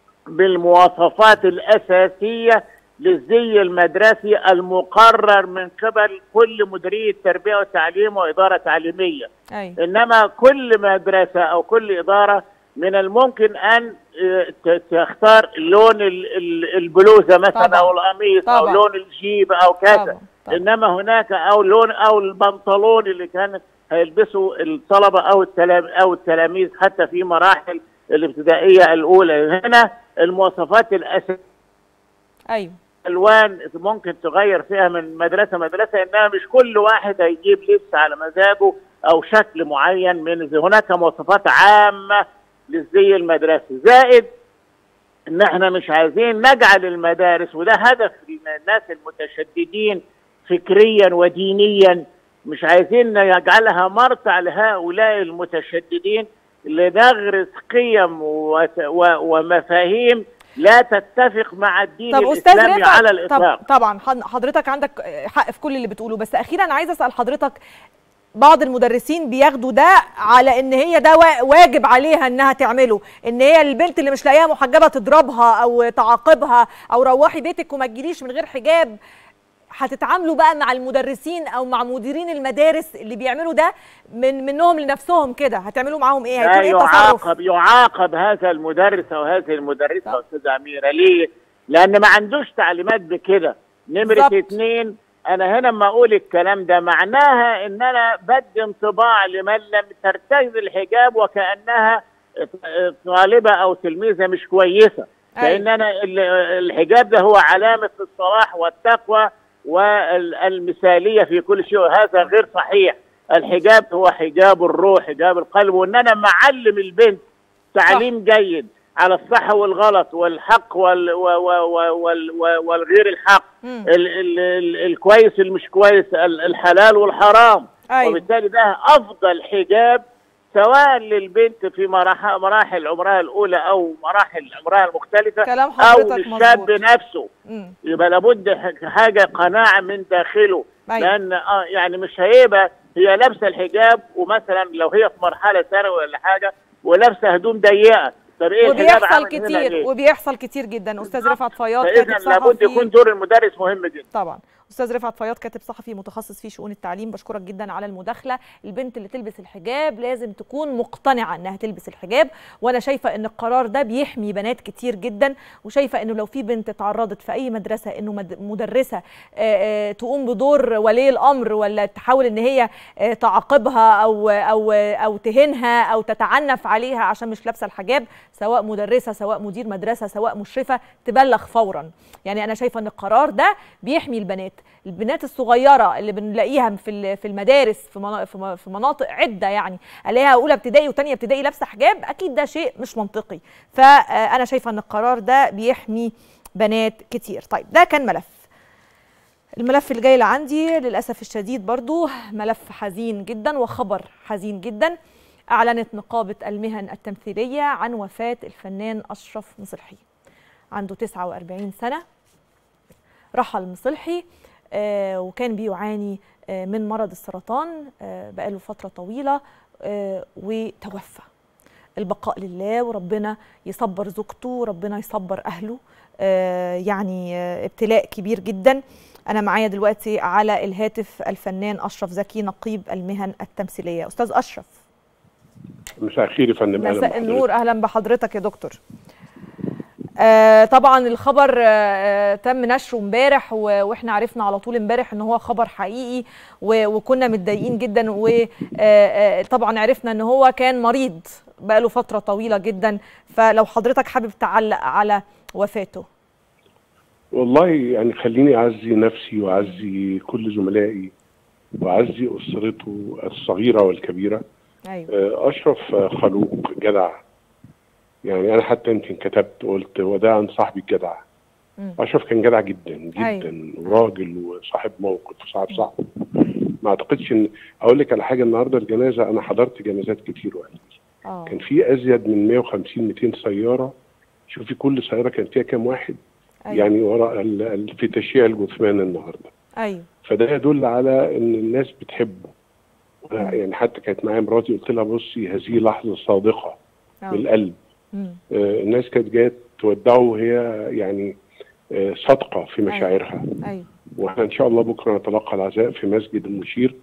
S7: بالمواصفات الاساسيه للزي المدرسي المقرر من قبل كل مديريه تربيه وتعليم واداره تعليميه
S1: ايوه
S7: انما كل مدرسه او كل اداره من الممكن ان آه، ت- تختار لون ال- ال- البلوزه مثلا
S1: طبعا.
S7: او القميص او
S1: طبعا.
S7: لون الجيب او كذا
S1: طبعا. طبعا.
S7: انما هناك او لون او البنطلون اللي كان هيلبسه الطلبه او التلام او التلاميذ حتى في مراحل الابتدائيه الاولى هنا المواصفات الاساسيه
S1: ايوه
S7: الوان ممكن تغير فيها من مدرسه مدرسه انها مش كل واحد هيجيب لبس على مزاجه او شكل معين من زي هناك مواصفات عامه للزي المدرسي زائد ان احنا مش عايزين نجعل المدارس وده هدف الناس المتشددين فكريا ودينيا مش عايزين نجعلها مرتع لهؤلاء المتشددين لنغرس قيم وت- و- ومفاهيم لا تتفق مع الدين
S1: طب استاذ
S7: الاسلامي
S1: رفعت
S7: على الاطلاق
S1: طب طبعا حض- حضرتك عندك حق في كل اللي بتقوله بس اخيرا عايزه اسال حضرتك بعض المدرسين بياخدوا ده على ان هي ده وا- واجب عليها انها تعمله ان هي البنت اللي مش لاقيها محجبه تضربها او تعاقبها او روحي بيتك وما تجيليش من غير حجاب هتتعاملوا بقى مع المدرسين او مع مديرين المدارس اللي بيعملوا ده من منهم لنفسهم كده هتعملوا معاهم ايه
S7: لا
S1: هيكون ايه التصرف
S7: يعاقب يعاقب هذا المدرس او هذه المدرسه
S1: صح.
S7: استاذه اميره ليه؟ لان ما عندوش تعليمات بكده نمره
S1: بالظبط.
S7: اتنين انا هنا لما اقول الكلام ده معناها ان انا بدي انطباع لمن لم ترتدي الحجاب وكانها طالبه او تلميذه مش كويسه لان انا ال- الحجاب ده هو علامه الصلاح والتقوى والمثاليه في كل شيء وهذا غير صحيح الحجاب هو حجاب الروح حجاب القلب وان انا معلم البنت تعليم جيد على الصح والغلط والحق وال و و و وال و والغير الحق
S1: مم.
S7: ال ال ال الكويس المش كويس ال- الحلال والحرام
S1: أيوة.
S7: وبالتالي ده افضل حجاب سواء للبنت في مراحل مراحل عمرها الاولى او مراحل عمرها المختلفه
S1: كلام
S7: او
S1: حضرتك
S7: للشاب
S1: مظبوط.
S7: نفسه
S1: مم.
S7: يبقى لابد ح- حاجه قناعه من داخله
S1: أيوة.
S7: لان اه يعني مش هيبقى هي لابسه الحجاب ومثلا لو هي في مرحله ثانوي ولا حاجه ولابسه هدوم ضيقه طب ايه الحجاب
S1: وبيحصل
S7: عامل هنا
S1: كتير
S7: ليه؟
S1: وبيحصل كتير جدا استاذ رفعت فياض
S7: فاذا
S1: كاتب
S7: لابد
S1: صحفي
S7: يكون دور المدرس مهم جدا
S1: طبعا استاذ رفعت فياض كاتب صحفي متخصص في شؤون التعليم بشكرك جدا على المداخله البنت اللي تلبس الحجاب لازم تكون مقتنعه انها تلبس الحجاب وانا شايفه ان القرار ده بيحمي بنات كتير جدا وشايفه انه لو في بنت اتعرضت في اي مدرسه انه مد- مدرسه آه، آه، تقوم بدور ولي الامر ولا تحاول ان هي آه، تعاقبها او او او تهينها او تتعنف عليها عشان مش لابسه الحجاب سواء مدرسه سواء مدير مدرسه سواء مشرفه تبلغ فورا يعني انا شايفه ان القرار ده بيحمي البنات البنات الصغيره اللي بنلاقيها في ال- في المدارس في منا- في م- في مناطق عده يعني الاقيها اولى ابتدائي وثانيه ابتدائي لابسه حجاب اكيد ده شيء مش منطقي فانا شايفه ان القرار ده بيحمي بنات كتير طيب ده كان ملف الملف اللي جاي لعندي للاسف الشديد برضو ملف حزين جدا وخبر حزين جدا اعلنت نقابه المهن التمثيليه عن وفاه الفنان اشرف مصلحي عنده 49 سنه رحل مصلحي آه، وكان بيعاني آه، من مرض السرطان آه، بقاله فتره طويله آه، وتوفى البقاء لله وربنا يصبر زوجته وربنا يصبر اهله آه، يعني آه، ابتلاء كبير جدا انا معايا دلوقتي على الهاتف الفنان اشرف زكي نقيب المهن التمثيليه استاذ اشرف
S8: مساء الخير يا فندم أهلاً
S1: مساء
S8: بحضرتك.
S1: النور اهلا بحضرتك يا دكتور آه طبعا الخبر آه آه، تم نشره امبارح و- واحنا عرفنا على طول امبارح ان هو خبر حقيقي و- وكنا متضايقين جدا وطبعا عرفنا ان هو كان مريض بقاله فتره طويله جدا فلو حضرتك حابب تعلق على وفاته
S8: والله يعني خليني اعزي نفسي واعزي كل زملائي واعزي اسرته الصغيره والكبيره
S1: ايوه
S8: آه، اشرف آه، خلوق جدع يعني انا حتى يمكن كتبت قلت وداعا صاحبي الجدع
S1: مم.
S8: اشرف كان جدع جدا جدا
S1: أيوة.
S8: وراجل وصاحب موقف وصاحب صاحب ما اعتقدش ان اقول لك على حاجه النهارده الجنازه انا حضرت جنازات كتير وقت
S1: اه
S8: كان في ازيد من 150 200 سياره شوفي كل سياره كان فيها كام واحد
S1: أيوة.
S8: يعني وراء ال- ال- في تشييع الجثمان النهارده
S1: ايوه
S8: فده يدل على ان الناس بتحبه وأنا يعني حتى كانت معايا مراتي قلت لها بصي هذه لحظه صادقه
S1: آه.
S8: بالقلب
S1: مم.
S8: آه، الناس كانت جايه تودعه وهي يعني آه، صادقه في مشاعرها
S1: ايوه
S8: واحنا ان شاء الله بكره نتلقى العزاء في مسجد المشير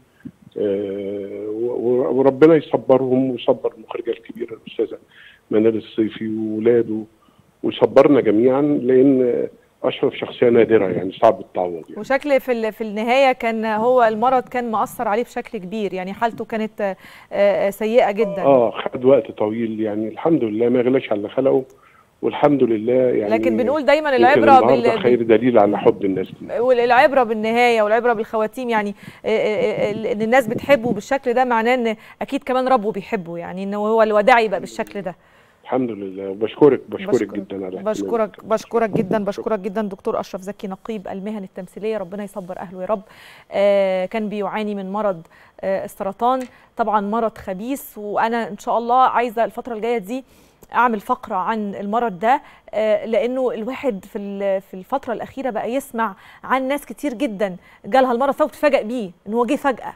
S8: آه، و- و- وربنا يصبرهم ويصبر المخرجه الكبيره الاستاذه منال الصيفي واولاده ويصبرنا جميعا لان اشرف شخصيه نادره يعني صعب التعوض يعني.
S1: وشكل في ال- في النهايه كان هو المرض كان مأثر عليه بشكل كبير يعني حالته كانت آه، آه، سيئه جدا
S8: اه خد وقت طويل يعني الحمد لله ما غلاش على اللي خلقه والحمد لله يعني
S1: لكن بنقول دايما
S8: يمكن
S1: العبره
S8: النهارده
S1: بال...
S8: خير دليل على حب الناس دي
S1: والعبره بالنهايه والعبره بالخواتيم يعني آه، آه، آه، ان الناس بتحبه بالشكل ده معناه ان اكيد كمان ربه بيحبه يعني ان هو الوداع يبقى بالشكل ده
S8: الحمد لله بشكرك بشكرك
S1: بشكرك-
S8: جدا على اهتمامك.
S1: بشكرك بشكرك جدا بشكرك جدا دكتور اشرف زكي نقيب المهن التمثيليه ربنا يصبر اهله يا رب آه كان بيعاني من مرض آه السرطان طبعا مرض خبيث وانا ان شاء الله عايزه الفتره الجايه دي اعمل فقره عن المرض ده آه لانه الواحد في ال- في الفتره الاخيره بقى يسمع عن ناس كتير جدا جالها المرض فبتفاجئ بيه ان هو جه فجاه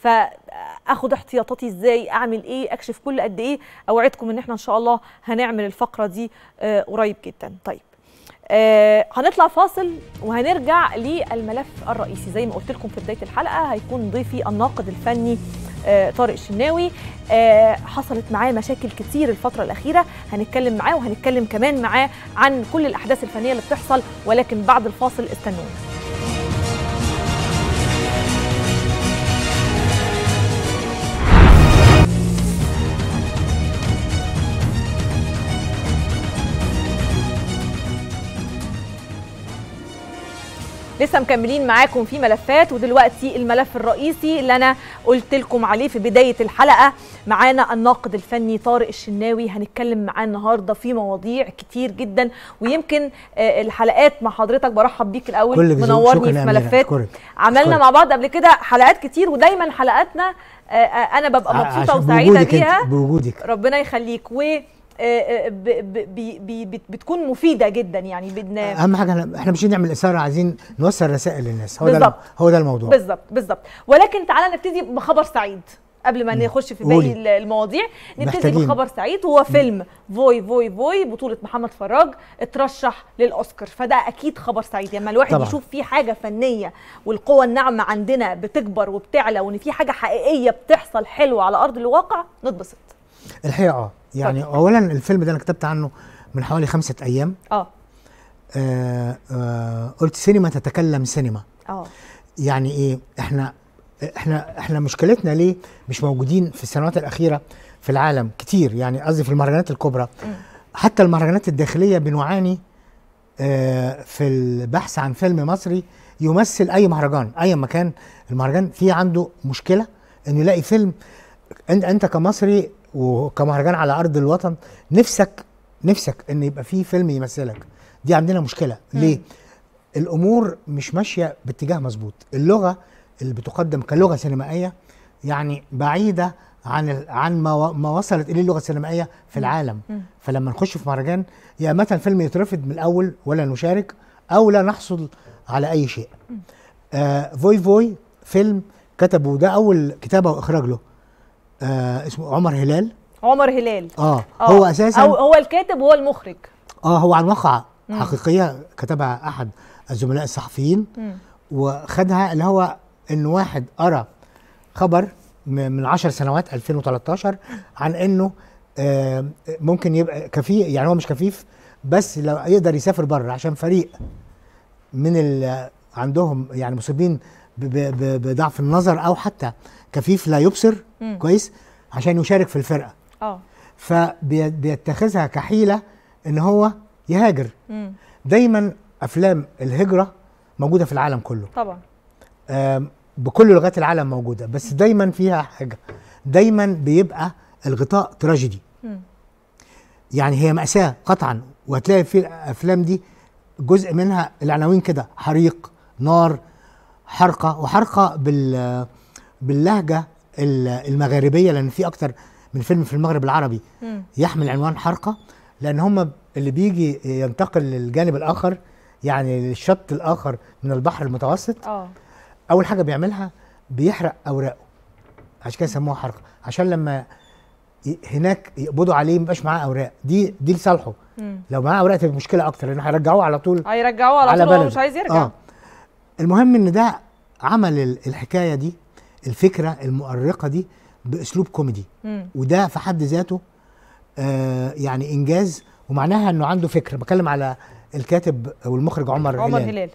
S1: فاخد احتياطاتي ازاي اعمل ايه اكشف كل قد ايه اوعدكم ان احنا ان شاء الله هنعمل الفقره دي آه، قريب جدا طيب آه هنطلع فاصل وهنرجع للملف الرئيسي زي ما قلت لكم في بدايه الحلقه هيكون ضيفي الناقد الفني آه طارق الشناوي آه حصلت معاه مشاكل كتير الفتره الاخيره هنتكلم معاه وهنتكلم كمان معاه عن كل الاحداث الفنيه اللي بتحصل ولكن بعد الفاصل استنونا لسه مكملين معاكم في ملفات ودلوقتي الملف الرئيسي اللي انا قلت لكم عليه في بدايه الحلقه معانا الناقد الفني طارق الشناوي هنتكلم معاه النهارده في مواضيع كتير جدا ويمكن آه، الحلقات مع حضرتك برحب بيك الاول
S9: كل جزء.
S1: منورني
S9: شكراً
S1: في
S9: يا أميرة.
S1: ملفات
S9: أشكرك.
S1: عملنا
S9: أشكرك.
S1: مع بعض قبل كده حلقات كتير ودايما حلقاتنا آه، آه، انا ببقى
S9: ع-
S1: مبسوطه
S9: عشان
S1: وسعيده
S9: بوجودك أنت-
S1: بيها
S9: بوجودك
S1: ربنا يخليك و آه، آه، ب- ب- بي- بي- بت- بتكون مفيده جدا يعني بدنا
S9: اهم حاجه احنا- احنا مش نعمل اثاره عايزين نوصل رسائل للناس هو ده
S1: بالظبط.
S9: هو ده الموضوع
S1: بالظبط بالظبط ولكن تعالى نبتدي بخبر سعيد قبل ما نخش في باقي
S9: قولي.
S1: ال- المواضيع نبتدي
S9: محتاجين.
S1: بخبر سعيد هو فيلم فوي فوي فوي بطولة محمد فراج اترشح للأوسكار فده أكيد خبر سعيد لما الواحد
S9: طبعاً.
S1: يشوف في حاجة فنية والقوة الناعمة عندنا بتكبر وبتعلى وإن في حاجة حقيقية بتحصل حلوة على أرض الواقع نتبسط
S9: الحقيقه اه يعني اولا الفيلم ده انا كتبت عنه من حوالي خمسة ايام
S1: اه
S9: آه آه قلت سينما تتكلم سينما
S1: اه
S9: يعني ايه احنا احنا احنا مشكلتنا ليه مش موجودين في السنوات الاخيره في العالم كتير يعني قصدي في المهرجانات الكبرى حتى المهرجانات الداخليه بنعاني آه، في البحث عن فيلم مصري يمثل اي مهرجان اي مكان المهرجان فيه عنده مشكله انه يلاقي فيلم انت انت كمصري وكمهرجان على ارض الوطن نفسك نفسك ان يبقى فيه فيلم يمثلك دي عندنا مشكله ليه الامور مش ماشيه باتجاه مظبوط اللغه اللي بتقدم كلغه سينمائيه يعني بعيده عن ال- عن ما و- ما وصلت اليه اللغه السينمائيه في العالم فلما نخش في مهرجان يا مثلا فيلم يترفض من الاول ولا نشارك او لا نحصل على اي شيء آه فوي فوي فيلم كتبه ده اول كتابه واخراج له آه اسمه عمر هلال
S1: عمر هلال
S9: اه,
S1: آه.
S9: هو اساسا
S1: أو هو الكاتب وهو المخرج
S9: اه هو عن واقعة حقيقية كتبها أحد الزملاء الصحفيين وخدها اللي هو إن واحد قرأ خبر م- من 10 سنوات 2013 عن إنه آه، ممكن يبقى كفيف يعني هو مش كفيف بس لو يقدر يسافر بره عشان فريق من ال عندهم يعني مصابين ب- ب- ب- بضعف النظر او حتى كفيف لا يبصر كويس عشان يشارك في الفرقه
S1: اه
S9: فبيتخذها كحيله ان هو يهاجر
S1: مم.
S9: دايما افلام الهجره موجوده في العالم كله
S1: طبعا
S9: آم، بكل لغات العالم موجوده بس دايما فيها حاجه دايما بيبقى الغطاء تراجيدي
S1: مم.
S9: يعني هي مأساة قطعا وهتلاقي في الافلام دي جزء منها العناوين كده حريق نار حرقه وحرقه بال باللهجه ال- المغاربيه لان في اكتر من فيلم في المغرب العربي
S1: مم.
S9: يحمل عنوان حرقه لان هم اللي بيجي ينتقل للجانب الاخر يعني للشط الاخر من البحر المتوسط
S1: اه
S9: اول حاجه بيعملها بيحرق اوراقه عشان كده سموها حرقه عشان لما ي- هناك يقبضوا عليه ميبقاش معاه اوراق دي دي لصالحه
S1: مم.
S9: لو معاه اوراق تبقى مشكله اكتر لان هيرجعوه على طول
S1: هيرجعوه على,
S9: على
S1: طول هو
S9: بلده
S1: مش عايز يرجع
S9: اه المهم ان ده عمل ال- الحكايه دي الفكره المؤرقه دي باسلوب كوميدي
S1: مم.
S9: وده في حد ذاته آه يعني انجاز ومعناها انه عنده فكره بتكلم على الكاتب والمخرج عمر,
S1: عمر
S9: هلال.
S1: هلال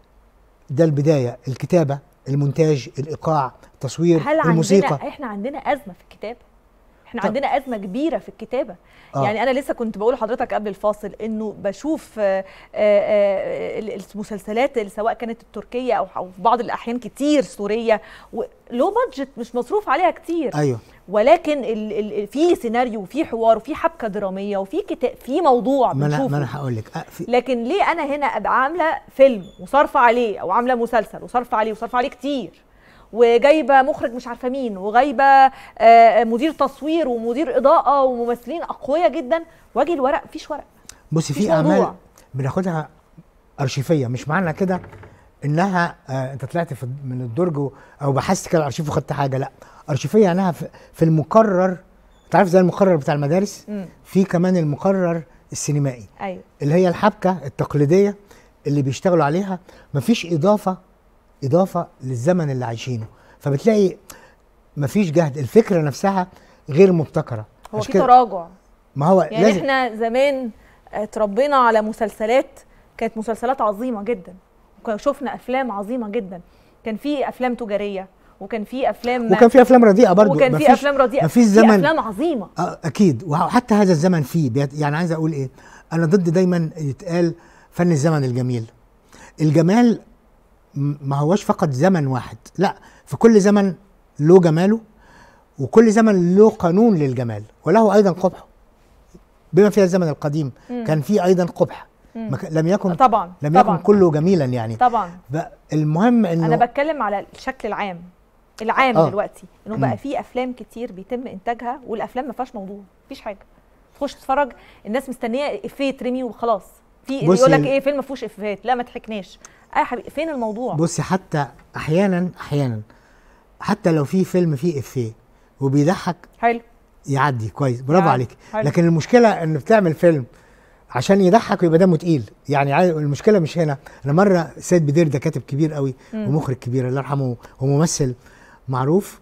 S9: ده البدايه الكتابه المونتاج الايقاع التصوير
S1: هل
S9: الموسيقى
S1: عندنا احنا عندنا ازمه في الكتابه احنا
S9: طب.
S1: عندنا ازمه كبيره في الكتابه
S9: آه.
S1: يعني انا لسه كنت بقول لحضرتك قبل الفاصل انه بشوف آه، آه، آه، المسلسلات اللي سواء كانت التركيه او أو في بعض الاحيان كتير سوريه لو بادجت مش مصروف عليها كتير
S9: ايوه
S1: ولكن ال ال في سيناريو وفي حوار وفي حبكه دراميه وفي كتاب في موضوع
S9: ما انا
S1: بنشوفه
S9: ما انا هقول لك آه في
S1: لكن ليه انا هنا ابقى عامله فيلم وصارفه عليه او عامله مسلسل وصارفه عليه وصارفه عليه كتير وجايبه مخرج مش عارفه مين وجايبه آه، مدير تصوير ومدير اضاءه وممثلين اقوياء جدا واجي الورق مفيش ورق
S9: بصي
S1: مفيش
S9: في اعمال
S1: موضوع.
S9: بناخدها ارشيفيه مش معنى كده انها آه انت طلعت في من الدرج و- او بحثت كده الارشيف وخدت حاجه لا ارشيفيه يعني في, في المقرر انت عارف زي المقرر بتاع المدارس
S1: مم.
S9: في كمان المقرر السينمائي
S1: ايوه
S9: اللي هي الحبكه التقليديه اللي بيشتغلوا عليها مفيش اضافه اضافه للزمن اللي عايشينه فبتلاقي مفيش جهد الفكره نفسها غير مبتكره
S1: هو
S9: عشان
S1: في
S9: كده-
S1: تراجع
S9: ما هو
S1: يعني
S9: لازم
S1: احنا زمان اتربينا على مسلسلات كانت مسلسلات عظيمه جدا وكان شفنا افلام عظيمه جدا كان في افلام تجاريه وكان في افلام
S9: وكان في افلام رديئه برضو
S1: وكان في
S9: مفيش-
S1: افلام رديئه
S9: مفيش
S1: في
S9: زمن
S1: افلام عظيمه
S9: آه، اكيد وحتى هذا الزمن فيه بيت- يعني عايز اقول ايه انا ضد دايما يتقال فن الزمن الجميل الجمال م- ما هوش فقط زمن واحد لا في كل زمن له جماله وكل زمن له قانون للجمال وله ايضا قبحه بما فيها الزمن القديم
S1: مم.
S9: كان فيه ايضا قبح
S1: مم.
S9: ما ك- لم يكن
S1: طبعا
S9: لم
S1: طبعا
S9: يكن كله جميلا يعني
S1: طبعا
S9: ب- المهم انه
S1: انا بتكلم على الشكل العام العام
S9: آه.
S1: دلوقتي انه
S9: مم.
S1: بقى في افلام كتير بيتم انتاجها والافلام ما فيهاش موضوع مفيش حاجه تخش تتفرج الناس مستنيه افيه يترمي وخلاص في اللي
S9: بصي
S1: يقول لك
S9: ال-
S1: ايه فيلم ما فيهوش افيهات لا ما تحكناش آه يا حبيبي فين الموضوع
S9: بصي حتى احيانا احيانا حتى لو في فيلم فيه افيه وبيضحك
S1: حلو
S9: يعدي كويس برافو
S1: يعدي.
S9: عليك
S1: حلو.
S9: لكن المشكله ان بتعمل فيلم عشان يضحك ويبقى دمه تقيل يعني عايز- المشكله مش هنا انا مره سيد بدير ده كاتب كبير قوي
S1: مم.
S9: ومخرج كبير الله يرحمه وممثل معروف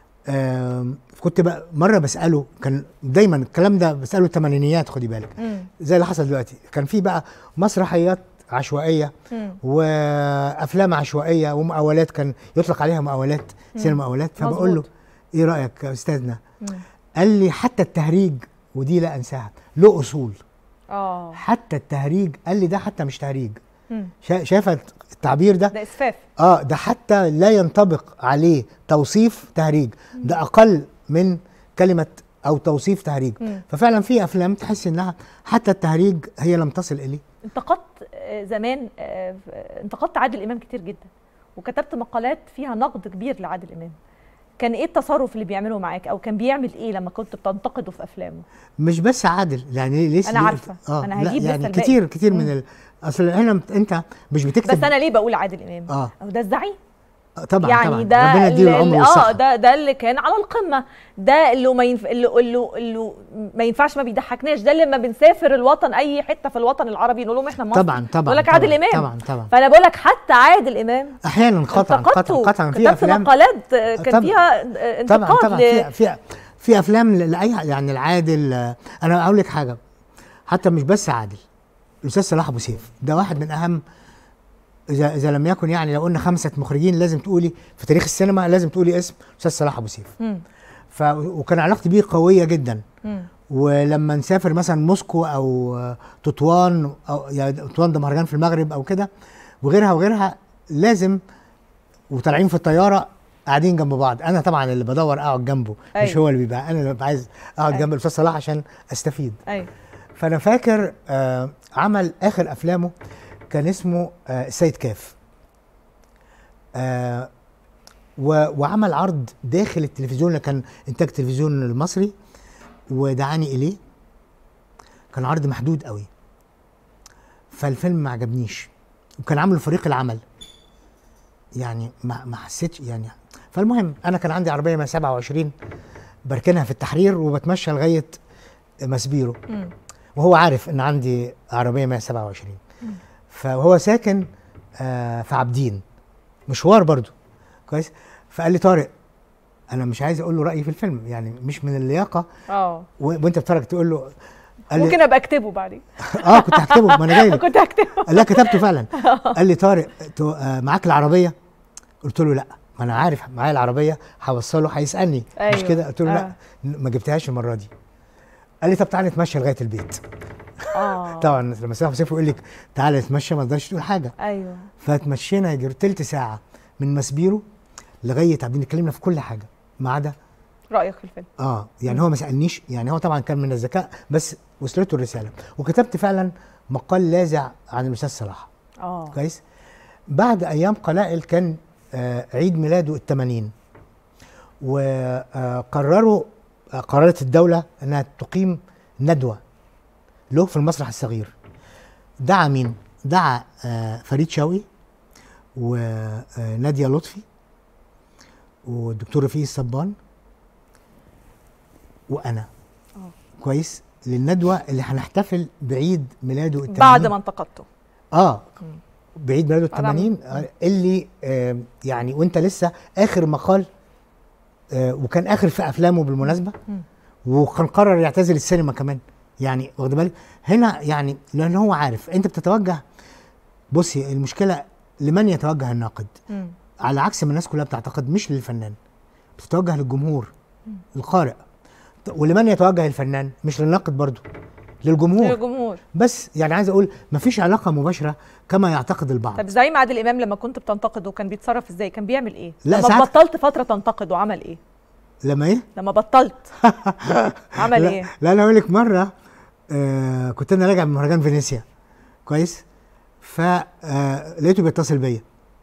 S9: آم، كنت بقى مره بساله كان دايما الكلام ده بساله الثمانينيات خدي بالك
S1: مم.
S9: زي اللي حصل دلوقتي كان في بقى مسرحيات عشوائيه
S1: مم.
S9: وافلام عشوائيه ومقاولات كان يطلق عليها مقاولات سينما مقاولات فبقول له
S1: مظبوط.
S9: ايه رايك يا استاذنا
S1: مم.
S9: قال لي حتى التهريج ودي لا انساها له اصول
S1: اه
S9: حتى التهريج قال لي ده حتى مش تهريج
S1: مم.
S9: شا- شايفه التعبير ده
S1: ده اسفاف
S9: اه ده حتى لا ينطبق عليه توصيف تهريج ده اقل من كلمه او توصيف تهريج
S1: مم.
S9: ففعلا في افلام تحس انها حتى التهريج هي لم تصل اليه
S1: انتقدت آه، زمان آه، آه، انتقدت عادل امام كتير جدا وكتبت مقالات فيها نقد كبير لعادل امام كان ايه التصرف اللي بيعمله معاك او كان بيعمل ايه لما كنت بتنتقده في افلامه
S9: مش بس عادل يعني ليه
S1: أنا
S9: ليه-
S1: عارفة.
S9: اه
S1: أنا
S9: لا
S1: هجيب لسه
S9: يعني
S1: الباقي.
S9: كتير كتير
S1: مم.
S9: من ال... اصل هنا بت- انت مش بتكتب
S1: بس انا ليه بقول عادل امام
S9: اه
S1: أو ده الزعيم
S9: طبعا
S1: يعني
S9: طبعا
S1: ده
S9: ربنا يديله
S1: اللي-
S9: العمر
S1: اه
S9: والصحه
S1: ده ده اللي كان على القمه ده اللي ما ينف... اللي, اللي, اللي ما ينفعش ما بيضحكناش ده اللي لما بنسافر الوطن اي حته في الوطن العربي نقول لهم احنا مصر
S9: طبعا طبعا
S1: يقول لك عادل
S9: طبعاً،
S1: امام
S9: طبعا طبعا
S1: فانا بقول لك حتى عادل امام
S9: احيانا قطعا قطعا
S1: انتقدته
S9: قطعا في
S1: كتبت
S9: افلام
S1: مقالات آه، كان
S9: طبعاً.
S1: فيها آه،
S9: طبعا
S1: انتقاد
S9: طبعا
S1: ل-
S9: في في في افلام ل- لاي يعني العادل آه، انا اقول لك حاجه حتى مش بس عادل الاستاذ صلاح ابو سيف ده واحد من اهم اذا اذا لم يكن يعني لو قلنا خمسه مخرجين لازم تقولي في تاريخ السينما لازم تقولي اسم الاستاذ صلاح ابو سيف
S1: مم.
S9: ف وكان علاقتي بيه قويه جدا
S1: مم.
S9: ولما نسافر مثلا موسكو او آه، تطوان او يعني تطوان ده مهرجان في المغرب او كده وغيرها وغيرها لازم وطالعين في الطياره قاعدين جنب بعض انا طبعا اللي بدور اقعد جنبه أيوة. مش
S1: أيوة.
S9: هو اللي بيبقى انا اللي ببقى عايز اقعد
S1: أيوة.
S9: جنب الاستاذ صلاح عشان استفيد
S1: ايوه
S9: فانا فاكر آه عمل اخر افلامه كان اسمه آه السيد كاف آه و- وعمل عرض داخل التلفزيون اللي كان انتاج التلفزيون المصري ودعاني اليه كان عرض محدود قوي فالفيلم ما عجبنيش وكان عامله فريق العمل يعني ما ما حسيتش يعني فالمهم انا كان عندي عربيه 127 بركنها في التحرير وبتمشى لغايه مسبيرو
S1: مم.
S9: وهو عارف ان عندي عربيه 127 فهو ساكن آه في عابدين مشوار برضو كويس فقال لي طارق انا مش عايز اقول له رايي في الفيلم يعني مش من اللياقه
S1: اه
S9: و- وانت بتتفرج تقول له قال
S1: ممكن
S9: لي
S1: ابقى اكتبه بعدين
S9: اه كنت هكتبه ما انا جاي لك
S1: كنت هكتبه
S9: لا كتبته فعلا قال لي طارق تو- آه، معاك العربيه قلت له لا ما انا عارف معايا العربيه هوصله هيسالني مش
S1: أيوة.
S9: كده قلت له لا
S1: آه.
S9: ما جبتهاش المره دي قال لي طب تعالى نتمشى لغايه البيت
S1: اه
S9: طبعا لما سيف سيف يقول لك تعالى نتمشى ما تقدرش تقول حاجه
S1: ايوه
S9: فتمشينا يجي تلت ساعه من مسبيرو لغايه عابدين اتكلمنا في كل حاجه ما عدا
S1: رايك في الفيلم
S9: اه يعني هو ما سالنيش يعني هو طبعا كان من الذكاء بس وصلته الرساله وكتبت فعلا مقال لاذع عن الاستاذ صلاح
S1: اه
S9: كويس بعد ايام قلائل كان آه عيد ميلاده الثمانين وقرروا قررت الدوله انها تقيم ندوه له في المسرح الصغير دعا مين دعا آه فريد شوقي وناديه لطفي والدكتور رفيق الصبان وانا
S1: آه.
S9: كويس للندوه اللي هنحتفل بعيد ميلاده الثمانين
S1: بعد ما انتقدته
S9: اه بعيد ميلاده
S1: طبعاً.
S9: الثمانين آه، اللي آه يعني وانت لسه اخر مقال آه وكان اخر في افلامه بالمناسبه وكان قرر يعتزل السينما كمان يعني واخد بالك هنا يعني لان هو عارف انت بتتوجه بصي المشكله لمن يتوجه الناقد
S1: مم.
S9: على عكس ما الناس كلها بتعتقد مش للفنان بتتوجه للجمهور القارئ ط- ولمن يتوجه الفنان مش للناقد برضو للجمهور
S1: الجمهور
S9: بس يعني عايز اقول مفيش علاقه مباشره كما يعتقد البعض
S1: طب زعيم عادل امام لما كنت بتنتقده كان بيتصرف ازاي كان بيعمل ايه
S9: لا،
S1: لما
S9: ساعات-
S1: بطلت فتره تنتقده عمل ايه
S9: لما ايه
S1: لما بطلت عمل
S9: لا,
S1: ايه
S9: لا انا اقول لك مره آه كنت انا راجع من مهرجان فينيسيا كويس فلقيته بيتصل بيا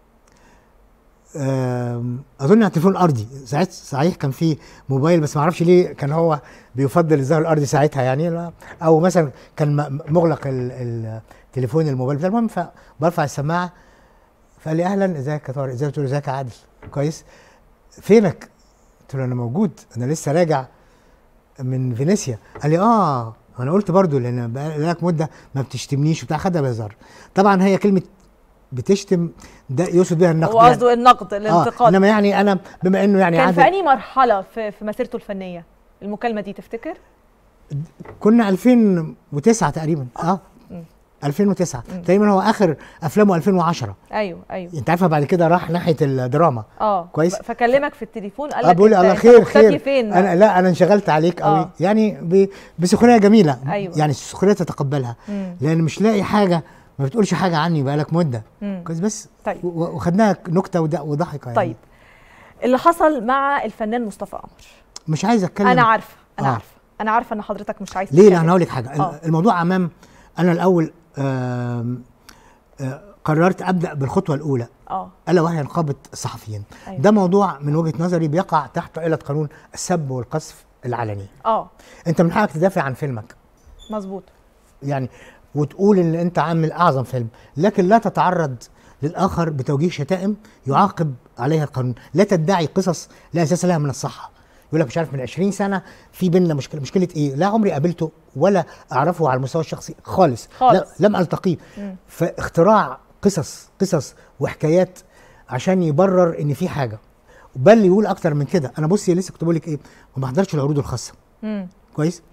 S9: آم، اظن على التليفون الارضي ساعت صحيح كان في موبايل بس ما اعرفش ليه كان هو بيفضل الظهر الارضي ساعتها يعني لا- او مثلا كان م- مغلق ال- التليفون الموبايل بتاعي المهم فبرفع السماعه فقال لي اهلا ازيك يا طارق ازيك قلت له ازيك يا عادل كويس فينك قلت له انا موجود انا لسه راجع من فينيسيا قال لي اه انا قلت برضو لان بقالك مده ما بتشتمنيش وبتاع خدها بهزار طبعا هي كلمه بتشتم ده يقصد بيها النقد
S1: هو قصده النقد
S9: يعني.
S1: الانتقاد
S9: انما يعني انا بما انه يعني
S1: كان في
S9: عادل
S1: انهي مرحله في, في مسيرته الفنيه المكالمه دي تفتكر
S9: كنا 2009 تقريبا اه 2009 تقريبا هو اخر افلامه 2010
S1: ايوه ايوه
S9: انت عارفه بعد كده راح ناحيه الدراما
S1: اه
S9: كويس.
S1: ف- فكلمك في التليفون قال
S9: اه
S1: لك
S9: بقول لي
S1: أنت-
S9: الله
S1: أنت
S9: خير
S1: مختفي
S9: خير
S1: فين
S9: انا لا انا انشغلت عليك قوي
S1: آه.
S9: يعني ب- بسخريه جميله
S1: أيوة.
S9: يعني السخريه تتقبلها
S1: مم.
S9: لان مش لاقي حاجه ما بتقولش حاجه عني بقالك مده
S1: مم.
S9: كويس بس
S1: طيب.
S9: و- و- وخدناها نكته وض- وضحكه يعني
S1: طيب اللي حصل مع الفنان مصطفى قمر
S9: مش عايز اتكلم
S1: انا عارفه انا
S9: آه.
S1: عارفه انا عارفه ان حضرتك مش عايز
S9: ليه
S1: تتكلم.
S9: لا انا هقول لك حاجه
S1: آه.
S9: الموضوع امام انا الاول آم، آه، قررت ابدا بالخطوه الاولى
S1: اه
S9: الا وهي نقابه الصحفيين
S1: أيوة.
S9: ده موضوع من وجهه نظري بيقع تحت عائله قانون السب والقذف العلني
S1: اه
S9: انت من حقك تدافع عن فيلمك
S1: مظبوط
S9: يعني وتقول ان انت عامل اعظم فيلم لكن لا تتعرض للاخر بتوجيه شتائم يعاقب عليها القانون لا تدعي قصص لا اساس لها من الصحه يقول لك مش عارف من 20 سنه في بيننا مشكله مشكله ايه لا عمري قابلته ولا اعرفه على المستوى الشخصي خالص,
S1: خالص.
S9: لا لم التقيه فاختراع قصص قصص وحكايات عشان يبرر ان في حاجه بل يقول اكتر من كده انا بصي لسه كنت بقول لك ايه ما بحضرش العروض الخاصه
S1: مم.
S9: كويس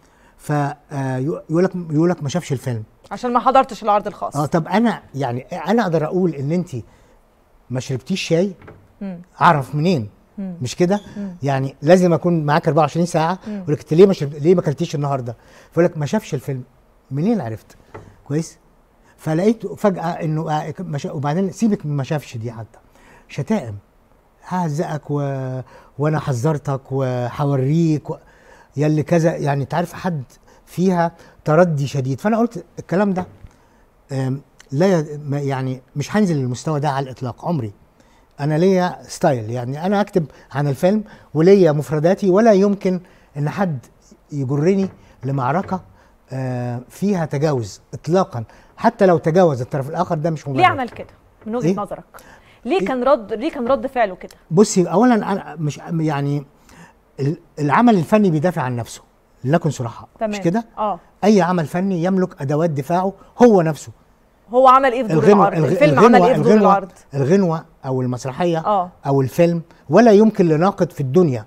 S9: فيقول لك يقول لك ما شافش الفيلم
S1: عشان ما حضرتش العرض الخاص
S9: اه طب انا يعني انا اقدر اقول ان انت ما شربتيش شاي
S1: مم.
S9: اعرف منين مش كده يعني لازم اكون معاك 24 ساعه اقول لك انت ليه ما شرب... ليه ما اكلتيش النهارده فيقول لك ما شافش الفيلم منين عرفت كويس فلقيت فجاه انه آه ما شا... وبعدين سيبك من ما شافش دي حتى شتائم ههزقك و... وانا حذرتك وهوريك و... يلي كذا يعني انت عارف حد فيها تردي شديد فانا قلت الكلام ده آم، لا ي- ما- يعني مش هنزل للمستوى ده على الاطلاق عمري انا ليا ستايل يعني انا اكتب عن الفيلم وليا مفرداتي ولا يمكن ان حد يجرني لمعركه آه، فيها تجاوز اطلاقا حتى لو تجاوز الطرف الاخر ده مش مبرر
S1: ليه عمل كده من وجهه
S9: إيه؟
S1: نظرك ليه
S9: إيه؟
S1: كان رد ليه كان رد فعله كده
S9: بصي اولا انا مش يعني ال- العمل الفني بيدافع عن نفسه لنكن صراحه
S1: تمام
S9: مش كده
S1: اه
S9: اي عمل فني يملك ادوات دفاعه هو نفسه
S1: هو عمل ايه في دور العرض
S9: الغ-
S1: الفيلم عمل ايه في دور
S9: الغنوة,
S1: العرض
S9: الغنوة او المسرحيه
S1: اه
S9: او الفيلم ولا يمكن لناقد في الدنيا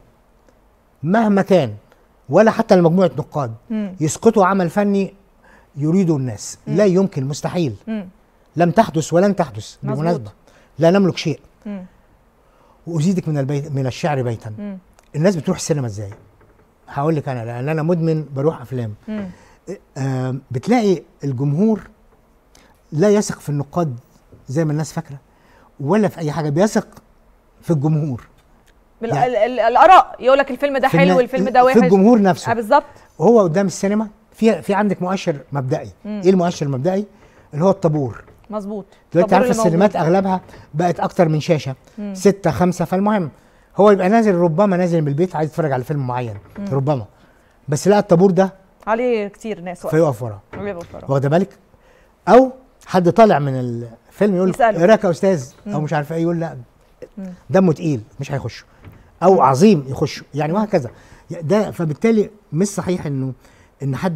S9: مهما كان ولا حتى لمجموعه نقاد
S1: مم.
S9: يسقطوا عمل فني يريده الناس لا يمكن مستحيل
S1: مم.
S9: لم تحدث ولن تحدث
S1: مظبوط.
S9: بالمناسبه لا نملك شيء
S1: مم.
S9: وازيدك من البيت من الشعر بيتا
S1: مم.
S9: الناس بتروح السينما ازاي هقول لك انا لان انا مدمن بروح افلام
S1: مم.
S9: آه بتلاقي الجمهور لا يثق في النقاد زي ما الناس فاكره ولا في اي حاجه بيثق في الجمهور
S1: بال-
S9: يعني-
S1: ال- ال- الاراء يقول لك الفيلم ده
S9: في
S1: حلو
S9: النا-
S1: والفيلم ده وحش
S9: في الجمهور
S1: آه
S9: نفسه
S1: بالظبط
S9: وهو قدام السينما في في عندك مؤشر مبدئي ايه المؤشر المبدئي اللي هو الطابور
S1: مظبوط
S9: دلوقتي
S1: الطابور
S9: عارف
S1: اللي
S9: السينمات
S1: موجود.
S9: اغلبها بقت اكتر من شاشه ستة خمسة فالمهم هو يبقى نازل ربما نازل من البيت عايز يتفرج على فيلم معين ربما بس لقى الطابور ده
S1: عليه كتير ناس واقفة.
S9: فيقف وراه
S1: عليه بفرة.
S9: واخده بالك او حد طالع من الفيلم يقول
S1: يسأله.
S9: ايه رايك يا استاذ او مش عارف ايه يقول لا دمه تقيل مش هيخش او عظيم يخش يعني وهكذا ده فبالتالي مش صحيح انه ان حد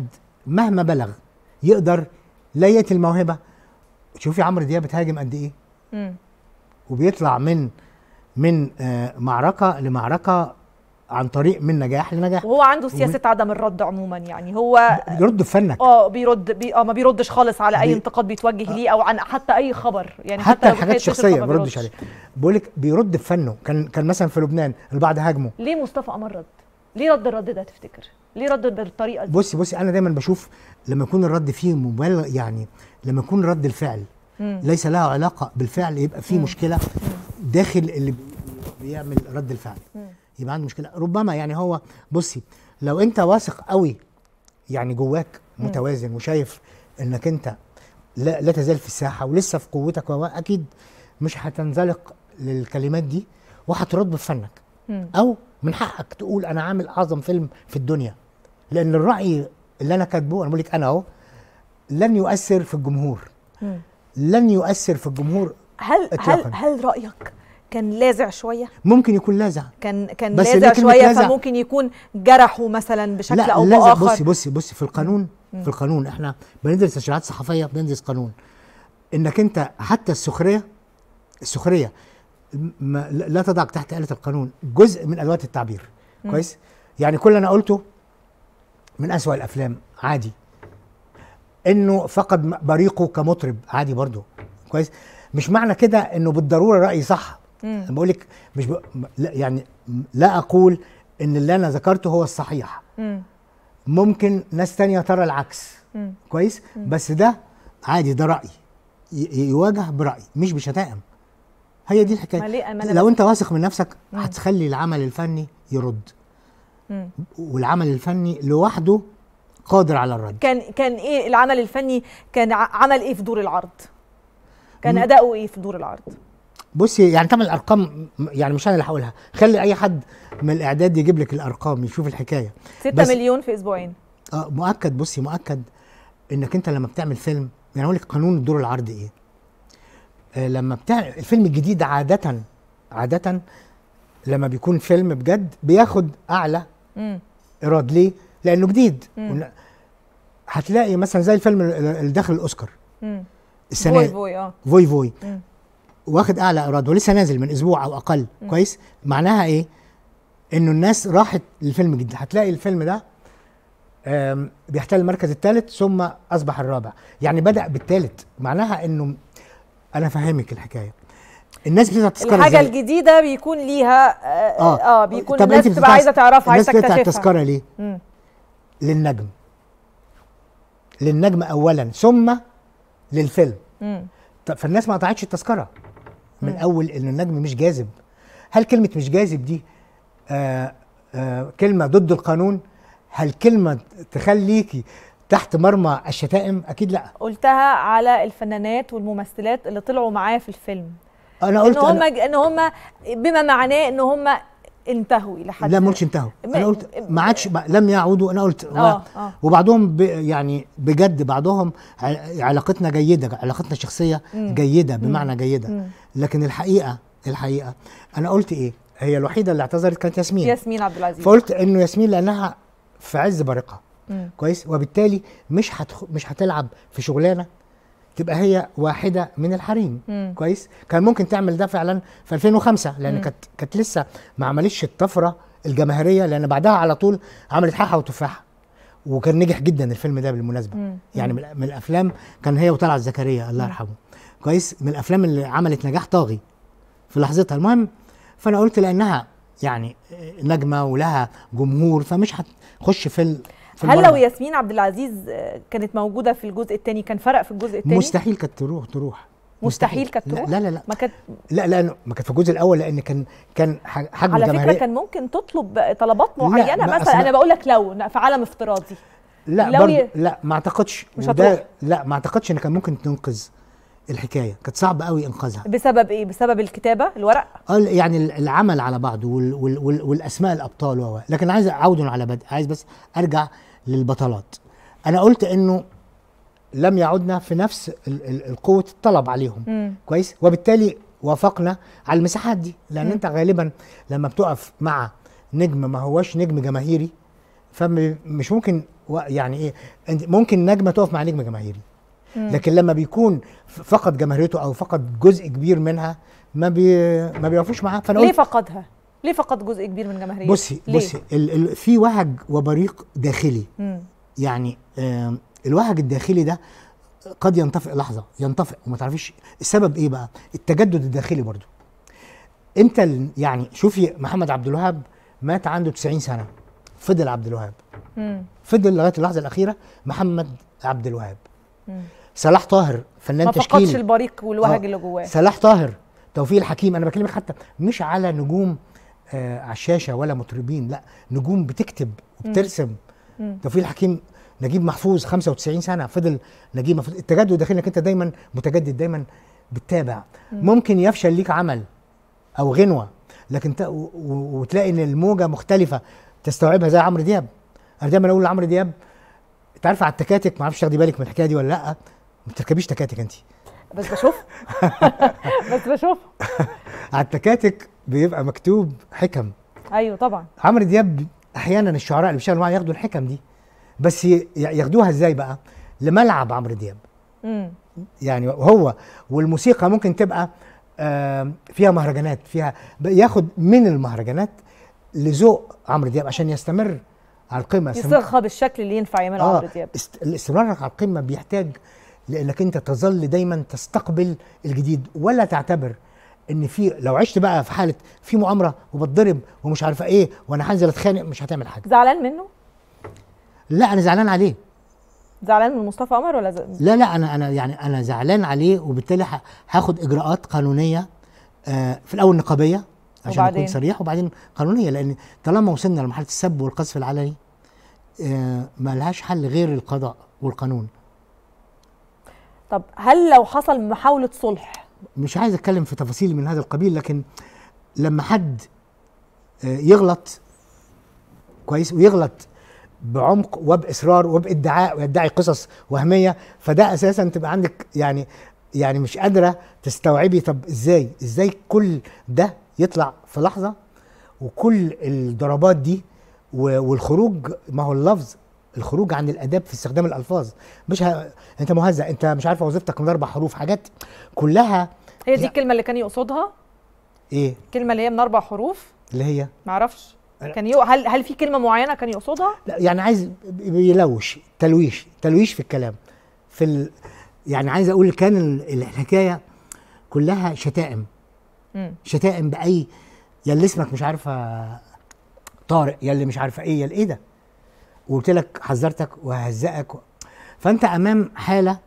S9: مهما بلغ يقدر لا ياتي الموهبه شوفي عمرو دياب بتهاجم قد ايه
S1: مم.
S9: وبيطلع من من آه، معركه لمعركه عن طريق من نجاح لنجاح
S1: وهو عنده سياسه عدم الرد عموما يعني هو
S9: يرد في فنك
S1: اه بيرد بي اه ما بيردش خالص على اي
S9: بي-
S1: انتقاد بيتوجه ليه او عن حتى اي خبر يعني
S9: حتى
S1: لو
S9: الحاجات
S1: حكاية
S9: الشخصيه
S1: نشر
S9: ما
S1: خبر
S9: بيردش عليها بقول لك بيرد في فنه كان كان مثلا في لبنان البعض هاجمه
S1: ليه مصطفى قمر رد؟ ليه رد الرد ده تفتكر؟ ليه رد بالطريقه دي؟
S9: بصي بصي انا دايما بشوف لما يكون الرد فيه مبالغ يعني لما يكون رد الفعل
S1: مم.
S9: ليس له علاقه بالفعل يبقى في
S1: مم.
S9: مشكله داخل اللي بي- بيعمل رد الفعل
S1: مم.
S9: يبقى عنده مشكله ربما يعني هو بصي لو انت واثق قوي يعني جواك
S1: مم.
S9: متوازن وشايف انك انت لا, لا تزال في الساحه ولسه في قوتك وهو اكيد مش هتنزلق للكلمات دي وهترد بفنك
S1: مم.
S9: او من حقك تقول انا عامل اعظم فيلم في الدنيا لان الراي اللي انا كاتبه انا بقول لك انا اهو لن يؤثر في الجمهور
S1: مم.
S9: لن يؤثر في الجمهور
S1: هل هل
S9: إطلاقاً.
S1: هل رايك كان لاذع شويه؟
S9: ممكن يكون لاذع
S1: كان كان
S9: بس
S1: لاذع
S9: ليه كلمة
S1: شويه
S9: لاذع؟
S1: فممكن يكون جرحه مثلا بشكل
S9: لا
S1: او
S9: لازم
S1: باخر
S9: بصي بصي بصي في القانون
S1: مم.
S9: في القانون احنا بندرس تشريعات صحفيه بندرس قانون انك انت حتى السخريه السخريه ما لا تضع تحت آلة القانون جزء من ادوات التعبير
S1: مم.
S9: كويس يعني كل اللي انا قلته من اسوأ الافلام عادي انه فقد م- بريقه كمطرب عادي برضه كويس مش معنى كده انه بالضروره رايي صح
S1: مم.
S9: انا بقول لك مش ب... لا يعني لا اقول ان اللي انا ذكرته هو الصحيح
S1: مم.
S9: ممكن ناس تانية ترى العكس
S1: مم.
S9: كويس
S1: مم.
S9: بس ده عادي ده رأي ي- يواجه برأي مش بشتائم هي دي
S1: ما
S9: الحكاية
S1: ليه أنا
S9: لو
S1: بس-
S9: انت واثق من نفسك
S1: مم.
S9: هتخلي العمل الفني يرد
S1: مم.
S9: والعمل الفني لوحده قادر على الرد
S1: كان كان ايه العمل الفني كان ع- عمل ايه في دور العرض؟ كان
S9: مم.
S1: اداؤه ايه في دور العرض؟
S9: بصي يعني طبعا الارقام م- يعني مش انا اللي هقولها خلي اي حد من الاعداد يجيب لك الارقام يشوف الحكايه
S1: 6
S9: بس-
S1: مليون في اسبوعين
S9: اه مؤكد بصي مؤكد انك انت لما بتعمل فيلم يعني اقول لك قانون الدور العرض ايه آه لما بتعمل الفيلم الجديد عاده عاده لما بيكون فيلم بجد بياخد اعلى
S1: مم.
S9: ايراد ليه لانه جديد
S1: مم.
S9: ون- هتلاقي مثلا زي الفيلم ال- اللي داخل الاوسكار
S1: مم.
S9: السنه
S1: فوي
S9: دي.
S1: فوي اه
S9: فوي فوي
S1: مم.
S9: واخد اعلى ايراد ولسه نازل من اسبوع او اقل
S1: مم.
S9: كويس معناها ايه انه الناس راحت للفيلم الجديد هتلاقي الفيلم ده آم، بيحتل المركز الثالث ثم اصبح الرابع يعني بدا بالثالث معناها انه انا فاهمك الحكايه الناس بتدفع تذكره
S1: الحاجه
S9: إزاي؟
S1: الجديده بيكون ليها اه, آه بيكون
S9: طب
S1: الناس
S9: أنت
S1: بتبقى
S9: بتدفع-
S1: عايزه تعرفها
S9: الناس
S1: عايزه
S9: بتدفع
S1: تكتشفها
S9: التذكره ليه
S1: مم.
S9: للنجم للنجم اولا ثم للفيلم
S1: مم.
S9: طب فالناس ما قطعتش التذكره من
S1: مم.
S9: اول ان النجم مش جاذب هل كلمه مش جاذب دي آه آه كلمه ضد القانون هل كلمه تخليكي تحت مرمى الشتائم اكيد لا
S1: قلتها على الفنانات والممثلات اللي طلعوا معاه في الفيلم
S9: انا قلت
S1: ان هم
S9: أنا
S1: ان هم بما معناه ان هم انتهوا الى حد
S9: لا ما قلتش انتهوا
S1: ما-
S9: انا قلت ما عادش ما- لم يعودوا انا قلت و-
S1: اه اه
S9: وبعضهم ب يعني بجد بعضهم ع- علاقتنا جيده علاقتنا الشخصيه
S1: مم.
S9: جيده بمعنى جيده
S1: مم.
S9: لكن الحقيقه الحقيقه انا قلت ايه هي الوحيده اللي اعتذرت كانت ياسمين
S1: ياسمين عبد العزيز
S9: فقلت انه ياسمين لانها في عز بريقها
S1: مم.
S9: كويس وبالتالي مش هتخ... مش هتلعب في شغلانه تبقى هي واحده من الحريم
S1: مم.
S9: كويس كان ممكن تعمل ده فعلا في 2005 لان
S1: مم.
S9: كانت كانت لسه ما عملتش الطفره الجماهيريه لان بعدها على طول عملت حاحه وتفاحه وكان نجح جدا الفيلم ده بالمناسبه
S1: مم.
S9: يعني من, من الافلام كان هي وطلعت زكريا الله يرحمه كويس من الافلام اللي عملت نجاح طاغي في لحظتها المهم فانا قلت لانها يعني نجمه ولها جمهور فمش هتخش في ال... في
S1: هل لو
S9: المرمى.
S1: ياسمين عبد العزيز آه، كانت موجوده في الجزء الثاني كان فرق في الجزء الثاني
S9: مستحيل كانت تروح تروح
S1: مستحيل كانت
S9: لا-
S1: تروح
S9: لا لا لا
S1: ما كانت
S9: لا لا ما كانت في الجزء الاول لان كان كان ح- حجم
S1: على فكره
S9: الجماهيريه
S1: كان ممكن تطلب طلبات
S9: لا،
S1: معينه
S9: ما
S1: مثلا
S9: أصل-
S1: انا بقول لك لو في عالم افتراضي
S9: لا
S1: لو
S9: برضو
S1: ي-
S9: لا ما اعتقدش
S1: مش
S9: وده
S1: هتروح.
S9: لا ما اعتقدش ان كان ممكن تنقذ الحكايه كانت صعب قوي انقاذها
S1: بسبب ايه بسبب الكتابه الورق
S9: اه يعني ال- العمل على بعضه وال وال وال والاسماء الابطال و لكن عايز اعود على بدء عايز بس ارجع للبطلات انا قلت انه لم يعدنا في نفس ال- ال- القوه الطلب عليهم
S1: مم.
S9: كويس وبالتالي وافقنا على المساحات دي لان
S1: مم.
S9: انت غالبا لما بتقف مع نجم ما هوش نجم جماهيري فمش ممكن و- يعني ايه انت ممكن نجمه تقف مع نجم جماهيري لكن لما بيكون ف- فقد جماهيريته او فقد جزء كبير منها ما بي ما بيوقفوش معاه فانا
S1: ليه
S9: قلت
S1: فقدها ليه فقد جزء كبير من جماهيريته
S9: بصي
S1: ليه؟
S9: بصي ال ال في وهج وبريق داخلي
S1: مم.
S9: يعني آم، الوهج الداخلي ده قد ينطفئ لحظه ينطفئ وما تعرفيش السبب ايه بقى التجدد الداخلي برضو امتى ال- يعني شوفي محمد عبد الوهاب مات عنده 90 سنه فضل عبد الوهاب
S1: مم.
S9: فضل لغايه اللحظه الاخيره محمد عبد الوهاب
S1: مم.
S9: صلاح طاهر فنان
S1: ما فقدش
S9: تشكيلي
S1: البريق والوهج
S9: آه.
S1: اللي جواه
S9: صلاح طاهر توفيق الحكيم انا بكلمك حتى مش على نجوم آه على الشاشه ولا مطربين لا نجوم بتكتب وبترسم
S1: مم.
S9: توفيق الحكيم نجيب محفوظ 95 سنه فضل نجيب محفوظ التجدد الداخلي انك انت دايما متجدد دايما بتتابع ممكن يفشل ليك عمل او غنوه لكن ت... و... و... وتلاقي ان الموجه مختلفه تستوعبها زي عمرو دياب انا دايما اقول لعمرو دياب انت عارفه على التكاتك ما اعرفش تاخدي بالك من الحكايه دي ولا لا ما بتركبيش تكاتك انت
S1: بس بشوف بس بشوف
S9: على التكاتك بيبقى مكتوب حكم
S1: ايوه طبعا
S9: عمرو دياب احيانا الشعراء اللي بيشتغلوا معاه ياخدوا الحكم دي بس ي- ياخدوها ازاي بقى لملعب عمرو دياب
S1: مم.
S9: يعني هو والموسيقى ممكن تبقى آم، فيها مهرجانات فيها ب- ياخد من المهرجانات لذوق عمرو دياب عشان يستمر على القمه يستمر-
S1: يصيغها بالشكل اللي ينفع يعمله
S9: اه
S1: عمرو دياب
S9: است... الاستمرار على القمه بيحتاج لانك انت تظل دايما تستقبل الجديد ولا تعتبر ان في لو عشت بقى في حاله في مؤامره وبتضرب ومش عارفه ايه وانا هنزل اتخانق مش هتعمل حاجه
S1: زعلان منه
S9: لا انا زعلان عليه
S1: زعلان من مصطفى قمر ولا ز...
S9: لا لا انا انا يعني انا زعلان عليه وبالتالي ه- هاخد اجراءات قانونيه آه في الاول نقابيه عشان
S1: وبعدين؟
S9: اكون صريح وبعدين قانونيه لان طالما وصلنا لمرحله السب والقذف العلني آه ما لهاش حل غير القضاء والقانون
S1: طب هل لو حصل محاولة صلح
S9: مش عايز اتكلم في تفاصيل من هذا القبيل لكن لما حد آه، يغلط كويس ويغلط بعمق وباصرار وبادعاء ويدعي قصص وهميه فده اساسا تبقى عندك يعني يعني مش قادره تستوعبي طب ازاي ازاي كل ده يطلع في لحظه وكل الضربات دي و- والخروج ما هو اللفظ الخروج عن الاداب في استخدام الالفاظ مش ه... انت مهزأ انت مش عارفه وظيفتك من اربع حروف حاجات كلها
S1: هي دي
S9: لا.
S1: الكلمة اللي كان يقصدها
S9: ايه
S1: الكلمة اللي هي من أربع حروف
S9: اللي هي
S1: معرفش كان يو... هل هل في كلمة معينة كان يقصدها؟
S9: لا يعني عايز يلوش تلويش تلويش في الكلام في ال... يعني عايز اقول كان ال- الحكايه كلها شتائم
S1: مم.
S9: شتائم باي يا اللي اسمك مش عارفه طارق يا اللي مش عارفه ايه يا اللي ايه ده وقلت لك حذرتك وهزقك و... فانت امام حاله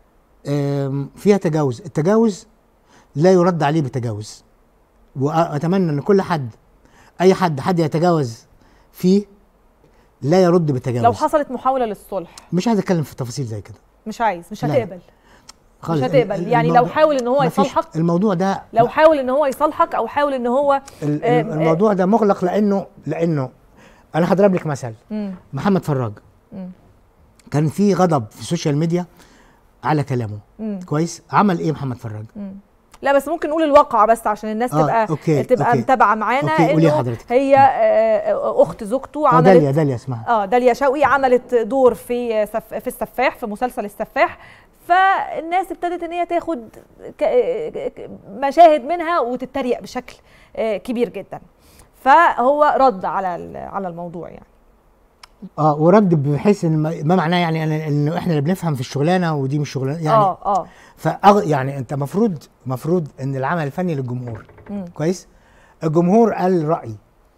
S9: آم، فيها تجاوز التجاوز لا يرد عليه بتجاوز واتمنى ان كل حد اي حد حد يتجاوز فيه لا يرد بالتجاوز
S1: لو حصلت محاولة للصلح
S9: مش عايز اتكلم في تفاصيل زي كده
S1: مش عايز مش
S9: لا.
S1: هتقبل
S9: خالص
S1: هتقبل.
S9: ال- ال-
S1: يعني لو
S9: الموضوع-
S1: حاول إن هو
S9: مفيش-
S1: يصالحك؟
S9: الموضوع ده
S1: لو حاول ان هو يصالحك او حاول ان هو
S9: ال-
S1: آه،
S9: ال- الموضوع ده مغلق لانه لانه انا هضرب لك مثل
S1: مم.
S9: محمد فراج
S1: مم.
S9: كان في غضب في السوشيال ميديا على كلامه
S1: مم.
S9: كويس عمل ايه محمد فراج
S1: لا بس ممكن نقول الواقع بس عشان الناس
S9: آه،
S1: تبقى
S9: أوكي،
S1: تبقى
S9: أوكي.
S1: متابعه معانا
S9: أوكي، قولي
S1: انه
S9: حضرتك.
S1: هي آه، اخت زوجته
S9: اه
S1: عملت
S9: داليا داليا اسمها
S1: اه داليا شوقي عملت دور في سف في السفاح في مسلسل السفاح فالناس ابتدت ان هي تاخد ك- ك- مشاهد منها وتتريق بشكل آه، كبير جدا فهو رد على ال- على الموضوع يعني
S9: اه ورد بحيث ان ما ما معناه يعني ان انه احنا اللي بنفهم في الشغلانه ودي مش شغلانه يعني
S1: اه اه
S9: فأغ... يعني انت مفروض مفروض ان العمل الفني للجمهور
S1: مم.
S9: كويس الجمهور قال راي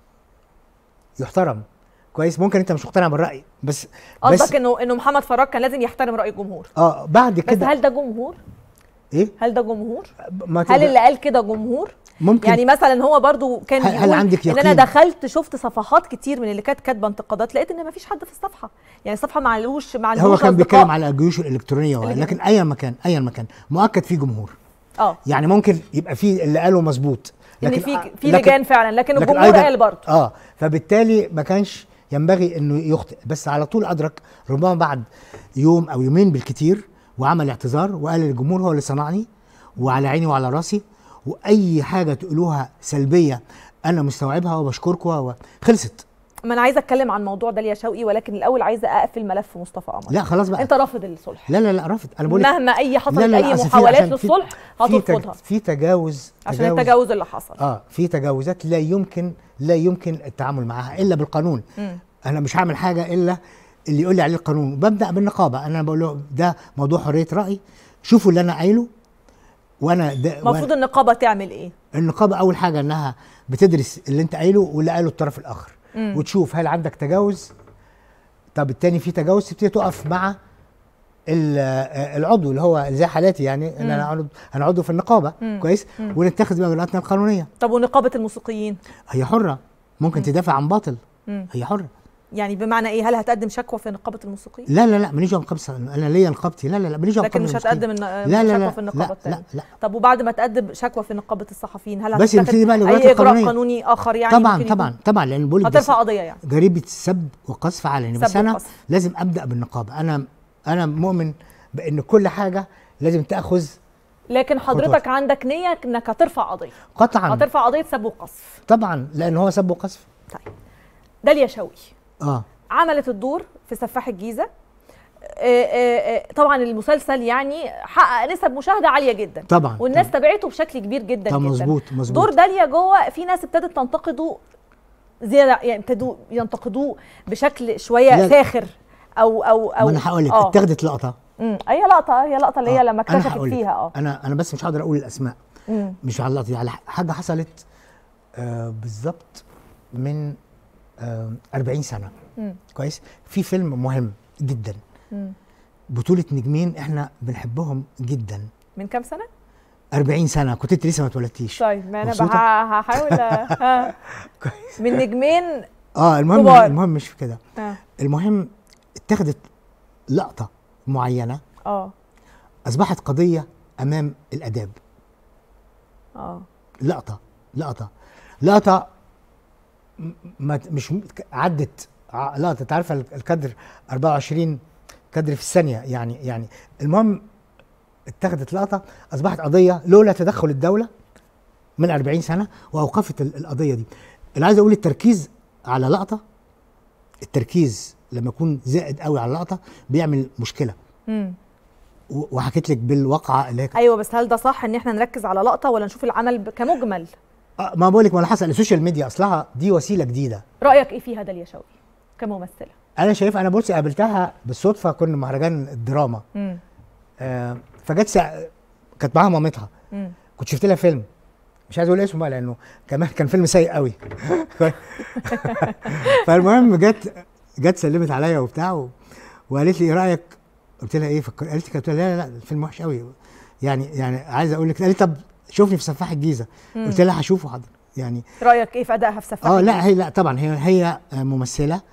S9: يحترم كويس ممكن انت مش مقتنع بالراي بس بس
S1: قصدك انه انه محمد فراج كان لازم يحترم راي الجمهور
S9: اه بعد
S1: بس
S9: كده
S1: هل ده جمهور
S9: ايه
S1: هل ده جمهور
S9: ما
S1: هل
S9: تقدر-
S1: اللي قال كده جمهور
S9: ممكن
S1: يعني مثلا هو برضو كان
S9: هل- هل
S1: بيقول
S9: عندك
S1: ان انا
S9: يقين؟
S1: دخلت شفت صفحات كتير من اللي كانت كاتبه انتقادات لقيت ان مفيش حد في الصفحه يعني الصفحه معلوش معلوش
S9: هو كان
S1: أصدقاء.
S9: بيتكلم على الجيوش الالكترونيه
S1: اللي
S9: لكن اي مكان اي مكان مؤكد فيه جمهور
S1: اه
S9: يعني ممكن يبقى فيه اللي قاله مظبوط
S1: ان في في
S9: لكن-
S1: لجان فعلا لكن
S9: لكن
S1: الجمهور
S9: أيضاً-
S1: قال برضه
S9: اه فبالتالي ما كانش ينبغي انه يخطئ بس على طول ادرك ربما بعد يوم او يومين بالكتير وعمل اعتذار وقال الجمهور هو اللي صنعني وعلى عيني وعلى راسي واي حاجه تقولوها سلبيه انا مستوعبها وبشكركم و- خلصت
S1: ما انا عايزه اتكلم عن موضوع داليا شوقي ولكن الاول عايزه اقفل ملف مصطفى قمر
S9: لا خلاص بقى
S1: انت رافض الصلح
S9: لا لا لا رافض انا بقول لك
S1: مهما اي حصلت
S9: لا لا لا،
S1: اي
S9: أصل في-
S1: محاولات
S9: عشان في-
S1: للصلح
S9: في تج-
S1: هترفضها
S9: في تجاوز
S1: عشان التجاوز اللي حصل
S9: اه في تجاوزات لا يمكن لا يمكن التعامل معها الا بالقانون
S1: مم.
S9: انا مش هعمل حاجه الا اللي يقول لي عليه القانون ببدا بالنقابه انا بقول له ده موضوع حريه راي شوفوا اللي انا قايله وانا ده
S1: المفروض النقابه تعمل ايه
S9: النقابه اول حاجه انها بتدرس اللي انت قايله واللي قاله الطرف الاخر
S1: مم.
S9: وتشوف هل عندك تجاوز طب التاني في تجاوز تبتدي تقف مع ال- آه، العضو اللي هو زي حالاتي يعني ان انا عضو انا عضو في النقابه
S1: مم.
S9: كويس
S1: مم.
S9: ونتخذ بقى اجراءاتنا القانونيه
S1: طب ونقابه الموسيقيين
S9: هي حره ممكن تدافع عن باطل
S1: مم.
S9: هي حره
S1: يعني بمعنى ايه هل هتقدم شكوى في نقابه الموسيقيين
S9: لا لا لا ماليش دعوه بنقابه انا ليا نقابتي لا لا لا ماليش دعوه
S1: لكن
S9: بنقابة
S1: مش هتقدم
S9: المسلمين.
S1: الن-
S9: لا لا
S1: شكوى
S9: لا
S1: في النقابه
S9: لا
S1: الثانيه
S9: لا لا
S1: طب وبعد ما تقدم شكوى في نقابه الصحفيين هل
S9: بس
S1: هتتخذ
S9: نبتدي بقى الإجراءات
S1: اي اجراء
S9: القانونية.
S1: قانوني اخر يعني
S9: طبعا
S1: ممكن
S9: طبعا
S1: يكون؟
S9: طبعا لان بقول لك
S1: هترفع
S9: بس
S1: قضيه يعني
S9: جريمه سب وقذف علني بس
S1: سب
S9: انا
S1: وقذف.
S9: لازم ابدا بالنقابه انا انا مؤمن بان كل حاجه لازم تاخذ
S1: لكن حضرتك
S9: خطوات.
S1: عندك نيه انك هترفع قضيه
S9: قطعا
S1: هترفع قضيه سب وقذف
S9: طبعا لان هو سب وقذف
S1: داليا شوقي
S9: اه
S1: عملت الدور في سفاح الجيزه آه، آه، آه، طبعا المسلسل يعني حقق نسب مشاهده عاليه جدا
S9: طبعا
S1: والناس
S9: طبعا.
S1: تابعته بشكل كبير جدا
S9: طب
S1: جدا
S9: مظبوط مظبوط
S1: دور داليا جوه في ناس ابتدت تنتقده زياده يعني ابتدوا ينتقدوه بشكل شويه
S9: لا.
S1: ساخر او او او
S9: ما انا هقول لك
S1: آه.
S9: اتاخدت لقطه
S1: مم. هي لقطه هي لقطه اللي هي
S9: آه،
S1: لما
S9: أنا
S1: اكتشفت
S9: هقول لك.
S1: فيها اه
S9: انا انا بس مش هقدر اقول الاسماء
S1: مم.
S9: مش على اللقطه دي على حاجه حصلت آه بالظبط من آه 40 سنه
S1: مم.
S9: كويس في فيلم مهم جدا
S1: مم.
S9: بطوله نجمين احنا بنحبهم جدا
S1: من كام سنه
S9: 40 سنه كنت انت لسه ما اتولدتيش
S1: طيب ما انا
S9: مبسوطة؟
S1: بح- هحاول ها.
S9: كويس
S1: من نجمين
S9: اه المهم
S1: كبار.
S9: المهم مش في كده
S1: اه
S9: المهم اتخذت لقطه معينه
S1: اه
S9: اصبحت قضيه امام الاداب
S1: اه
S9: لقطه لقطه لقطه م- ما ت- مش م- عدت ع- لقطه انت عارفه ال- الكادر 24 كادر في الثانيه يعني يعني المهم اتخذت لقطه اصبحت قضيه لولا تدخل الدوله من 40 سنه واوقفت ال- القضيه دي اللي عايز اقول التركيز على لقطه التركيز لما يكون زائد قوي على اللقطه بيعمل مشكله
S1: مم.
S9: و- وحكيت لك بالواقعه اللي هي كانت-
S1: ايوه بس هل ده صح ان احنا نركز على لقطه ولا نشوف العمل ب- كمجمل
S9: آه، ما بقول لك ما اللي حصل السوشيال ميديا اصلها دي وسيله جديده
S1: رايك ايه فيها داليا شوقي كممثله
S9: انا شايف انا بص قابلتها بالصدفه كنا مهرجان الدراما
S1: مم.
S9: آه فجت سا... كانت معاها مامتها
S1: مم.
S9: كنت شفت لها فيلم مش عايز اقول اسمه بقى لانه كمان كان فيلم سيء قوي فالمهم جت جت سلمت عليا وبتاع و... وقالت لي ايه رايك قلت لها ايه فك... قالت لي قلت لها لا لا لا الفيلم وحش قوي يعني يعني عايز اقول لك قالت لي طب شوفني في سفاح الجيزه
S1: مم.
S9: قلت لها هشوفه حاضر يعني
S1: رايك ايه في ادائها في سفاح
S9: اه لا هي لا طبعا هي هي آه، ممثله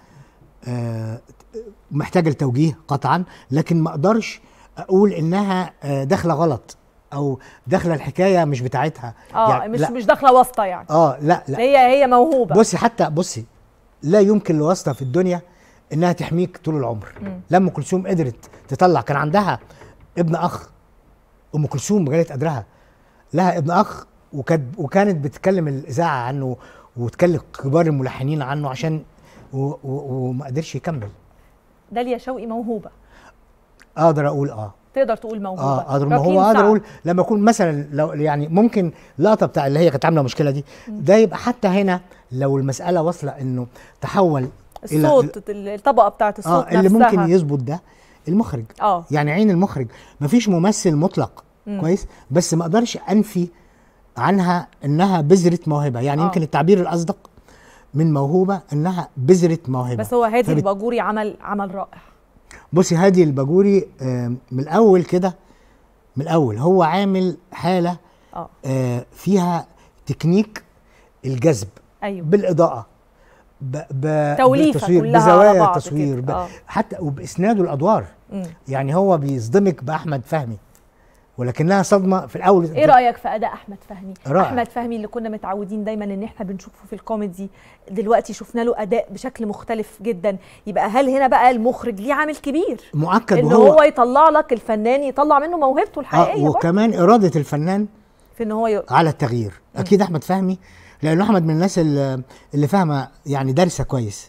S9: آه، محتاجه لتوجيه قطعا لكن ما اقدرش اقول انها آه، داخله غلط او داخله الحكايه مش بتاعتها
S1: اه
S9: يعني
S1: مش
S9: لا.
S1: مش داخله واسطه يعني
S9: اه لا لا
S1: هي هي موهوبه
S9: بصي حتى بصي لا يمكن لواسطه في الدنيا انها تحميك طول العمر
S1: مم.
S9: لما ام كلثوم قدرت تطلع كان عندها ابن اخ ام كلثوم بجلاله قدرها لها ابن اخ وكانت وكانت بتكلم الاذاعه عنه وتكلم كبار الملحنين عنه عشان و و وما قدرش يكمل
S1: داليا شوقي موهوبه
S9: اقدر اقول اه
S1: تقدر تقول موهوبه
S9: اه اقدر ما
S1: ركين
S9: هو اقدر
S1: سعد.
S9: اقول لما اكون مثلا لو يعني ممكن لقطه بتاع اللي هي كانت عامله المشكله دي ده يبقى حتى هنا لو المساله واصله انه تحول
S1: الصوت الطبقه بتاعت الصوت
S9: اه اللي
S1: نفسها.
S9: ممكن يظبط ده المخرج
S1: اه
S9: يعني عين المخرج مفيش ممثل مطلق
S1: مم.
S9: كويس بس ما اقدرش انفي عنها انها بذره موهبه يعني
S1: آه.
S9: يمكن التعبير الاصدق من موهوبه انها بذره موهبه
S1: بس هو هادي
S9: فبت-
S1: الباجوري عمل عمل رائع
S9: بصي هادي الباجوري آه، من الاول كده من الاول هو عامل حاله
S1: اه
S9: آه، فيها تكنيك الجذب
S1: ايوه
S9: بالاضاءه ب... ب...
S1: توليفة
S9: بالتصوير
S1: كلها على
S9: بزوايا
S1: بعض
S9: التصوير ب...
S1: كده، آه.
S9: حتى وباسناده الادوار
S1: مم.
S9: يعني هو بيصدمك باحمد فهمي ولكنها صدمه في الاول
S1: ايه رايك في اداء احمد فهمي
S9: رائع.
S1: احمد فهمي اللي كنا متعودين دايما ان احنا بنشوفه في الكوميدي دلوقتي شفنا له اداء بشكل مختلف جدا يبقى هل هنا بقى المخرج ليه عامل كبير
S9: مؤكد
S1: ان
S9: وهو
S1: هو يطلع لك الفنان يطلع منه موهبته
S9: آه
S1: الحقيقيه برضه
S9: وكمان اراده الفنان
S1: في ان هو ي...
S9: على التغيير اكيد احمد فهمي لانه احمد من الناس اللي, اللي فاهمه يعني دارسه كويس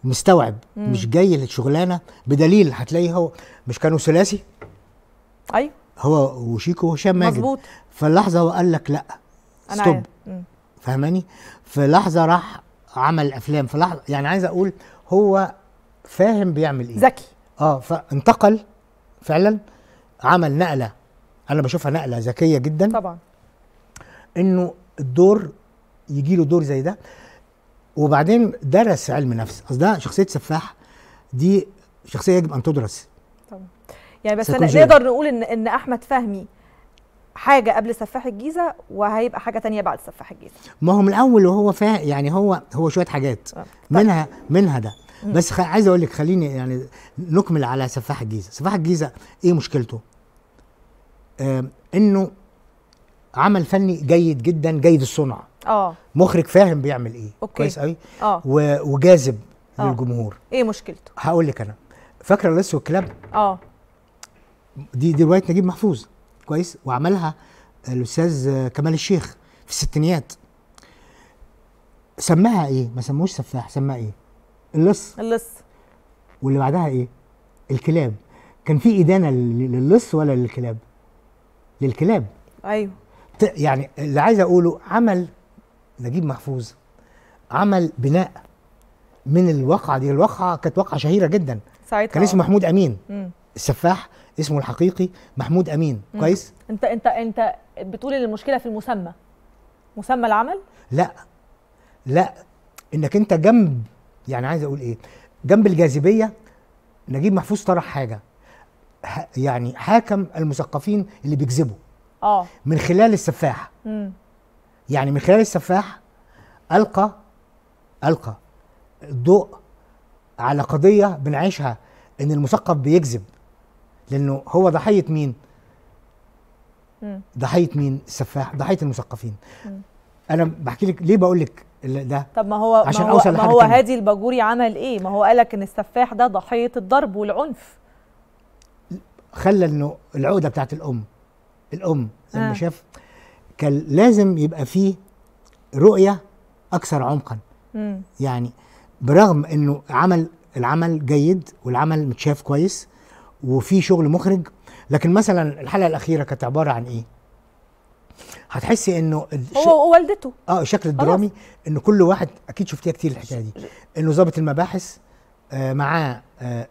S9: مستوعب
S1: مم.
S9: مش جاي للشغلانه بدليل هتلاقيه هو مش كانوا ثلاثي
S1: ايوه
S9: هو وشيكو وهشام ماجد
S1: مظبوط
S9: في اللحظه هو قال لك لا
S1: انا
S9: ستوب
S1: عارف مم.
S9: فاهماني في لحظه راح عمل افلام في لحظه يعني عايز اقول هو فاهم بيعمل ايه
S1: ذكي
S9: اه فانتقل فعلا عمل نقله انا بشوفها نقله ذكيه جدا
S1: طبعا
S9: انه الدور يجي له دور زي ده وبعدين درس علم نفس اصل ده شخصيه سفاح دي شخصيه يجب ان تدرس
S1: يعني بس أنا
S9: سيكولوجيا.
S1: نقدر نقول ان ان احمد فهمي حاجه قبل سفاح الجيزه وهيبقى حاجه تانية بعد سفاح الجيزه
S9: ما هو من الاول وهو فاهم يعني هو هو شويه حاجات
S1: آه.
S9: منها منها ده
S1: مم.
S9: بس خ... عايز اقول لك خليني يعني نكمل على سفاح الجيزه سفاح الجيزه ايه مشكلته آم، انه عمل فني جيد جدا جيد الصنع
S1: اه
S9: مخرج فاهم بيعمل ايه
S1: أوكي.
S9: كويس قوي
S1: اه
S9: و... وجاذب
S1: آه.
S9: للجمهور
S1: ايه مشكلته
S9: هقول لك انا فاكره لسه والكلاب
S1: اه
S9: دي دي روايه نجيب محفوظ كويس وعملها الاستاذ كمال الشيخ في الستينيات سماها ايه ما سموش سفاح سماها ايه اللص
S1: اللص
S9: واللي بعدها ايه الكلاب كان في ادانه لل- للص ولا للكلاب للكلاب
S1: ايوه
S9: ت- يعني اللي عايز اقوله عمل نجيب محفوظ عمل بناء من الواقعه دي الواقعه كانت واقعه شهيره جدا
S1: ساعتها
S9: كان اسمه
S1: آه.
S9: محمود امين
S1: مم.
S9: السفاح اسمه الحقيقي محمود امين
S1: مم.
S9: كويس
S1: انت انت انت بتقول ان المشكله في المسمى مسمى العمل
S9: لا لا انك انت جنب يعني عايز اقول ايه جنب الجاذبيه نجيب محفوظ طرح حاجه ح- يعني حاكم المثقفين اللي بيكذبوا
S1: اه
S9: من خلال السفاح
S1: مم.
S9: يعني من خلال السفاح القى القى الضوء على قضيه بنعيشها ان المثقف بيكذب لانه هو ضحيه مين
S1: مم.
S9: ضحيه مين السفاح ضحيه المثقفين
S1: مم.
S9: انا بحكي لك ليه بقول لك ال- ده
S1: طب ما هو
S9: عشان
S1: ما هو,
S9: أوصل
S1: ما
S9: لحاجة
S1: هو
S9: تانية.
S1: هادي الباجوري عمل ايه ما هو قالك ان السفاح ده ضحيه الضرب والعنف
S9: خلى انه العقده بتاعت الام الام لما
S1: آه.
S9: شاف كان لازم يبقى فيه رؤيه اكثر عمقا
S1: مم.
S9: يعني برغم انه عمل العمل جيد والعمل متشاف كويس وفي شغل مخرج لكن مثلا الحلقه الاخيره كانت عباره عن ايه هتحسي انه الش...
S1: هو ووالدته
S9: اه الشكل الدرامي ان كل واحد اكيد شفتيها كتير الحكايه دي انه ضابط المباحث آه معاه آه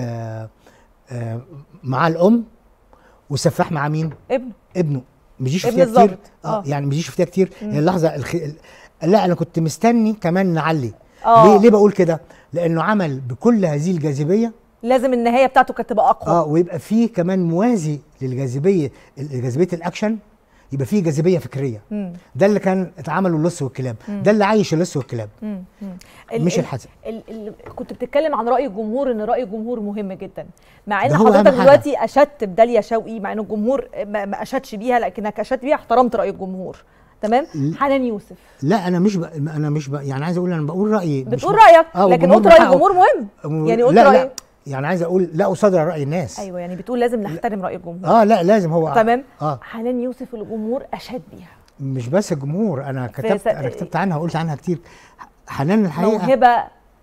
S9: آه آه معاه الام والسفاح مع مين
S1: ابنه
S9: ابنه مش دي
S1: ابن
S9: شفتيها كتير
S1: الضابط.
S9: اه
S1: آه.
S9: يعني مش دي شفتيها كتير
S1: مم.
S9: هي اللحظه الخ... ال- لا انا كنت مستني كمان نعلي
S1: آه.
S9: ليه ليه بقول كده لانه عمل بكل هذه الجاذبيه
S1: لازم النهايه بتاعته كانت تبقى اقوى
S9: اه ويبقى فيه كمان موازي للجاذبيه جاذبيه الاكشن يبقى فيه جاذبيه فكريه
S1: مم.
S9: ده اللي كان اتعمله اللص والكلاب
S1: مم.
S9: ده اللي عايش اللص والكلاب
S1: مم. مم.
S9: مش الحسن
S1: ال ال كنت بتتكلم عن راي الجمهور ان راي الجمهور مهم جدا مع ان
S9: ده هو أهم
S1: حضرتك
S9: حاجة.
S1: دلوقتي اشدت بداليا شوقي مع ان الجمهور ما ما اشدش بيها لكنك اشدت بيها احترمت راي الجمهور تمام
S9: ل-
S1: حنان يوسف
S9: لا انا مش ب... انا مش ب... يعني عايز اقول انا بقول رايي مش
S1: بتقول
S9: ب-
S1: رايك
S9: آه،
S1: لكن
S9: والجمهور
S1: قلت راي
S9: من حقه.
S1: الجمهور مهم يعني قلت
S9: لا لا
S1: رايك
S9: يعني عايز اقول لا قصاد راي الناس
S1: ايوه يعني بتقول لازم نحترم راي الجمهور
S9: اه لا لازم هو
S1: تمام
S9: اه
S1: حنان يوسف الجمهور اشاد بيها
S9: مش بس الجمهور انا كتبت
S1: س-
S9: انا كتبت عنها وقلت عنها كتير حنان الحقيقه
S1: موهبه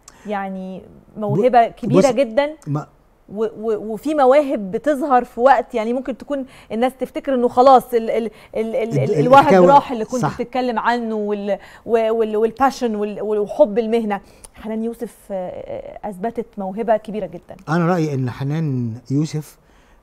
S1: يعني موهبه كبيره
S9: بص-
S1: جدا
S9: ما
S1: و- و- وفي مواهب بتظهر في وقت يعني ممكن تكون الناس تفتكر انه خلاص ال ال ال ال
S9: ال-
S1: ال الوهج
S9: الحكاوي-
S1: راح اللي كنت
S9: صح.
S1: بتتكلم عنه وال وال والباشن وال- وحب المهنه حنان يوسف آه، آه، اثبتت موهبه كبيره جدا
S9: انا رايي ان حنان يوسف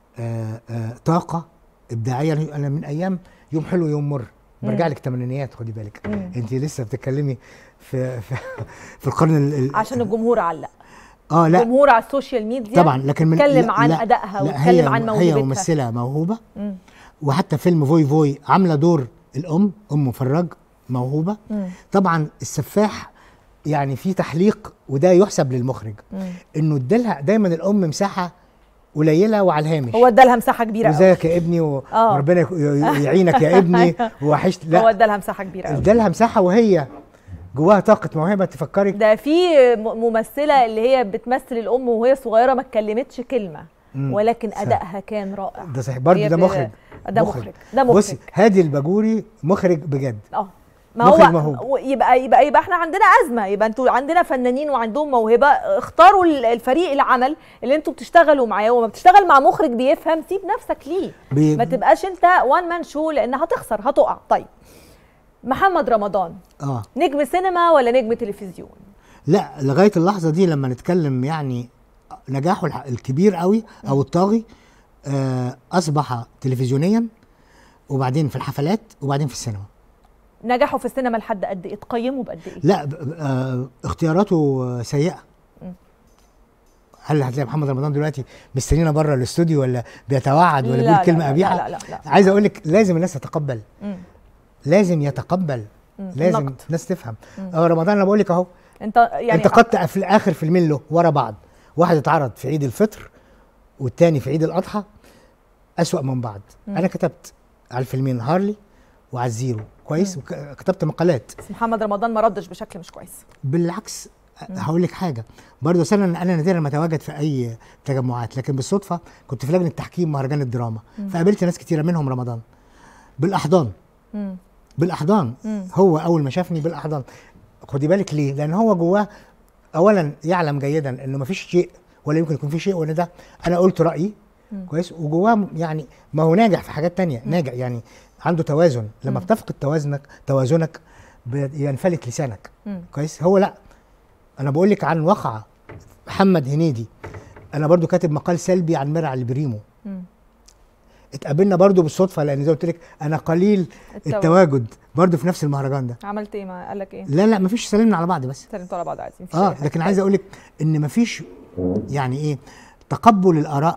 S9: آه آه طاقه ابداعيه انا من ايام يوم حلو يوم مر برجع
S1: مم.
S9: لك الثمانينيات خدي بالك
S1: مم.
S9: انت لسه بتتكلمي في في, في القرن ال- ال-
S1: عشان الجمهور علق
S9: اه لا
S1: الجمهور على السوشيال ميديا
S9: طبعا لكن من
S1: اتكلم
S9: لا
S1: عن
S9: لا
S1: ادائها
S9: لا
S1: واتكلم
S9: هي
S1: عن
S9: هي
S1: موهبتها
S9: ممثله موهوبه
S1: مم.
S9: وحتى فيلم فوي فوي عامله دور الام ام فراج موهوبه
S1: مم.
S9: طبعا السفاح يعني في تحليق وده يحسب للمخرج
S1: مم.
S9: انه ادالها دايما الام مساحه قليله وعلى الهامش
S1: هو ادالها مساحه كبيره قوي
S9: وازيك يا ابني و-
S1: آه.
S9: وربنا يك- ي- يعينك يا ابني ووحشت
S1: هو
S9: لا
S1: ادالها مساحه كبيره قوي
S9: ادالها مساحه وهي جواها طاقه موهبه تفكرك
S1: ده في م- ممثله اللي هي بتمثل الام وهي صغيره ما اتكلمتش كلمه
S9: مم.
S1: ولكن
S9: صح.
S1: ادائها كان رائع
S9: ده صحيح برضه
S1: هي
S9: ده
S1: ب-
S9: مخرج
S1: ده مخرج ده
S9: بصي
S1: مخرج
S9: هادي الباجوري مخرج بجد
S1: اه ما
S9: مخرج
S1: هو
S9: موهوب.
S1: و- يبقى يبقى يبقى احنا عندنا ازمه يبقى انتوا عندنا فنانين وعندهم موهبه اختاروا ال- الفريق العمل اللي انتوا بتشتغلوا معاه وما بتشتغل مع مخرج بيفهم سيب نفسك ليه
S9: بي-
S1: ما تبقاش انت وان مان شو لان هتخسر هتقع طيب محمد رمضان
S9: اه
S1: نجم سينما ولا نجم تلفزيون
S9: لا لغايه اللحظه دي لما نتكلم يعني نجاحه الح- الكبير قوي او الطاغي آه اصبح تلفزيونيا وبعدين في الحفلات وبعدين في السينما
S1: نجحوا في السينما لحد قد ايه تقيموا بقد ايه
S9: لا ب- ب- آه اختياراته سيئه هل هتلاقي محمد رمضان دلوقتي مستنينا بره الاستوديو ولا بيتوعد ولا
S1: لا،
S9: بيقول
S1: لا،
S9: كلمه
S1: لا،
S9: قبيحه
S1: لا، لا، لا.
S9: عايز اقول لك لازم الناس تتقبل
S1: مم.
S9: لازم يتقبل
S1: مم.
S9: لازم
S1: النقد.
S9: الناس تفهم اه رمضان انا بقول لك اهو
S1: انت يعني
S9: انتقدت في اخر فيلمين له ورا بعض واحد اتعرض في عيد الفطر والتاني في عيد الاضحى اسوأ من بعض
S1: مم.
S9: انا كتبت على الفيلمين هارلي وعلى الزيرو كويس وكتبت مقالات
S1: بس محمد رمضان ما ردش بشكل مش كويس
S9: بالعكس هقول لك حاجه برضه أصل انا انا نادرا ما اتواجد في اي تجمعات لكن بالصدفه كنت في لجنه تحكيم مهرجان الدراما
S1: مم.
S9: فقابلت ناس كتيره منهم رمضان بالاحضان
S1: مم.
S9: بالاحضان
S1: مم.
S9: هو اول ما شافني بالاحضان خدي بالك ليه لان هو جواه اولا يعلم جيدا انه ما فيش شيء ولا يمكن يكون في شيء ولا ده انا قلت رايي
S1: مم.
S9: كويس وجواه م- يعني ما هو ناجح في حاجات تانية ناجح يعني عنده توازن لما
S1: مم.
S9: بتفقد توازنك توازنك بينفلت لسانك
S1: مم.
S9: كويس هو لا انا بقول لك عن واقعه محمد هنيدي انا برضو كاتب مقال سلبي عن مرعي البريمو
S1: مم.
S9: اتقابلنا برضو بالصدفه لان زي ما قلت لك انا قليل
S1: التواجد.
S9: التواجد برضو في نفس المهرجان ده
S1: عملت ايه ما قال لك ايه
S9: لا لا مفيش سلمنا على بعض بس
S1: سلمتوا على بعض عادي مفيش
S9: اه
S1: أي حاجة.
S9: لكن عايز اقول لك ان مفيش يعني ايه تقبل الاراء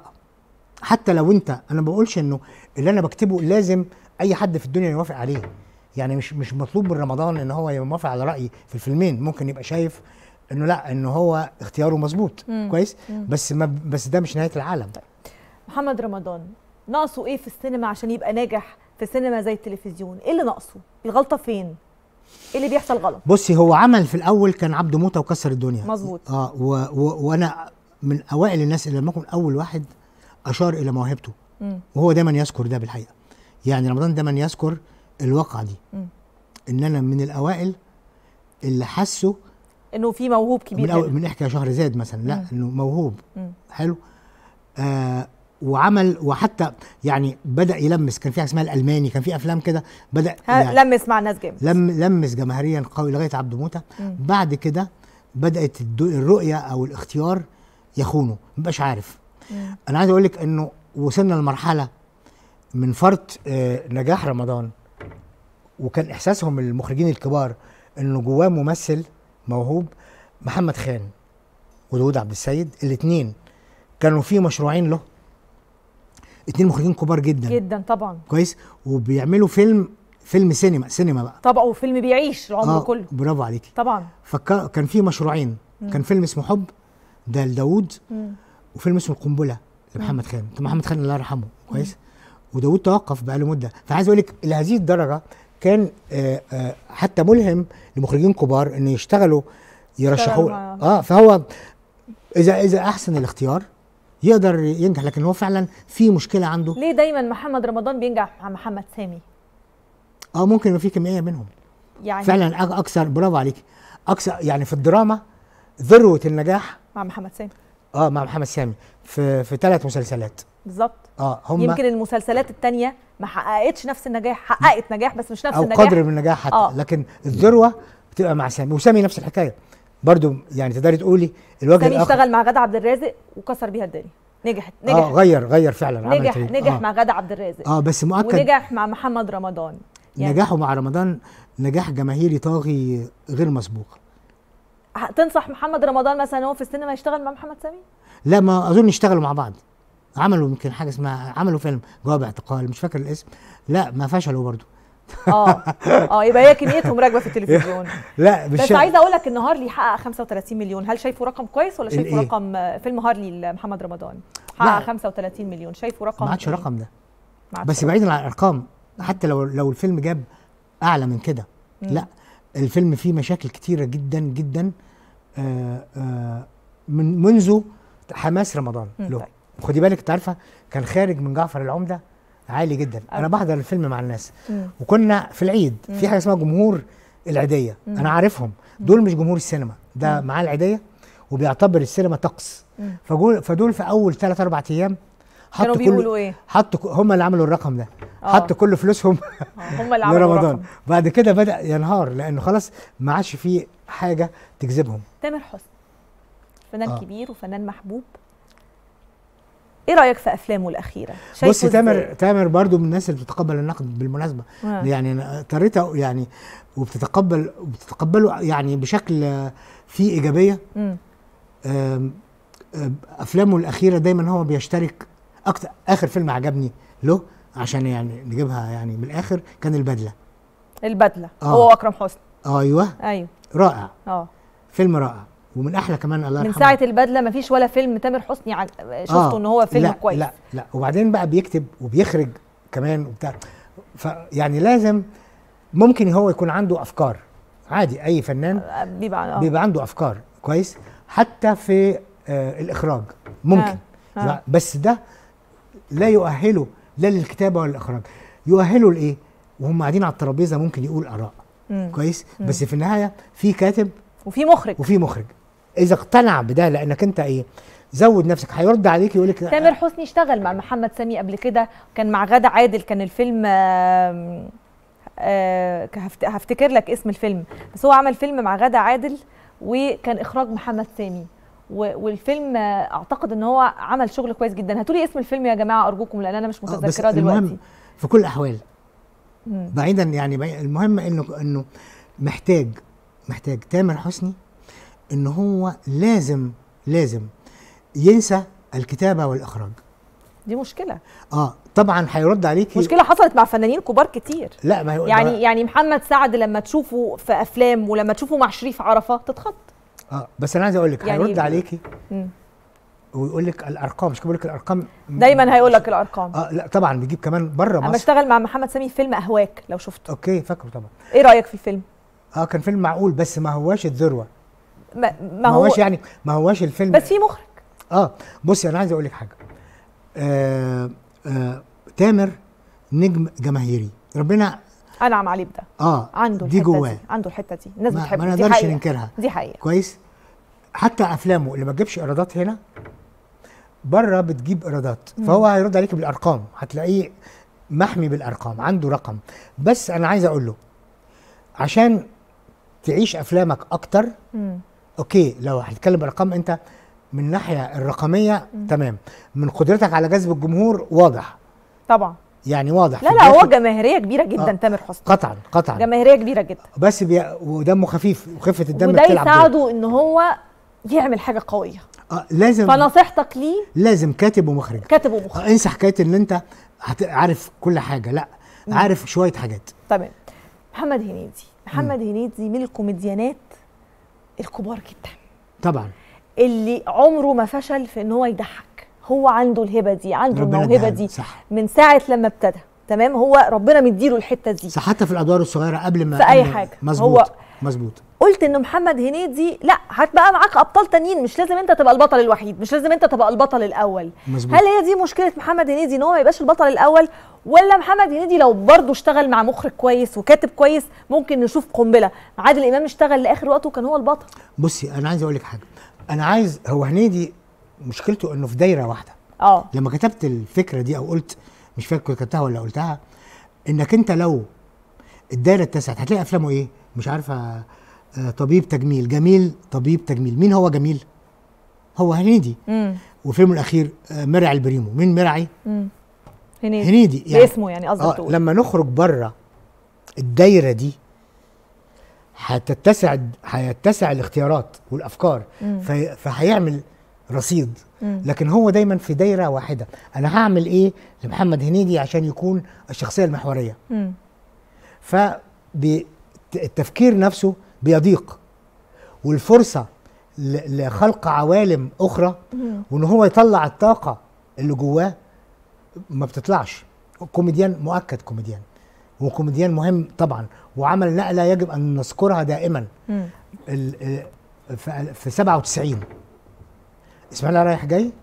S9: حتى لو انت انا ما بقولش انه اللي انا بكتبه لازم اي حد في الدنيا يوافق عليه يعني مش مش مطلوب من رمضان ان هو يبقى موافق على رايي في الفيلمين ممكن يبقى شايف انه لا انه هو اختياره مظبوط
S1: مم.
S9: كويس
S1: مم.
S9: بس ما بس ده مش نهايه العالم
S1: محمد رمضان ناقصه ايه في السينما عشان يبقى ناجح في السينما زي التلفزيون ايه اللي ناقصه الغلطه فين ايه اللي بيحصل غلط
S9: بصي هو عمل في الاول كان عبده موته وكسر الدنيا
S1: مظبوط.
S9: اه و و وانا من اوائل الناس اللي لم يكن اول واحد اشار الى موهبته
S1: مم.
S9: وهو دايما يذكر ده بالحقيقه يعني رمضان دايما يذكر الواقعه دي
S1: مم.
S9: ان انا من الاوائل اللي حسوا
S1: انه في موهوب
S9: من
S1: كبير
S9: أول
S1: هنا.
S9: من احكي يا شهر زاد مثلا لا
S1: مم.
S9: انه موهوب
S1: مم.
S9: حلو آه وعمل وحتى يعني بدا يلمس كان في حاجه اسمها الالماني كان في افلام كده بدا
S1: ها
S9: يعني
S1: لمس مع الناس جامد
S9: لم لمس جماهيريا قوي لغايه عبده موته
S1: مم.
S9: بعد كده بدات الدو- الرؤيه او الاختيار يخونه مبقاش عارف
S1: مم.
S9: انا عايز اقول لك انه وصلنا لمرحله من فرط آه، نجاح رمضان وكان احساسهم المخرجين الكبار انه جواه ممثل موهوب محمد خان وداود عبد السيد الاثنين كانوا في مشروعين له اتنين مخرجين كبار جدا
S1: جدا طبعا
S9: كويس وبيعملوا فيلم فيلم سينما سينما بقى
S1: طبعا وفيلم بيعيش العمر كله
S9: برافو عليكي
S1: طبعا
S9: فكان في مشروعين
S1: مم.
S9: كان فيلم اسمه حب ده لداوود
S1: مم.
S9: وفيلم اسمه القنبله لمحمد خان طب محمد خان الله يرحمه كويس وداوود توقف بقى له مده فعايز اقول لك لهذه الدرجه كان آه آه حتى ملهم لمخرجين كبار انه يشتغلوا يرشحوه
S1: مع-
S9: اه فهو اذا اذا احسن الاختيار يقدر ينجح لكن هو فعلا في مشكله عنده
S1: ليه دايما محمد رمضان بينجح مع محمد سامي
S9: اه ممكن يبقى في كميه منهم
S1: يعني
S9: فعلا أك- اكثر برافو عليك اكثر يعني في الدراما ذروه النجاح
S1: مع محمد سامي
S9: اه مع محمد سامي في في ثلاث مسلسلات
S1: بالظبط
S9: اه هم
S1: يمكن المسلسلات التانية ما حققتش نفس النجاح حققت نجاح بس مش نفس
S9: او
S1: النجاح
S9: قدر من النجاح حتى
S1: آه.
S9: آه. لكن الذروه بتبقى مع سامي وسامي نفس الحكايه برضو يعني تقدري تقولي الوجه
S1: سامي
S9: الاخر
S1: اشتغل مع غادة عبد الرازق وكسر بيها الدنيا نجح نجح
S9: اه غير غير فعلا عمل
S1: نجح
S9: فريق.
S1: نجح
S9: آه.
S1: مع غادة عبد الرازق
S9: اه بس مؤكد
S1: ونجح مع محمد رمضان يعني
S9: نجاحه مع رمضان نجاح جماهيري طاغي غير مسبوق
S1: ه- تنصح محمد رمضان مثلا هو في السينما يشتغل مع محمد سامي
S9: لا ما اظن اشتغلوا مع بعض عملوا يمكن حاجه اسمها عملوا فيلم جواب اعتقال مش فاكر الاسم لا ما فشلوا برضو
S1: اه اه يبقى هي كميتهم راكبه في التلفزيون
S9: لا مش
S1: بس عايزه اقول لك ان هارلي حقق 35 مليون هل شايفه رقم كويس ولا شايفه
S9: الإيه؟
S1: رقم آه، فيلم هارلي لمحمد رمضان
S9: لا.
S1: حقق 35 مليون شايفه رقم
S9: ما عادش
S1: إيه؟
S9: رقم ده
S1: ما عادش
S9: بس
S1: رقم.
S9: بعيدا عن الارقام حتى لو لو الفيلم جاب اعلى من كده
S1: مم.
S9: لا الفيلم فيه مشاكل كتيره جدا جدا آه آه من منذ حماس رمضان
S1: مم،
S9: له
S1: طيب.
S9: خدي بالك انت عارفه كان خارج من جعفر العمده عالي جدا انا
S1: أوي.
S9: بحضر الفيلم مع الناس
S1: مم.
S9: وكنا في العيد
S1: مم.
S9: في حاجه اسمها جمهور العيديه انا عارفهم دول مش جمهور السينما ده معاه العيديه وبيعتبر السينما طقس فدول فدول في اول ثلاث اربع ايام
S1: كانوا
S9: حطوا
S1: بيقولوا ايه؟
S9: حطوا ك- هم اللي عملوا الرقم ده
S1: آه.
S9: حطوا كل فلوسهم
S1: هم اللي عملوا
S9: لرمضان
S1: رقم.
S9: بعد كده بدا ينهار لانه خلاص ما عادش فيه حاجه تجذبهم
S1: تامر حسني فنان
S9: آه.
S1: كبير وفنان محبوب ايه رايك في افلامه الاخيره شايفه
S9: بصي تامر
S1: إزاي؟
S9: تامر برضو من الناس اللي بتتقبل النقد بالمناسبه
S1: آه.
S9: يعني أنا قريتها يعني وبتتقبل وبتتقبله يعني بشكل آه، فيه ايجابيه
S1: مم.
S9: آم، آم، افلامه الاخيره دايما هو بيشترك اكتر اخر فيلم عجبني له عشان يعني نجيبها يعني من الاخر كان البدله
S1: البدله
S9: آه.
S1: هو واكرم حسني
S9: ايوه
S1: ايوه
S9: رائع
S1: اه
S9: فيلم رائع ومن احلى كمان الله
S1: من
S9: يرحمه
S1: ساعه البدله مفيش ولا فيلم تامر حسني عج... شفته
S9: آه،
S1: ان هو فيلم
S9: لا
S1: كويس
S9: لا لا وبعدين بقى بيكتب وبيخرج كمان وبتاع فيعني لازم ممكن هو يكون عنده افكار عادي اي فنان
S1: آه، بيبقى آه.
S9: بيبقى عنده افكار كويس حتى في آه الاخراج ممكن
S1: آه، آه.
S9: بس ده لا يؤهله لا للكتابه ولا الاخراج يؤهله لايه وهم قاعدين على الترابيزه ممكن يقول اراء
S1: مم.
S9: كويس بس في النهايه في كاتب
S1: وفي مخرج
S9: وفي مخرج اذا اقتنع بده لانك انت ايه زود نفسك هيرد عليك يقول لك
S1: تامر حسني اشتغل مع محمد سامي قبل كده كان مع غادة عادل كان الفيلم آم، آه، هفت- هفتكر لك اسم الفيلم بس هو عمل فيلم مع غادة عادل وكان اخراج محمد سامي و- والفيلم آه، اعتقد ان هو عمل شغل كويس جدا هاتوا لي اسم الفيلم يا جماعه ارجوكم لان انا مش
S9: آه، بس
S1: متذكراه دلوقتي
S9: المهم في كل الاحوال
S1: مم.
S9: بعيدا يعني بعيد المهم انه انه محتاج محتاج تامر حسني ان هو لازم لازم ينسى الكتابه والاخراج
S1: دي مشكله
S9: اه طبعا هيرد عليك
S1: مشكله حصلت مع فنانين كبار كتير
S9: لا ما هو
S1: يعني يعني محمد سعد لما تشوفه في افلام ولما تشوفه مع شريف عرفه تتخض
S9: اه بس انا عايز اقول لك
S1: يعني
S9: هيرد
S1: ب-
S9: عليكي
S1: مم.
S9: ويقول لك الارقام مش بقول لك الارقام
S1: دايما هيقول لك الارقام
S9: اه لا طبعا بيجيب كمان بره
S1: انا
S9: مصر
S1: بشتغل مع محمد سامي في فيلم اهواك لو شفته
S9: اوكي فاكره طبعا
S1: ايه رايك في الفيلم
S9: اه كان فيلم معقول بس ما هواش الذروه
S1: ما,
S9: ما,
S1: ما هو
S9: هواش يعني ما هواش الفيلم
S1: بس في مخرج
S9: اه بصي انا عايز اقول لك حاجه آه آه تامر نجم جماهيري ربنا
S1: انعم عليه بده
S9: اه
S1: عنده
S9: دي
S1: الحته
S9: جواه
S1: دي عنده الحته دي الناس
S9: ما,
S1: بتحبه
S9: ما
S1: دي
S9: نقدرش
S1: حقيقة.
S9: ننكرها
S1: دي حقيقه
S9: كويس حتى افلامه اللي ما تجيبش ايرادات هنا بره بتجيب ايرادات فهو هيرد عليك بالارقام هتلاقيه محمي بالارقام عنده رقم بس انا عايز اقول له عشان تعيش افلامك اكتر
S1: مم.
S9: اوكي لو هتتكلم بارقام انت من الناحيه الرقميه تمام من قدرتك على جذب الجمهور واضح
S1: طبعا
S9: يعني واضح
S1: لا
S9: في
S1: لا هو
S9: الداخل.
S1: جماهيريه كبيره جدا
S9: آه.
S1: تامر حسني
S9: قطعا قطعا
S1: جماهيريه كبيره جدا
S9: بس بي... ودمه خفيف وخفه الدم
S1: وده
S9: بتلعب دور.
S1: يساعده ان هو يعمل حاجه قويه
S9: آه لازم
S1: فنصيحتك ليه
S9: لازم كاتب ومخرج
S1: كاتب ومخرج
S9: آه انسى حكايه ان انت هت... عارف كل حاجه لا عارف شويه حاجات
S1: تمام محمد هنيدي محمد هنيدي من الكوميديانات الكبار جدا
S9: طبعا
S1: اللي عمره ما فشل في ان هو يضحك هو عنده الهبه دي عنده
S9: ربنا
S1: الموهبه
S9: اداها
S1: دي
S9: له، صح
S1: من ساعه لما ابتدى تمام هو ربنا مديله الحته دي
S9: صح حتى في الادوار الصغيره قبل ما
S1: في أي
S9: قبل-
S1: حاجة.
S9: مظبوط
S1: هو-
S9: مظبوط
S1: قلت ان محمد هنيدي لا هتبقى معاك ابطال تانيين مش لازم انت تبقى البطل الوحيد مش لازم انت تبقى البطل الاول
S9: مظبوط
S1: هل هي دي مشكله محمد هنيدي ان هو ما يبقاش البطل الاول ولا محمد هنيدي لو برضه اشتغل مع مخرج كويس وكاتب كويس ممكن نشوف قنبله عادل امام اشتغل لاخر وقته وكان هو البطل
S9: بصي انا عايز اقول لك حاجه انا عايز هو هنيدي مشكلته انه في دايره واحده
S1: اه
S9: لما كتبت الفكره دي او قلت مش فاكر كنت كتبتها ولا قلتها انك انت لو الدايره اتسعت هتلاقي افلامه ايه مش عارفه آه طبيب تجميل جميل طبيب تجميل مين هو جميل هو هنيدي
S1: امم
S9: وفيلمه الاخير آه مرعي البريمو مين مرعي
S1: هنيدي
S9: هنيدي يعني
S1: باسمه يعني قصدك
S9: آه
S1: تقول
S9: لما نخرج بره الدايره دي هتتسع هيتسع الاختيارات والافكار في فهيعمل رصيد لكن هو دايما في دايره واحده انا هعمل ايه لمحمد هنيدي عشان يكون الشخصيه المحوريه
S1: مم.
S9: فالتفكير نفسه بيضيق والفرصه ل- لخلق عوالم اخرى وان هو يطلع الطاقه اللي جواه ما بتطلعش كوميديان مؤكد كوميديان وكوميديان مهم طبعا وعمل نقله يجب ان نذكرها دائما
S1: مم.
S9: ال- ال- في في 97 اسماعيليه رايح جاي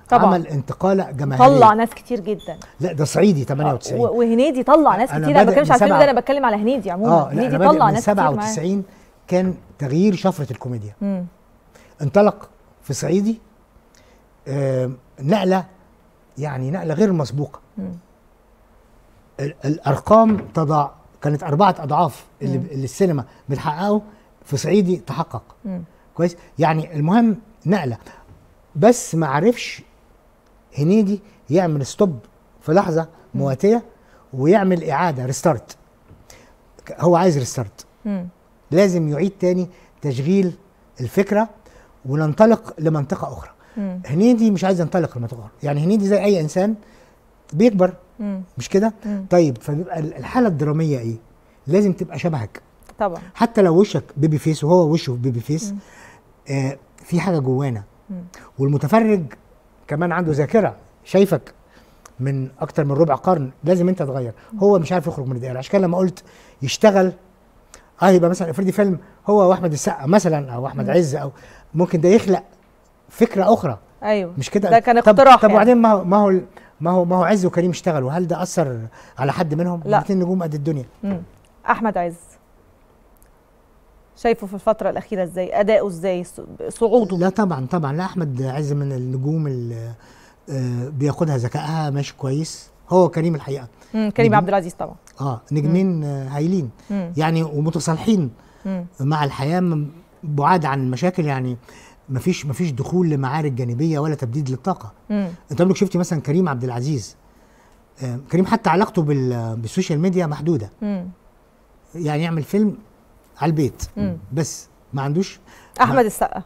S1: طبعا.
S9: عمل انتقاله جماهيريه
S1: طلع ناس كتير جدا
S9: لا ده صعيدي 98
S1: و- وهنيدي طلع ناس
S9: أنا
S1: كتير انا ما
S9: بادئ
S1: بتكلمش على
S9: من
S1: الفيلم ده
S9: سبعة-
S1: انا بتكلم على هنيدي عموما
S9: اه لا
S1: هنيدي
S9: انا بادئ
S1: طلع
S9: من
S1: ناس كتير معاه
S9: 97 كان تغيير شفره الكوميديا
S1: مم.
S9: انطلق في صعيدي آه نقله يعني نقله غير مسبوقه
S1: مم.
S9: ال- الارقام تضاع كانت اربعه اضعاف اللي,
S1: مم.
S9: اللي السينما بتحققه في صعيدي تحقق
S1: مم.
S9: كويس يعني المهم نقله بس ما عرفش هنيدي يعمل ستوب في لحظه مواتيه ويعمل اعاده ريستارت هو عايز ريستارت
S1: مم.
S9: لازم يعيد تاني تشغيل الفكره وننطلق لمنطقه اخرى
S1: مم.
S9: هنيدي مش عايز ينطلق لمنطقه اخرى يعني هنيدي زي اي انسان بيكبر
S1: مم.
S9: مش كده
S1: مم.
S9: طيب فبيبقى ال- الحاله الدراميه ايه لازم تبقى شبهك
S1: طبعا
S9: حتى لو وشك بيبي فيس وهو وشه بيبي فيس آه في حاجه جوانا
S1: مم.
S9: والمتفرج كمان عنده ذاكره شايفك من اكتر من ربع قرن لازم انت تغير هو مش عارف يخرج من الدائره عشان كده لما قلت يشتغل اه يبقى مثلا افرضي فيلم هو واحمد السقا مثلا او احمد عز او ممكن ده يخلق فكره اخرى
S1: ايوه
S9: مش كده
S1: ده كان
S9: طب-
S1: اقتراح
S9: طب
S1: يعني.
S9: وبعدين ما هو ما هو ما هو ما هو عز وكريم اشتغلوا هل ده اثر على حد منهم
S1: لا.
S9: الاثنين نجوم قد الدنيا
S1: مم. احمد عز شايفه في الفتره الاخيره ازاي اداؤه ازاي ص- صعوده
S9: لا طبعا طبعا لا احمد عز من النجوم اللي آه، بياخدها ذكائها ماشي كويس هو كريم الحقيقه
S1: مم. كريم
S9: نجم-
S1: عبد العزيز طبعا
S9: اه نجمين آه، هايلين
S1: مم.
S9: يعني ومتصالحين
S1: مم.
S9: مع الحياه م- بعاد عن المشاكل يعني مفيش مفيش دخول لمعارك جانبيه ولا تبديد للطاقه
S1: مم.
S9: انت عمرك شفتي مثلا كريم عبد العزيز آه، كريم حتى علاقته بال- بالسوشيال ميديا محدوده
S1: مم.
S9: يعني يعمل فيلم على البيت
S1: مم.
S9: بس ما عندوش
S1: احمد السقا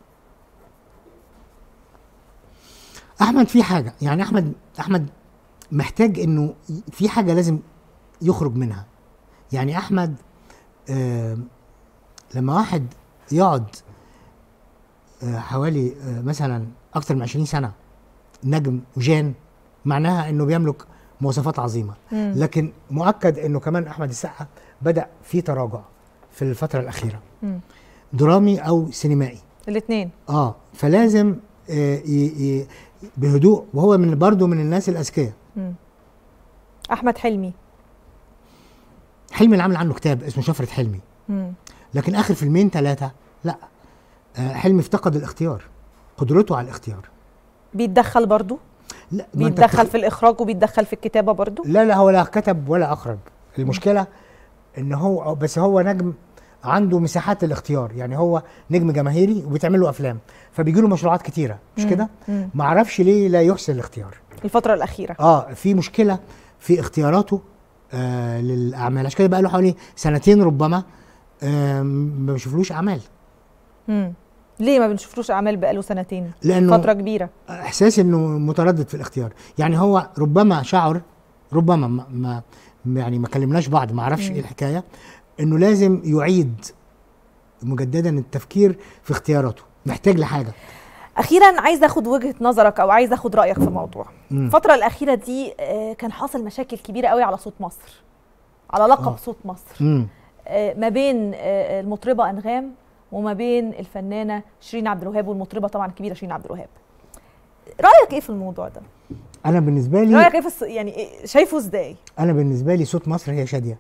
S9: احمد في حاجه يعني احمد احمد محتاج انه ي- في حاجه لازم يخرج منها يعني احمد آه لما واحد يقعد آه حوالي آه مثلا اكتر من 20 سنه نجم وجان معناها انه بيملك مواصفات عظيمه
S1: مم.
S9: لكن مؤكد انه كمان احمد السقا بدا في تراجع في الفتره الاخيره
S1: مم.
S9: درامي او سينمائي
S1: الاثنين
S9: اه فلازم آه ي- ي- بهدوء وهو من برضه من الناس الاذكياء
S1: احمد حلمي
S9: حلمي اللي عامل عنه كتاب اسمه شفره حلمي
S1: مم.
S9: لكن اخر فيلمين ثلاثه لا آه حلمي افتقد الاختيار قدرته على الاختيار
S1: بيتدخل برضو
S9: لا ما أنت
S1: بيتدخل
S9: بتخ-
S1: في الاخراج وبيتدخل في الكتابه برضو
S9: لا لا هو لا كتب ولا اخرج المشكله ان هو بس هو نجم عنده مساحات الاختيار يعني هو نجم جماهيري وبيتعمل له افلام فبيجي له مشروعات كتيره مش
S1: مم.
S9: كده
S1: مم.
S9: ما اعرفش ليه لا يحسن الاختيار
S1: الفتره الاخيره
S9: اه في مشكله في اختياراته آه للاعمال عشان كده بقى له حوالي سنتين ربما آه ما بشوفلوش اعمال
S1: مم. ليه ما بنشوفلوش اعمال بقاله سنتين
S9: لانه
S1: فتره كبيره
S9: احساس انه متردد في الاختيار يعني هو ربما شعر ربما ما, ما يعني ما كلمناش بعض ما اعرفش
S1: مم.
S9: ايه الحكايه انه لازم يعيد مجددا التفكير في اختياراته محتاج لحاجه
S1: اخيرا عايز اخد وجهه نظرك او عايز اخد رايك في موضوع
S9: مم.
S1: الفتره الاخيره دي آه، كان حاصل مشاكل كبيره قوي على صوت مصر على لقب
S9: آه.
S1: صوت مصر
S9: مم.
S1: آه، ما بين آه، المطربه انغام وما بين الفنانه شيرين عبد الوهاب والمطربه طبعا الكبيره شيرين عبد الوهاب رايك ايه في الموضوع ده
S9: انا بالنسبه لي
S1: رايك ايه في الص- يعني إيه- شايفه ازاي
S9: انا بالنسبه لي صوت مصر هي شاديه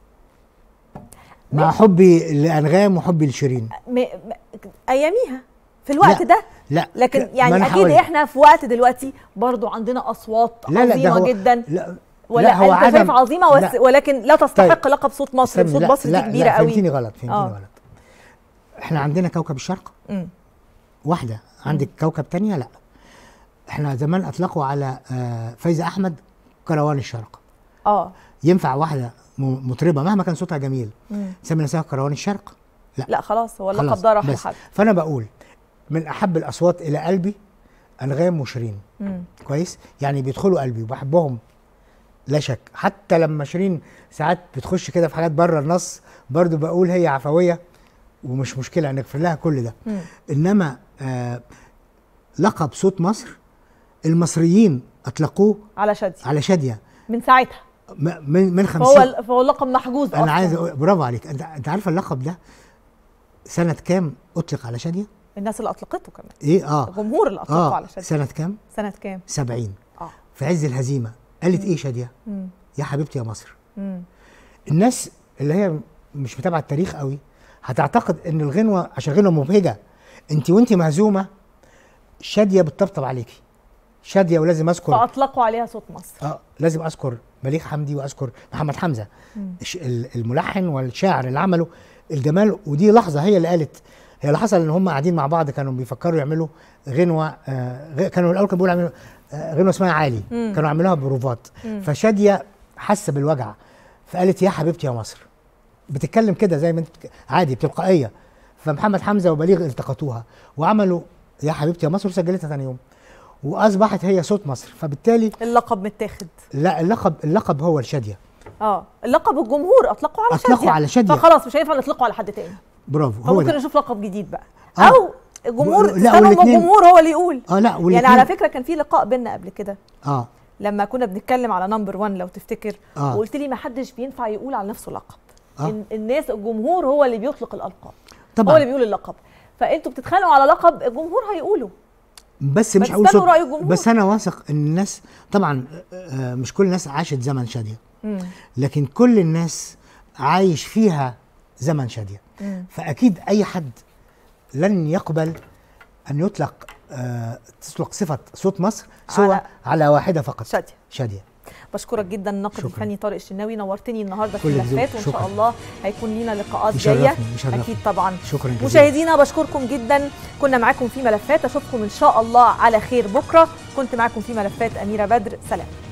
S9: مع حبي لانغام وحبي لشيرين
S1: م... م... اياميها في الوقت
S9: لا،
S1: ده
S9: لا
S1: لكن
S9: ما
S1: يعني
S9: أنا
S1: اكيد
S9: هقول لك.
S1: احنا في وقت دلوقتي برضو عندنا اصوات
S9: لا لا ده
S1: عظيمه
S9: هو
S1: جدا
S9: لا
S1: ولا
S9: لا، هو
S1: انت شايف
S9: عدم-
S1: عظيمه وس...
S9: لا.
S1: ولكن لا تستحق
S9: طيب.
S1: لقب صوت مصر
S9: استني،
S1: صوت
S9: لا
S1: مصر دي
S9: لا
S1: كبيره
S9: لا
S1: قوي
S9: فهمتيني غلط فهمتيني
S1: آه.
S9: غلط احنا عندنا كوكب الشرق
S1: مم.
S9: واحده عندك كوكب تانية لا احنا زمان اطلقوا على آه، فايزه احمد كروان الشرق
S1: اه
S9: ينفع واحده م- مطربه مهما كان صوتها جميل
S1: مم.
S9: تسمي نفسها كروان الشرق لا
S1: لا خلاص هو اللقب
S9: خلاص،
S1: ده راح
S9: بس.
S1: لحد
S9: فانا بقول من احب الاصوات الى قلبي انغام وشيرين
S1: مم.
S9: كويس يعني بيدخلوا قلبي وبحبهم لا شك حتى لما شيرين ساعات بتخش كده في حاجات بره النص برضو بقول هي عفويه ومش مشكله نغفر لها كل ده
S1: مم.
S9: انما آه لقب صوت مصر المصريين اطلقوه
S1: على شادي
S9: على شاديه
S1: من ساعتها
S9: م- من من
S1: فهو
S9: 50
S1: ال- فهو اللقب محجوز
S9: انا
S1: أصلاً.
S9: عايز أقول برافو عليك انت انت عارفه اللقب ده سنه كام اطلق على شاديه
S1: الناس اللي اطلقته كمان
S9: ايه اه
S1: الجمهور اللي اطلقوا
S9: اه
S1: على شاديه
S9: سنه كام
S1: سنه كام
S9: 70
S1: اه
S9: في عز الهزيمه قالت ايه شاديه
S1: مم.
S9: يا حبيبتي يا مصر
S1: مم.
S9: الناس اللي هي مش متابعه التاريخ قوي هتعتقد ان الغنوه عشان غنوه مبهجه انت وانت مهزومه شاديه بتطبطب عليكي شاديه ولازم اذكر
S1: فاطلقوا عليها صوت مصر
S9: اه لازم اذكر بليغ حمدي واذكر محمد حمزه
S1: مم.
S9: الش- ال- الملحن والشاعر اللي عملوا الجمال ودي لحظه هي اللي قالت هي اللي حصل ان هم قاعدين مع بعض كانوا بيفكروا يعملوا غنوه آه غ- كانوا الاول كانوا بيقولوا يعملوا آه غنوه اسمها عالي
S1: مم.
S9: كانوا عاملوها بروفات
S1: مم.
S9: فشاديه حاسه بالوجع فقالت يا حبيبتي يا مصر بتتكلم كده زي ما انت بتك- عادي بتلقائيه فمحمد حمزه وبليغ التقطوها وعملوا يا حبيبتي يا مصر وسجلتها ثاني يوم واصبحت هي صوت مصر فبالتالي
S1: اللقب متاخد
S9: لا اللقب اللقب هو الشاديه
S1: اه اللقب الجمهور اطلقوا على
S9: أطلقوا
S1: شاديه
S9: على شادية.
S1: فخلاص مش هينفع نطلقه على حد تاني
S9: برافو هو
S1: فممكن
S9: ده
S1: نشوف لقب جديد بقى
S9: آه.
S1: او الجمهور
S9: لا،
S1: تستنوا أما
S9: والاتنين-
S1: الجمهور هو اللي يقول
S9: اه لا
S1: يعني
S9: والاتنين-
S1: على فكره كان في لقاء بينا قبل كده
S9: اه
S1: لما كنا بنتكلم على نمبر 1 لو تفتكر
S9: آه.
S1: وقلت لي ما حدش بينفع يقول على نفسه لقب
S9: آه.
S1: إن الناس الجمهور هو اللي بيطلق الالقاب
S9: طبعاً.
S1: هو اللي بيقول اللقب فانتوا بتتخانقوا على لقب الجمهور هيقوله
S9: بس مش
S1: ما
S9: هقول
S1: تستنوا
S9: صوت
S1: رأي الجمهور.
S9: بس انا واثق ان الناس طبعا آه، مش كل الناس عاشت زمن شاديه
S1: مم.
S9: لكن كل الناس عايش فيها زمن شاديه
S1: مم.
S9: فاكيد اي حد لن يقبل ان يطلق آه تطلق صفه صوت مصر سوى
S1: على-
S9: على, على واحده فقط
S1: شاديه
S9: شاديه
S1: بشكرك جدا الناقد
S9: شكراً.
S1: الفني طارق الشناوي نورتني النهارده في
S9: كل ذوق.
S1: الملفات وان شاء
S9: شكراً.
S1: الله هيكون لينا لقاءات
S9: يشرفني-
S1: جايه
S9: يشرفني.
S1: اكيد طبعا
S9: شكرا جزيلا
S1: مشاهدينا بشكركم جدا كنا معاكم في ملفات اشوفكم ان شاء الله على خير بكره كنت معاكم في ملفات اميره بدر سلام